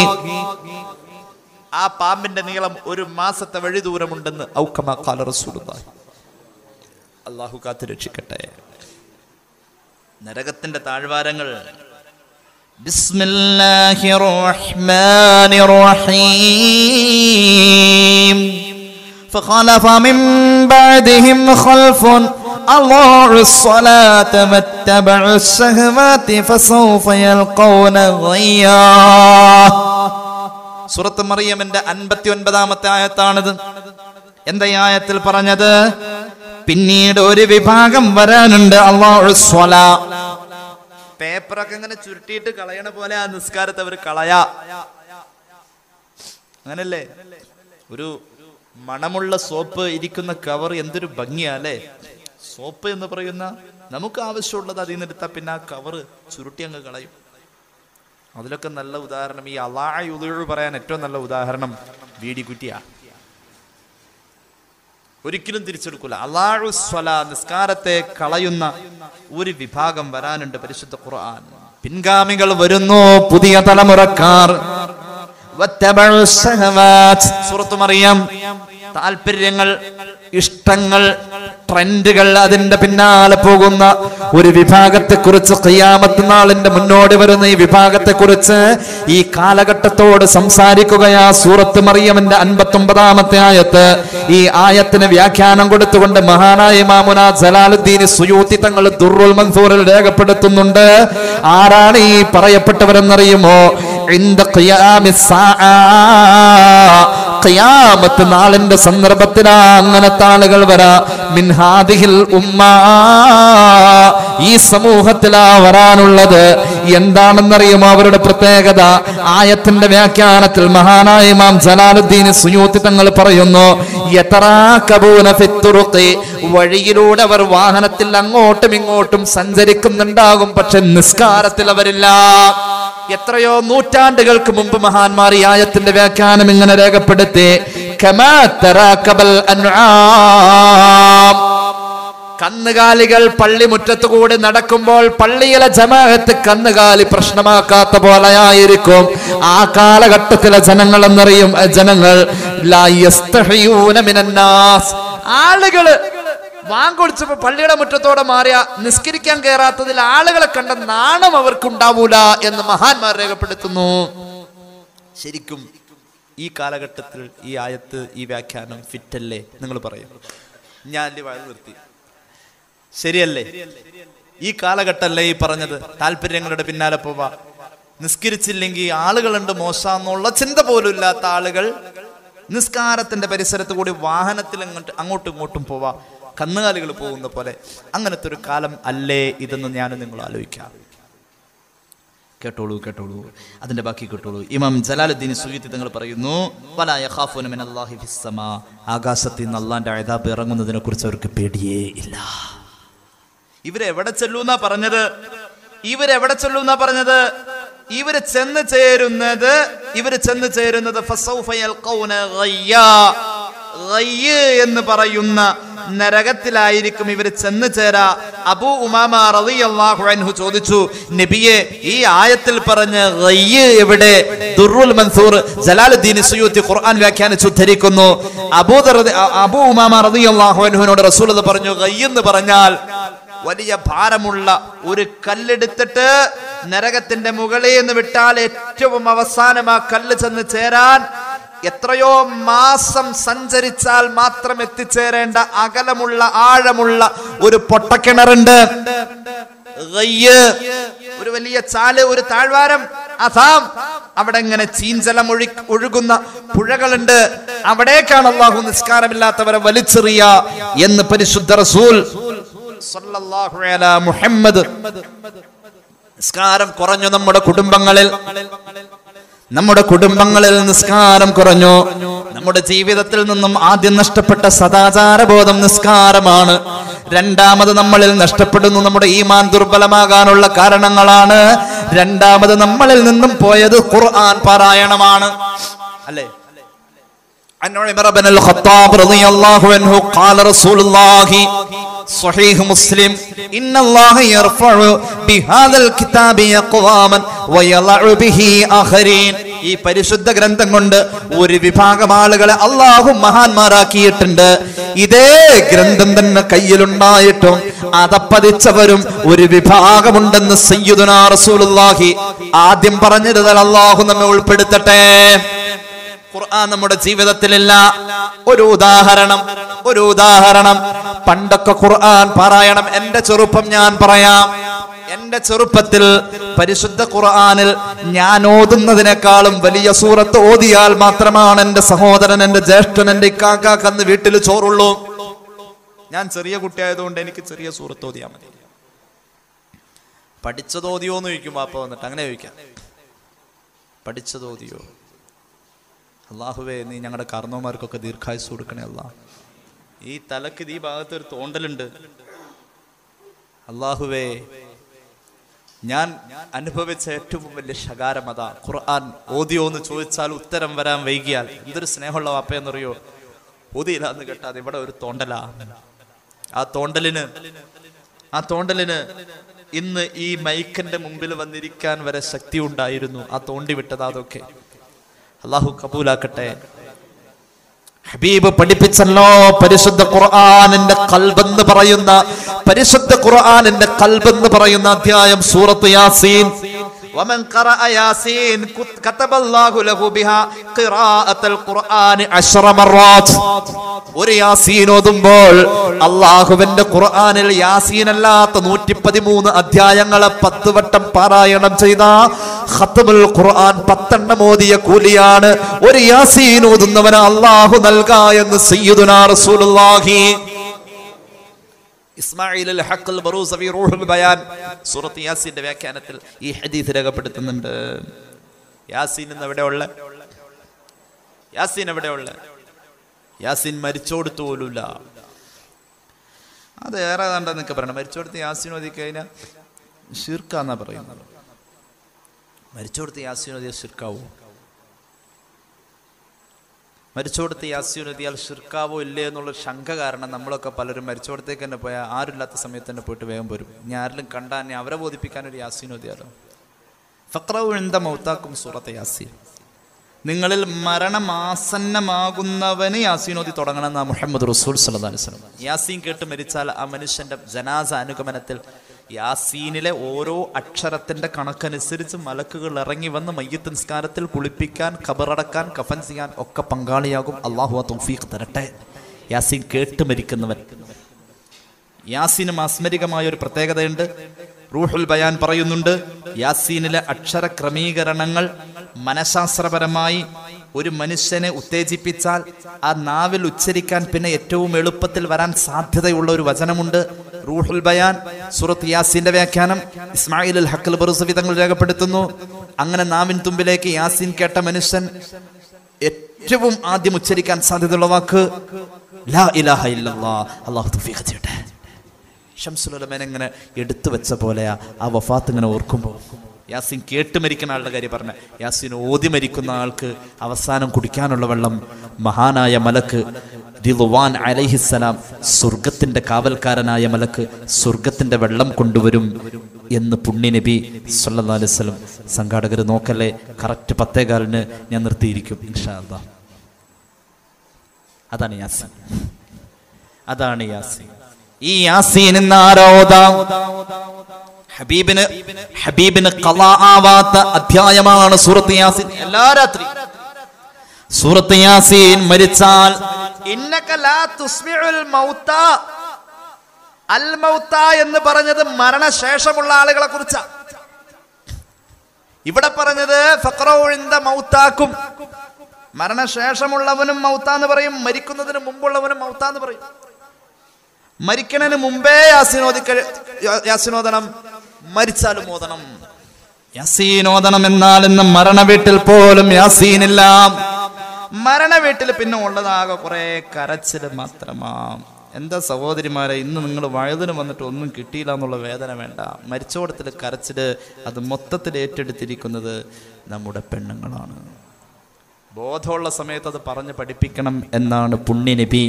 Speaker 2: ആ പാമ്പിന്റെ നീളം ഒരു മാസത്തെ വഴി ദൂരമുണ്ടെന്ന് ഔക്കമാ ഖാല റസൂലുള്ളാഹി അള്ളാഹു കാത്തു രക്ഷിക്കട്ടെ നരകത്തിന്റെ താഴ്വാരങ്ങൾ ബിസ്മില്ലാഹിർ റഹ്മാനിർ റഹീം فخلف من بعدهم خلف أضاعوا الصلاة واتبعوا الشهوات فسوف يلقون غيا സൂറത്ത് മറിയമിന്റെ അൻപത്തി ഒൻപതാമത്തെ ആയത്താണിത് എന്താ ഈ ആയത്തിൽ പറഞ്ഞത് പിന്നീട് ഒരു വിഭാഗം വരാനുണ്ട് അള്ളാഹു സ്വല പേപ്പറൊക്കെ ഇങ്ങനെ ചുരുട്ടിയിട്ട് കളയണ പോലെ ആ നിസ്കാരത്തെ അവർ കളയാ അങ്ങനല്ലേ ഒരു മണമുള്ള സോപ്പ് ഇരിക്കുന്ന കവർ എന്തൊരു ഭംഗിയാ അല്ലേ സോപ്പ് എന്ന് പറയുന്ന നമുക്ക് ആവശ്യമുള്ളത് അതിൽ നിന്ന് എടുത്താൽ പിന്നെ ആ കവർ ചുരുട്ടി അങ്ങ് കളയും അതിലൊക്കെ നല്ല ഉദാഹരണം ഈ അലായുദു പറയാൻ ഏറ്റവും നല്ല ഉദാഹരണം വീടിക്കുറ്റിയാ ഒരിക്കലും തിരിച്ചെടുക്കൂല അലാഴു സ്വല നിസ്കാരത്തെ കളയുന്ന ഒരു വിഭാഗം വരാനുണ്ട് പരിശുദ്ധ ഖുർആൻ പിൻഗാമികൾ വരുന്നു പുതിയ തലമുറക്കാർ വത്തബഉ ശഹവാത്ത്. സൂറത്ത് മറിയം താല്പര്യങ്ങൾ ഇഷ്ടങ്ങൾ ട്രെൻഡുകൾ അതിന്റെ പിന്നാലെ പോകുന്ന ഒരു വിഭാഗത്തെ കുറിച്ച് ഖിയാമത്ത് നാളിന്റെ മുന്നോടി വരുന്ന ഈ വിഭാഗത്തെ കുറിച്ച് ഈ കാലഘട്ടത്തോട് സംസാരിക്കുകയാ സൂറത്ത് മറിയമിന്റെ അൻപത്തി ഒമ്പതാമത്തെ ആയത്ത് ഈ ആയത്തിന് വ്യാഖ്യാനം കൊടുത്തുകൊണ്ട് മഹാനായ മാമുന ജലാലുദ്ദീൻ സുയൂത്തി തങ്ങൾ ദുർറുൽ മൻസൂറിൽ രേഖപ്പെടുത്തുന്നുണ്ട് ആരാണ് ഈ പറയപ്പെട്ടവരെന്നറിയുമോ عند قيام الساعة ഖിയാമത്ത് നാളിന്റെ സന്ദർഭത്തിലാ അങ്ങനത്തെ ആളുകൾ വരാ മിൻ ഹാദിഹിൽ ഉമ്മ ഈ സമൂഹത്തിലാ വരാനുള്ളത് എന്താണെന്നറിയുമോ അവരുടെ പ്രത്യേകത ആയത്തിന്റെ വ്യാഖ്യാനത്തിൽ മഹാനായ ഇമാം ജലാലുദ്ദീൻ സുയൂത്തി തങ്ങൾ പറയുന്നു യതറാകബൂന ഫിത്തുറുഖി വഴിയിലൂടെ അവർ വാഹനത്തിൽ അങ്ങോട്ടും ഇങ്ങോട്ടും സഞ്ചരിക്കുന്നുണ്ടാകും പക്ഷെ നിസ്കാരത്തിൽ അവരില്ല എത്രയോ നൂറ്റാണ്ടുകൾക്ക് മുമ്പ് മഹാന്മാർ ഈ ആയത്തിന്റെ വ്യാഖ്യാനം ഇങ്ങനെ രേഖപ്പെടുത്തി കമാ തറാക്കബൽ അൻആം. കന്നുകാലികൾ പള്ളിമുറ്റത്ത് കൂടി നടക്കുമ്പോൾ പള്ളിയിലെ ജമാഅത്ത് കന്നുകാലി പ്രശ്നമാക്കാത്ത പോലെയായിരിക്കും ആ കാലഘട്ടത്തിലെ ജനങ്ങൾ എന്നറിയും ജനങ്ങൾ ലാ യസ്തഹിയൂന മിനന്നാസ്. ആളുകള് വാങ്കൊളിച്ചപ്പോ പള്ളിയുടെ മുറ്റത്തോടെ മാറിയ നിസ്കരിക്കാൻ കയറാത്തതിൽ ആളുകളെ കണ്ട നാണം അവർക്കുണ്ടാവൂല എന്ന് മഹാന്മാർ രേഖപ്പെടുത്തുന്നു ശരിക്കും ഈ കാലഘട്ടത്തിൽ ഈ ആയത്ത് ഈ വ്യാഖ്യാനം ഫിറ്റല്ലേ നിങ്ങൾ പറയും ഞാൻ അല്ലേ വാഴ നിർത്തി ശരിയല്ലേ ഈ കാലഘട്ടമല്ലേ ഈ പറഞ്ഞത് താല്പര്യങ്ങളുടെ പിന്നാലെ പോവാ നിസ്കരിച്ചില്ലെങ്കിൽ ആളുകളുണ്ട് മോശമെന്നുള്ള ചിന്ത പോലും ഇല്ലാത്ത ആളുകൾ നിസ്കാരത്തിന്റെ പരിസരത്ത് കൂടി വാഹനത്തിൽ അങ്ങോട്ട് അങ്ങോട്ടും ഇങ്ങോട്ടും പോവാ കന്നുകാലികൾ പോകുന്ന പോലെ അങ്ങനത്തെ ഒരു കാലം അല്ലേ ഇതെന്ന് ഞാൻ നിങ്ങൾ ആലോചിക്കാം കേട്ടോളൂ കേട്ടോളൂ അതിന്റെ ബാക്കി കേട്ടോളൂ ഇമാം ജലാലുദ്ദീൻ സുയ്യത്തി തങ്ങൾ പറയുന്നു വലാ യഖാഫൂന മിനല്ലാഹി ഫിസ്സമാ ആകാശത്തിൽ നിന്ന് അള്ളാന്റെ അഴതാബ് ഇറങ്ങുന്നതിനെ കുറിച്ച് അവർക്ക് പേടിയേ ഇല്ല ഇവരെവിടെ ചെല്ലൂന്നാ പറഞ്ഞത് ഇവരെവിടെ ചെല്ലൂന്നാ പറഞ്ഞത് ഇവര് ചെന്ന് ചേരുന്നത് ഇവര് ചെന്ന് ചേരുന്നത് ഫസൗഫ യൽഖൗന ഗയ്യാ. ഗയ്യ് എന്ന് പറയുന്ന നരകത്തിലായിരിക്കും ഇവർ ചെന്ന് ചേരാ അബൂ ഉമാമ റളിയല്ലാഹു അൻഹു ചോദിച്ചു നബിയെ ഈ ആയത്തിൽ പറഞ്ഞ ഗയ്യ് എവിടെ ദുർറുൽ മൻസൂർ ജലാലുദ്ദീൻ സുയൂത്തി ഖുർആൻ വ്യാഖ്യാനിച്ചു ഉദ്ധരിക്കുന്നു അബൂ ദർ- അബൂ ഉമാമ റളിയല്ലാഹു അൻഹുവിനോട് റസൂൽ പറഞ്ഞു ഗയ്യ് എന്ന് പറഞ്ഞാൽ വലിയ ഭാരമുള്ള ഒരു കല്ലെടുത്തിട്ട് നരകത്തിന്റെ മുകളിൽ നിന്ന് വിട്ടാൽ ഏറ്റവും അവസാനം ആ കല്ല് ചെന്ന് ചേരാൻ എത്രയോ മാസം സഞ്ചരിച്ചാൽ മാത്രം എത്തിച്ചേരേണ്ട അകലമുള്ള ആഴമുള്ള ഒരു പൊട്ടക്കിണറുണ്ട് ഗയ്യ്. ഒരു വലിയ ചാല് ഒരു താഴ്വാരം അസാം അവിടെ ഇങ്ങനെ ചീഞ്ചലം ഒഴി ഒഴുകുന്ന പുഴകളുണ്ട് അവിടേക്കാണ് അള്ളാഹു നിസ്കാരമില്ലാത്തവരെ വലിച്ചെറിയ എന്ന് പരിശുദ്ധ റസൂൽ സല്ലല്ലാഹു അലാ മുഹമ്മദ് നിസ്കാരം കുറഞ്ഞു നമ്മുടെ കുടുംബങ്ങളിൽ നമ്മുടെ കുടുംബങ്ങളിൽ നിസ്കാരം കുറഞ്ഞു നമ്മുടെ ജീവിതത്തിൽ നിന്നും ആദ്യം നഷ്ടപ്പെട്ട സദാചാരബോധം നിസ്കാരമാണ് രണ്ടാമത് നമ്മളിൽ നഷ്ടപ്പെടുന്നു നമ്മുടെ ഈമാൻ ദുർബലമാകാനുള്ള കാരണങ്ങളാണ് രണ്ടാമത് നമ്മളിൽ നിന്നും പോയത് ഖുർആൻ പാരായണമാണ് അല്ലേ عن عمر بن الخطاب رضي الله عنه قال رسول الله صحيح مسلم إن الله يرفع بهذا الكتاب أقواما ويضع به آخرين ഈ പരിശുദ്ധ ഗ്രന്ഥം കൊണ്ട് ഒരു വിഭാഗം ആളുകളെ അള്ളാഹു മഹാന്മാരാക്കിയിട്ടുണ്ട് ഇതേ ഗ്രന്ഥം തന്നെ കയ്യിലുണ്ടായിട്ടും അതപ്പതിച്ചവരും ഒരു വിഭാഗമുണ്ടെന്ന് സയ്യിദുനാ റസൂലുള്ളാഹി ആദ്യം പറഞ്ഞിരുന്നാൽ അള്ളാഹു നമ്മെ ഉൾപ്പെടുത്തട്ടെ ഖുർആൻ നമ്മുടെ ജീവിതത്തിലില്ല ഒരു ഉദാഹരണം ഒരു ഉദാഹരണം പണ്ടൊക്കെ ഖുർആൻ പാരായണം എന്റെ ചെറുപ്പം ഞാൻ പറയാം എന്റെ ചെറുപ്പത്തിൽ പരിശുദ്ധ ഖുർആനിൽ ഞാൻ ഓതുന്നതിനേക്കാളും വലിയ സൂറത്ത് ഓതിയാൽ മാത്രമാണ് എന്റെ സഹോദരൻ എന്റെ ജ്യേഷ്ഠൻ എന്റെ ഇക്കാക്കാക്കന്ന് വീട്ടിൽ ചോറുള്ളൂ ഞാൻ ചെറിയ കുട്ടിയായതുകൊണ്ട് എനിക്ക് ചെറിയ സൂറത്ത് ഓതിയാൽ മതി പഠിച്ചത് ഓതിയോ എന്ന് ചോദിക്കും വാപ്പ വന്നിട്ട് അങ്ങനെ ചോദിക്കാം പഠിച്ചത് ഓതിയോ അള്ളാഹുവേ നീ ഞങ്ങളുടെ കാരണവന്മാർക്കൊക്കെ ദീർഘായുസ് കൊടുക്കണേ അല്ല ഈ തലക്ക് ഈ ഭാഗത്ത് ഒരു തോണ്ടലുണ്ട് അള്ളാഹുവേ ഞാൻ അനുഭവിച്ച ഏറ്റവും വലിയ ശകാരം അതാ ഖുർആൻ ഓതിയോ എന്ന് ചോദിച്ചാൽ ഉത്തരം വരാൻ വൈകിയാൽ എന്തൊരു സ്നേഹമുള്ള വാപ്പയെന്നറിയോ ഓതിയില്ല എന്ന് കേട്ടാൽ ഇവിടെ ഒരു തോണ്ടലാ ആ തോണ്ടലിന് ആ തോണ്ടലിന് ഇന്ന് ഈ മൈക്കന്റെ മുമ്പിൽ വന്നിരിക്കാൻ വരെ ശക്തി ഉണ്ടായിരുന്നു ആ തോണ്ടി വിട്ടത് അതൊക്കെ അള്ളാഹു കബൂലാക്കട്ടെ ഹബീബ് പഠിപ്പിച്ചല്ലോ പരിശുദ്ധ ഖുർആനിന്റെ കൽബെന്ന് പറയുന്ന പരിശുദ്ധ ഖുർആനിന്റെ കൽബെന്ന് പറയുന്ന അധ്യായം സൂറത്ത് യാസീൻ ومن قرأ ياسين كت- كتب الله له بها قراءة القرآن عشر مرات ഒരു യാസീൻ ഓതുമ്പോൾ അള്ളാഹുവിന്റെ ഖുർആനിൽ യാസീൻ അല്ലാത്ത നൂറ്റി പതിമൂന്ന് അധ്യായങ്ങളെ പത്ത് വട്ടം പാരായണം ചെയ്ത ഖത്മുൽ ഖുർആൻ പത്തെണ്ണം ഓതിയ കൂലിയാണ് ഒരു യാസീൻ ഓതുന്നവന് അള്ളാഹു നൽകാ എന്ന് സയ്യിദുനാ റസൂലുള്ളാഹി ഇസ്മായിൽ അൽ ഹഖൽ ബറൂസവി റൂഹുൽ ബയാൻ സൂറത്ത് യാസീന്റെ വ്യാഖ്യാനത്തിൽ ഈ ഹദീസ് രേഖപ്പെടുത്തുന്നുണ്ട് യാസീൻ എന്ന് എവിടെയുള്ള യാസീൻ എവിടെയുള്ള യാസീൻ മരിച്ചോടുത്തു പോലുമില്ല അത് ഏറെ കണ്ട നിനക്ക് പറയണം മരിച്ചോടുത്ത് യാസീൻ ഓതി കഴിഞ്ഞാൽ ഷിർക്കാന്നാ പറയുന്നത് മരിച്ചോടുത്ത് യാസീൻ ഓതിയ ഷിർക്കാവോ മരിച്ചോടത്ത് യാസ്യൂൻ എത്തിയാൽ ഷിർക്കാവോ ഇല്ലേ എന്നുള്ള ശങ്ക കാരണം നമ്മളൊക്കെ പലരും മരിച്ചോടത്തേക്ക് തന്നെ പോയാൽ ആരുമില്ലാത്ത സമയത്ത് തന്നെ പോയിട്ട് വേഗം വരും ഇനി ആരെങ്കിലും കണ്ടാൽ ഇനി അവരെ ബോധിപ്പിക്കാൻ ഒരു യാസീൻ ഓതിയാലോ ഫക്രവ് എന്ത മൗത്താക്കും സൂറത്തെ യാസീൻ നിങ്ങളിൽ മരണമാസന്നമാകുന്നവന് യാസീൻ ഓതി തുടങ്ങണമെന്ന മുഹമ്മദ് റസൂൽ സല്ലല്ലാഹു അലൈഹി വസല്ലം യാസീൻ കേട്ട് മരിച്ചാൽ ആ മനുഷ്യന്റെ ജനാസ അനുഗമനത്തിൽ യാസീനിലെ ഓരോ അക്ഷരത്തിന്റെ കണക്കനുസരിച്ച് മലക്കുകൾ ഇറങ്ങി വന്ന് മയ്യത്ത് നിസ്കാരത്തിൽ കുളിപ്പിക്കാൻ ഖബറടക്കാൻ കഫൻ ചെയ്യാൻ ഒക്കെ പങ്കാളിയാകും അള്ളാഹു ആ തൗഫീഖ് തരട്ടെ യാസീൻ കേട്ട് മരിക്കുന്നവൻ യാസീന് മാസ്മരികമായ ഒരു പ്രത്യേകതയുണ്ട് റൂഹുൽ ബയാൻ പറയുന്നുണ്ട് യാസീനിലെ അക്ഷര ക്രമീകരണങ്ങൾ മനഃശാസ്ത്രപരമായി ഒരു മനുഷ്യനെ ഉത്തേജിപ്പിച്ചാൽ ആ നാവിൽ ഉച്ചരിക്കാൻ പിന്നെ ഏറ്റവും എളുപ്പത്തിൽ വരാൻ സാധ്യതയുള്ള ഒരു വചനമുണ്ട് റൂഹുൽ ബയാൻ സൂറത്ത് യാസീന്റെ വ്യാഖ്യാനം ഇസ്മായിൽ അൽ ഹക്കൽ ബറുസവി തങ്ങൾ രേഖപ്പെടുത്തുന്നു അങ്ങനെ നാവിൻ തുമ്പിലേക്ക് യാസീൻ കേട്ട മനുഷ്യൻ ഏറ്റവും ആദ്യം ഉച്ചരിക്കാൻ സാധ്യതയുള്ള വാക്ക് ലാ ഇലാഹ ഇല്ലല്ലാ അല്ലാഹു തൗഫീഖ് ചെയ്യട്ടെ ഷംസുലമൻ ഇങ്ങനെ എടുത്തു വെച്ച പോലെയാ ആ വഫാത്ത് ഇങ്ങനെ ഓർക്കുമ്പോൾ യാസീൻ കേട്ട് മരിക്കുന്ന ആളുടെ കാര്യം പറഞ്ഞ യാസീൻ ഓതി മരിക്കുന്ന ആൾക്ക് അവസാനം കുടിക്കാനുള്ള വെള്ളം മഹാനായ മലക്ക് ദിലുവാൻ അലൈഹിസ്സലാം സ്വർഗത്തിന്റെ കാവൽക്കാരനായ മലക്ക് സ്വർഗത്തിന്റെ വെള്ളം കൊണ്ടുവരും എന്ന് പുണ്യനബി സല്ലല്ലാഹു അലൈഹി വസല്ലം സംഘാടകർ നോക്കല്ലേ കറക്റ്റ് പത്തേകാലിന് ഞാൻ നിർത്തിയിരിക്കും ഇൻഷാ അല്ലാഹ് അതാണ് യാസീൻ അതാണ് യാസീൻ ഈ യാസീൻ എന്ന ആരോധാം ഹബീബിന് ഹബീബിന് കള ആവാത്ത അധ്യായമാണ് സൂറത്ത് യാസീൻ എല്ലാ രാത്രി സൂറത്ത് യാസീൻ മരിച്ചാൽ ഇന്നക ലാ തുസ്മിഉൽ മൗത അൽ മൗത എന്ന് പറഞ്ഞത് മരണശേഷമുള്ള ആളുകളെ കുറിച്ചാ ഇവിടെ പറഞ്ഞത് ഫക്രൗഴിന്ത മൗത്താക്കും മരണശേഷമുള്ളവനും മൗത്താന്ന് പറയും മരിക്കുന്നതിന് മുമ്പുള്ളവനും മൗത്താന്ന് പറയും മരിക്കണതിന് മുമ്പേ യാസിനോദി യാസിനോദനം മരിച്ചാലും ഓതണം യാസീൻ ഓതണം എന്നാൽ ഇന്ന് മരണ വീട്ടിൽ പോലും യാസീനില്ല മരണ വീട്ടിൽ പിന്നെ ഉള്ളതാകെ കുറെ കരച്ചിൽ മാത്രമാ എന്താ സഹോദരിമാരെ ഇന്ന് നിങ്ങൾ വഴുതിന് വന്നിട്ട് ഒന്നും കിട്ടിയില്ല എന്നുള്ള വേദന വേണ്ട മരിച്ചോടത്തിൽ കരച്ചില് അത് മൊത്തത്തിൽ ഏറ്റെടുത്തിരിക്കുന്നത് നമ്മുടെ പെണ്ണുങ്ങളാണ് ബോധമുള്ള സമയത്ത് അത് പറഞ്ഞ് പഠിപ്പിക്കണം എന്നാണ് പുണ്യ നബി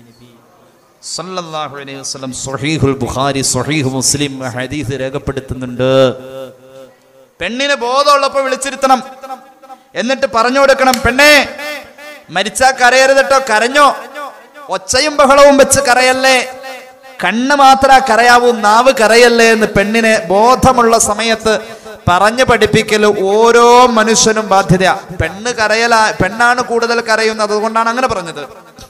Speaker 2: സല്ലല്ലാഹു അലൈഹി വസല്ലം സ്വഹീഹുൽ ബുഖാരി സ്വഹീഹ് മുസ്ലിം ഹദീസ് രേഖപ്പെടുത്തുന്നുണ്ട് പെണ്ണിന് ബോധമുള്ളപ്പോ വിളിച്ചിരുത്തണം എന്നിട്ട് പറഞ്ഞു കൊടുക്കണം പെണ്ണേ മരിച്ചാ കരയരുതട്ടോ കരഞ്ഞോ ഒച്ചയും ബഹളവും വെച്ച് കരയല്ലേ കണ്ണ് മാത്ര കരയാവൂ നാവ് കരയല്ലേ എന്ന് പെണ്ണിനെ ബോധമുള്ള സമയത്ത് പറഞ്ഞു പഠിപ്പിക്കൽ ഓരോ മനുഷ്യനും ബാധ്യത പെണ്ണ് കരയല പെണ്ണാണ് കൂടുതൽ കരയുന്നത് അതുകൊണ്ടാണ് അങ്ങനെ പറഞ്ഞത്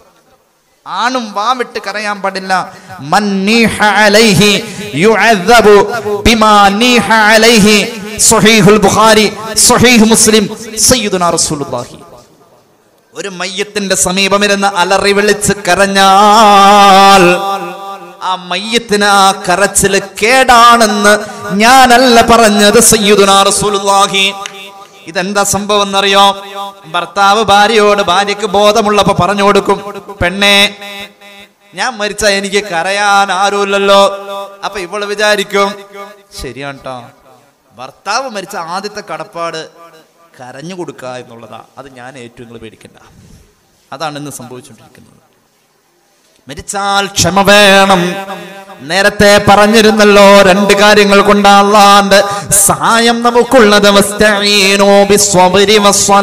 Speaker 2: ആണും വാ വിട്ട് കരയാൻ പാടില്ല മൻ നീഹ അലൈഹി യുഅദ്ദബു ബിമാ നീഹ അലൈഹി സ്വഹീഹുൽ ബുഖാരി സ്വഹീഹ് മുസ്ലിം സയ്യിദുനാ റസൂലുള്ളാഹി ഒരു മയ്യത്തിന്റെ സമീപമിരുന്ന് അലറി വിളിച്ച് കരഞ്ഞാൽ ആ മയ്യത്തിന് ആ കരച്ചില് കേടാണെന്ന് ഞാനല്ല പറഞ്ഞത് സയ്യിദുനാ റസൂലുള്ളാഹി ഇതെന്താ സംഭവം എന്നറിയോ ഭർത്താവ് ഭാര്യയോട് ഭാര്യക്ക് ബോധമുള്ളപ്പോ പറഞ്ഞു കൊടുക്കും പെണ്ണെ ഞാൻ മരിച്ച എനിക്ക് കരയാൻ ആരുമില്ലല്ലോ അപ്പൊ ഇവള് വിചാരിക്കും ശരിയാണ് കേട്ടോ ഭർത്താവ് മരിച്ച ആദ്യത്തെ കടപ്പാട് കരഞ്ഞു കൊടുക്കുക എന്നുള്ളതാ അത് ഞാൻ ഏറ്റവും നിങ്ങൾ പേടിക്കണ്ട അതാണ് ഇന്ന് സംഭവിച്ചുകൊണ്ടിരിക്കുന്നത് മരിച്ചാൽ ക്ഷമ വേണം നേരത്തെ പറഞ്ഞിരുന്നല്ലോ രണ്ട് കാര്യങ്ങൾ കൊണ്ടല്ലാണ്ട് സഹായം നമുക്കുള്ളത് വസ്തഈനൂ ബിസ്വബ്രി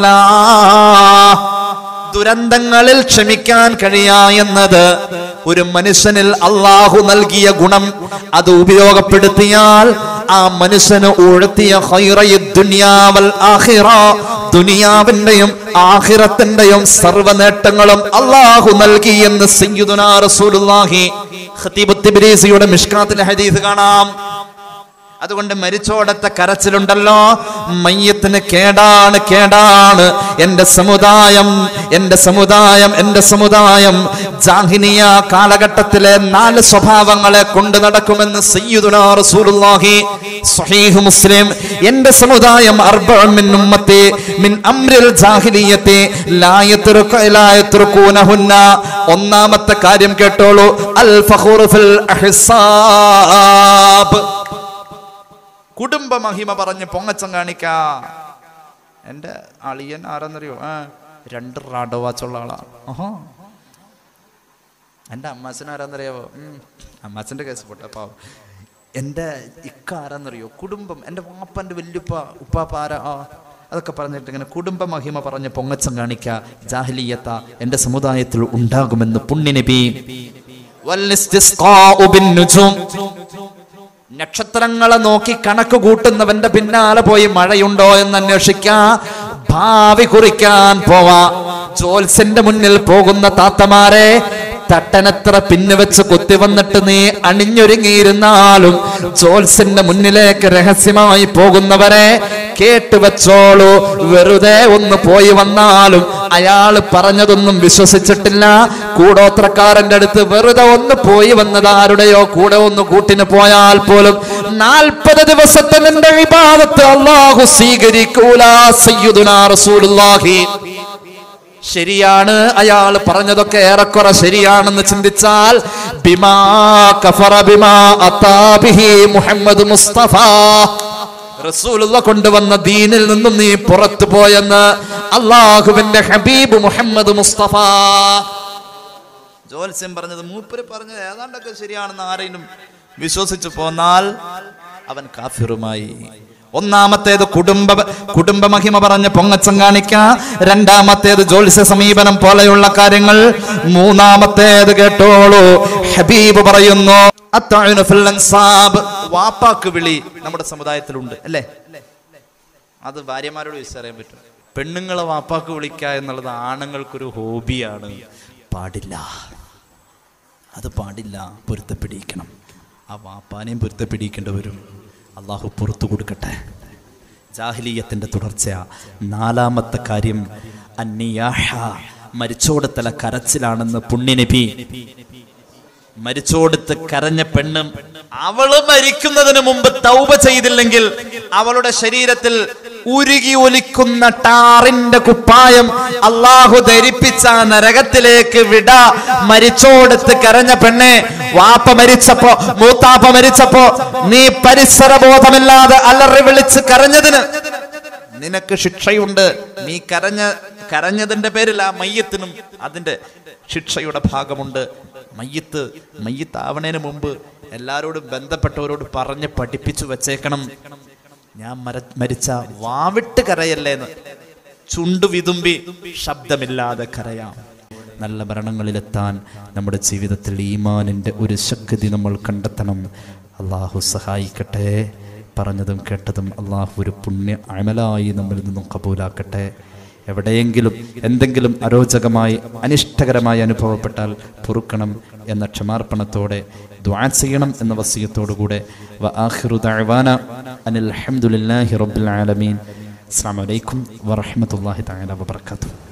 Speaker 2: വസ്സലാ ദുരന്തങ്ങളിൽ ക്ഷമിക്കാൻ കഴിയാ എന്നത് ഒരു മനുഷ്യനിൽ അള്ളാഹു നൽകിയ ഗുണം അത് ഉപയോഗപ്പെടുത്തിയാൽ ആ മനുഷ്യന് ഉഴത്തിയ ഖൈറയ ദുനിയാവൽ ആഖിറ ദുനിയാവിന്റെയും ആഖിറത്തിന്റെയും സർവ്വ നേട്ടങ്ങളും അള്ളാഹു നൽകി എന്ന് സയ്യിദുനാ റസൂലുള്ളാഹി ഖതീബ് തിബ്രീസിയുടെ മിഷ്കാത്തിലെ ഹദീസ് കാണാം അതുകൊണ്ട് മരിച്ചോടത്തെ കരച്ചിലുണ്ടല്ലോ മയ്യത്തിന് കേടാണ് കേടാണ് എന്റെ സമുദായം എന്റെ സമുദായം എന്റെ സമുദായം ജാഹിനിയ കാലഘട്ടത്തിലെ നാല് സ്വഭാവങ്ങളെ കൊണ്ട് നടക്കുമെന്ന് സയ്യിദുനാ റസൂലുള്ളാഹി സ്വഹീഹ് മുസ്ലിം എന്റെ സമുദായം അർബഉൻ മിൻ ഉമ്മത്തി മിൻ അംരിൽ ജാഹിലിയത്തി ലാ യത്റുക ലാ യത്റുകൂനഹുന്ന ഒന്നാമത്തെ കാര്യം കേട്ടോളൂ അൽ ഫഖൂർ ഫിൽ അഹ്സാബ് കുടുംബ മഹിമ പറഞ്ഞ് പൊങ്ങച്ചം കാണിക്ക എൻ്റെ അളിയൻ ആരെന്നറിയോ ആ രണ്ട് റാഡോ വാച്ചുള്ള ആളാ ഓഹോ എൻ്റെ അമ്മാച്ചൻ ആരാന്നറിയാവോ ഉം, അമ്മാച്ചൻ്റെ കേസ് പോട്ടെ പാവം എൻ്റെ ഇക്ക ആരാന്നറിയോ കുടുംബം എൻ്റെ വാപ്പൻ്റെ വല്യുപ്പ ഉപ്പാപ്പ ആരാ ആ അതൊക്കെ പറഞ്ഞിട്ട് ഇങ്ങനെ കുടുംബ മഹിമ പറഞ്ഞ് പൊങ്ങച്ചം കാണിക്ക ജാഹ്ലിയത്ത എൻ്റെ സമുദായത്തിൽ ഉണ്ടാകുമെന്ന് പുണ്യനബി വൽ ബിന്നുജും നക്ഷത്രങ്ങളെ നോക്കി കണക്ക് കൂട്ടുന്നവന്റെ പിന്നാലെ പോയി മഴയുണ്ടോ എന്ന് അന്വേഷിക്കാ ഭാവി കുറിക്കാൻ പോവാ ജോത്സ്യന്റെ മുന്നിൽ പോകുന്ന താത്തമാരെ തട്ടനത്ര പിന്നു വെച്ച് കുത്തി വന്നിട്ട് നീ അണിഞ്ഞൊരുങ്ങിയിരുന്നാലും ജോത്സ്യന്റെ മുന്നിലേക്ക് രഹസ്യമായി പോകുന്നവരെ കേട്ടു വെച്ചോളൂ വെറുതെ ഒന്ന് പോയി വന്നാലും അയാൾ പറഞ്ഞതൊന്നും വിശ്വസിച്ചിട്ടില്ല കൂടോത്രക്കാരന്റെ അടുത്ത് വെറുതെ ഒന്ന് പോയി വന്നത് ആരുടെയോ കൂടെ ഒന്ന് കൂട്ടിന് പോയാൽ പോലും നാൽപ്പത് ദിവസത്തെ നിന്റെ വിഭാഗത്ത് അള്ളാഹു സ്വീകരിക്കൂല സയ്യിദുനാ റസൂലുള്ളാഹി ശരിയാണ് അയാൾ പറഞ്ഞതൊക്കെ ഏറെക്കുറെ ശരിയാണെന്ന് ചിന്തിച്ചാൽ ബിമാ കഫറ ബിമാ അതാബിഹി മുഹമ്മദ് മുസ്തഫ റസൂലുള്ള കൊണ്ടുവന്ന ദീനിൽ നിന്നും നീ പുറത്തു പോയെന്ന് അള്ളാഹുവിന്റെ ഹബീബ് മുഹമ്മദ് മുസ്തഫ ജോത്സ്യം പറഞ്ഞത് മൂപ്പര് പറഞ്ഞത് ഏതാണ്ടൊക്കെ ശരിയാണെന്ന് ആരെങ്കിലും വിശ്വസിച്ചു പോന്നാൽ അവൻ കാഫിറുമായി ഒന്നാമത്തേത് കുടുംബ കുടുംബ മഹിമ പറഞ്ഞ് പൊങ്ങച്ചം കാണിക്ക രണ്ടാമത്തേത് ജ്യോത്സ്യ സമീപനം പോലെയുള്ള കാര്യങ്ങൾ മൂന്നാമത്തേത് കേട്ടോളൂ ഹബീബ് പറയുന്നു അത്തഅ്നു ഫിൽ അൻസാബ്. വാപ്പാക്ക് വിളി നമ്മുടെ സമുദായത്തിലുണ്ട് അല്ലേ അത് ഭാര്യമാരോട് ചോദിച്ചറിയാൻ പറ്റും പെണ്ണുങ്ങളെ വാപ്പാക്ക് വിളിക്കുക എന്നുള്ളത് ആണുങ്ങൾക്കൊരു ഹോബിയാണ് പാടില്ല അത് പാടില്ല പൊരുത്തപ്പിടിക്കണം ആ വാപ്പാനെയും പൊരുത്തപ്പിടിക്കേണ്ടി വരും അള്ളാഹു പുറത്തു കൊടുക്കട്ടെ ജാഹിലീയത്തിന്റെ തുടർച്ച നാലാമത്തെ കാര്യം അന്നിയാഹ മരിച്ചോടത്തല കരച്ചിലാണെന്ന് പുണ്യനബി മരിച്ചോടത്ത് കരഞ്ഞ പെണ്ണ് അവള് മരിക്കുന്നതിന് മുമ്പ് തൗബ ചെയ്തില്ലെങ്കിൽ അവളുടെ ശരീരത്തിൽ ഉരുകി ഒലിക്കുന്ന ടാറിന്റെ കുപ്പായം അള്ളാഹു ധരിപ്പിച്ച ആ നരകത്തിലേക്ക് വിട മരിച്ചോടത്ത് കരഞ്ഞ പെണ്ണെ വാപ്പ മരിച്ചപ്പോ മൂത്താപ്പ മരിച്ചപ്പോ നീ പരിസരബോധമില്ലാതെ അലറി വിളിച്ച് കരഞ്ഞതിന് നിനക്ക് ശിക്ഷയുണ്ട് നീ കരഞ്ഞ കരഞ്ഞതിന്റെ പേരിൽ ആ മയ്യത്തിനും അതിന്റെ ശിക്ഷയുടെ ഭാഗമുണ്ട് മയ്യത്ത് മയ്യത്താവണേന് മുമ്പ് എല്ലാരോടും ബന്ധപ്പെട്ടവരോട് പറഞ്ഞ് പഠിപ്പിച്ചു വെച്ചേക്കണം ഞാൻ മര മരിച്ച വാവിട്ട് കരയല്ലേന്ന് ചുണ്ടു വിതുമ്പി ശബ്ദമില്ലാതെ കരയാം നല്ല മരണങ്ങളിലെത്താൻ നമ്മുടെ ജീവിതത്തിൽ ഈമാനിൻ്റെ ഒരു ശക്തി നമ്മൾ കണ്ടെത്തണം അള്ളാഹു സഹായിക്കട്ടെ പറഞ്ഞതും കേട്ടതും അള്ളാഹു ഒരു പുണ്യ അമലായി നമ്മിൽ നിന്നും കബൂലാക്കട്ടെ എവിടെയെങ്കിലും എന്തെങ്കിലും അരോചകമായി അനിഷ്ടകരമായി അനുഭവപ്പെട്ടാൽ പൊറുക്കണം എന്ന ക്ഷമാർപ്പണത്തോടെ ദ്വാ ചെയ്യണം എന്ന വസീയത്തോടുകൂടെ വ ആഖിറു ദഅവാന അനിൽ ഹംദുലില്ലാഹി റബ്ബിൽ ആലമീൻ അസ്സലാമു അലൈക്കും വറഹ്മത്തുള്ളാഹി തആല വബറകാതുഹു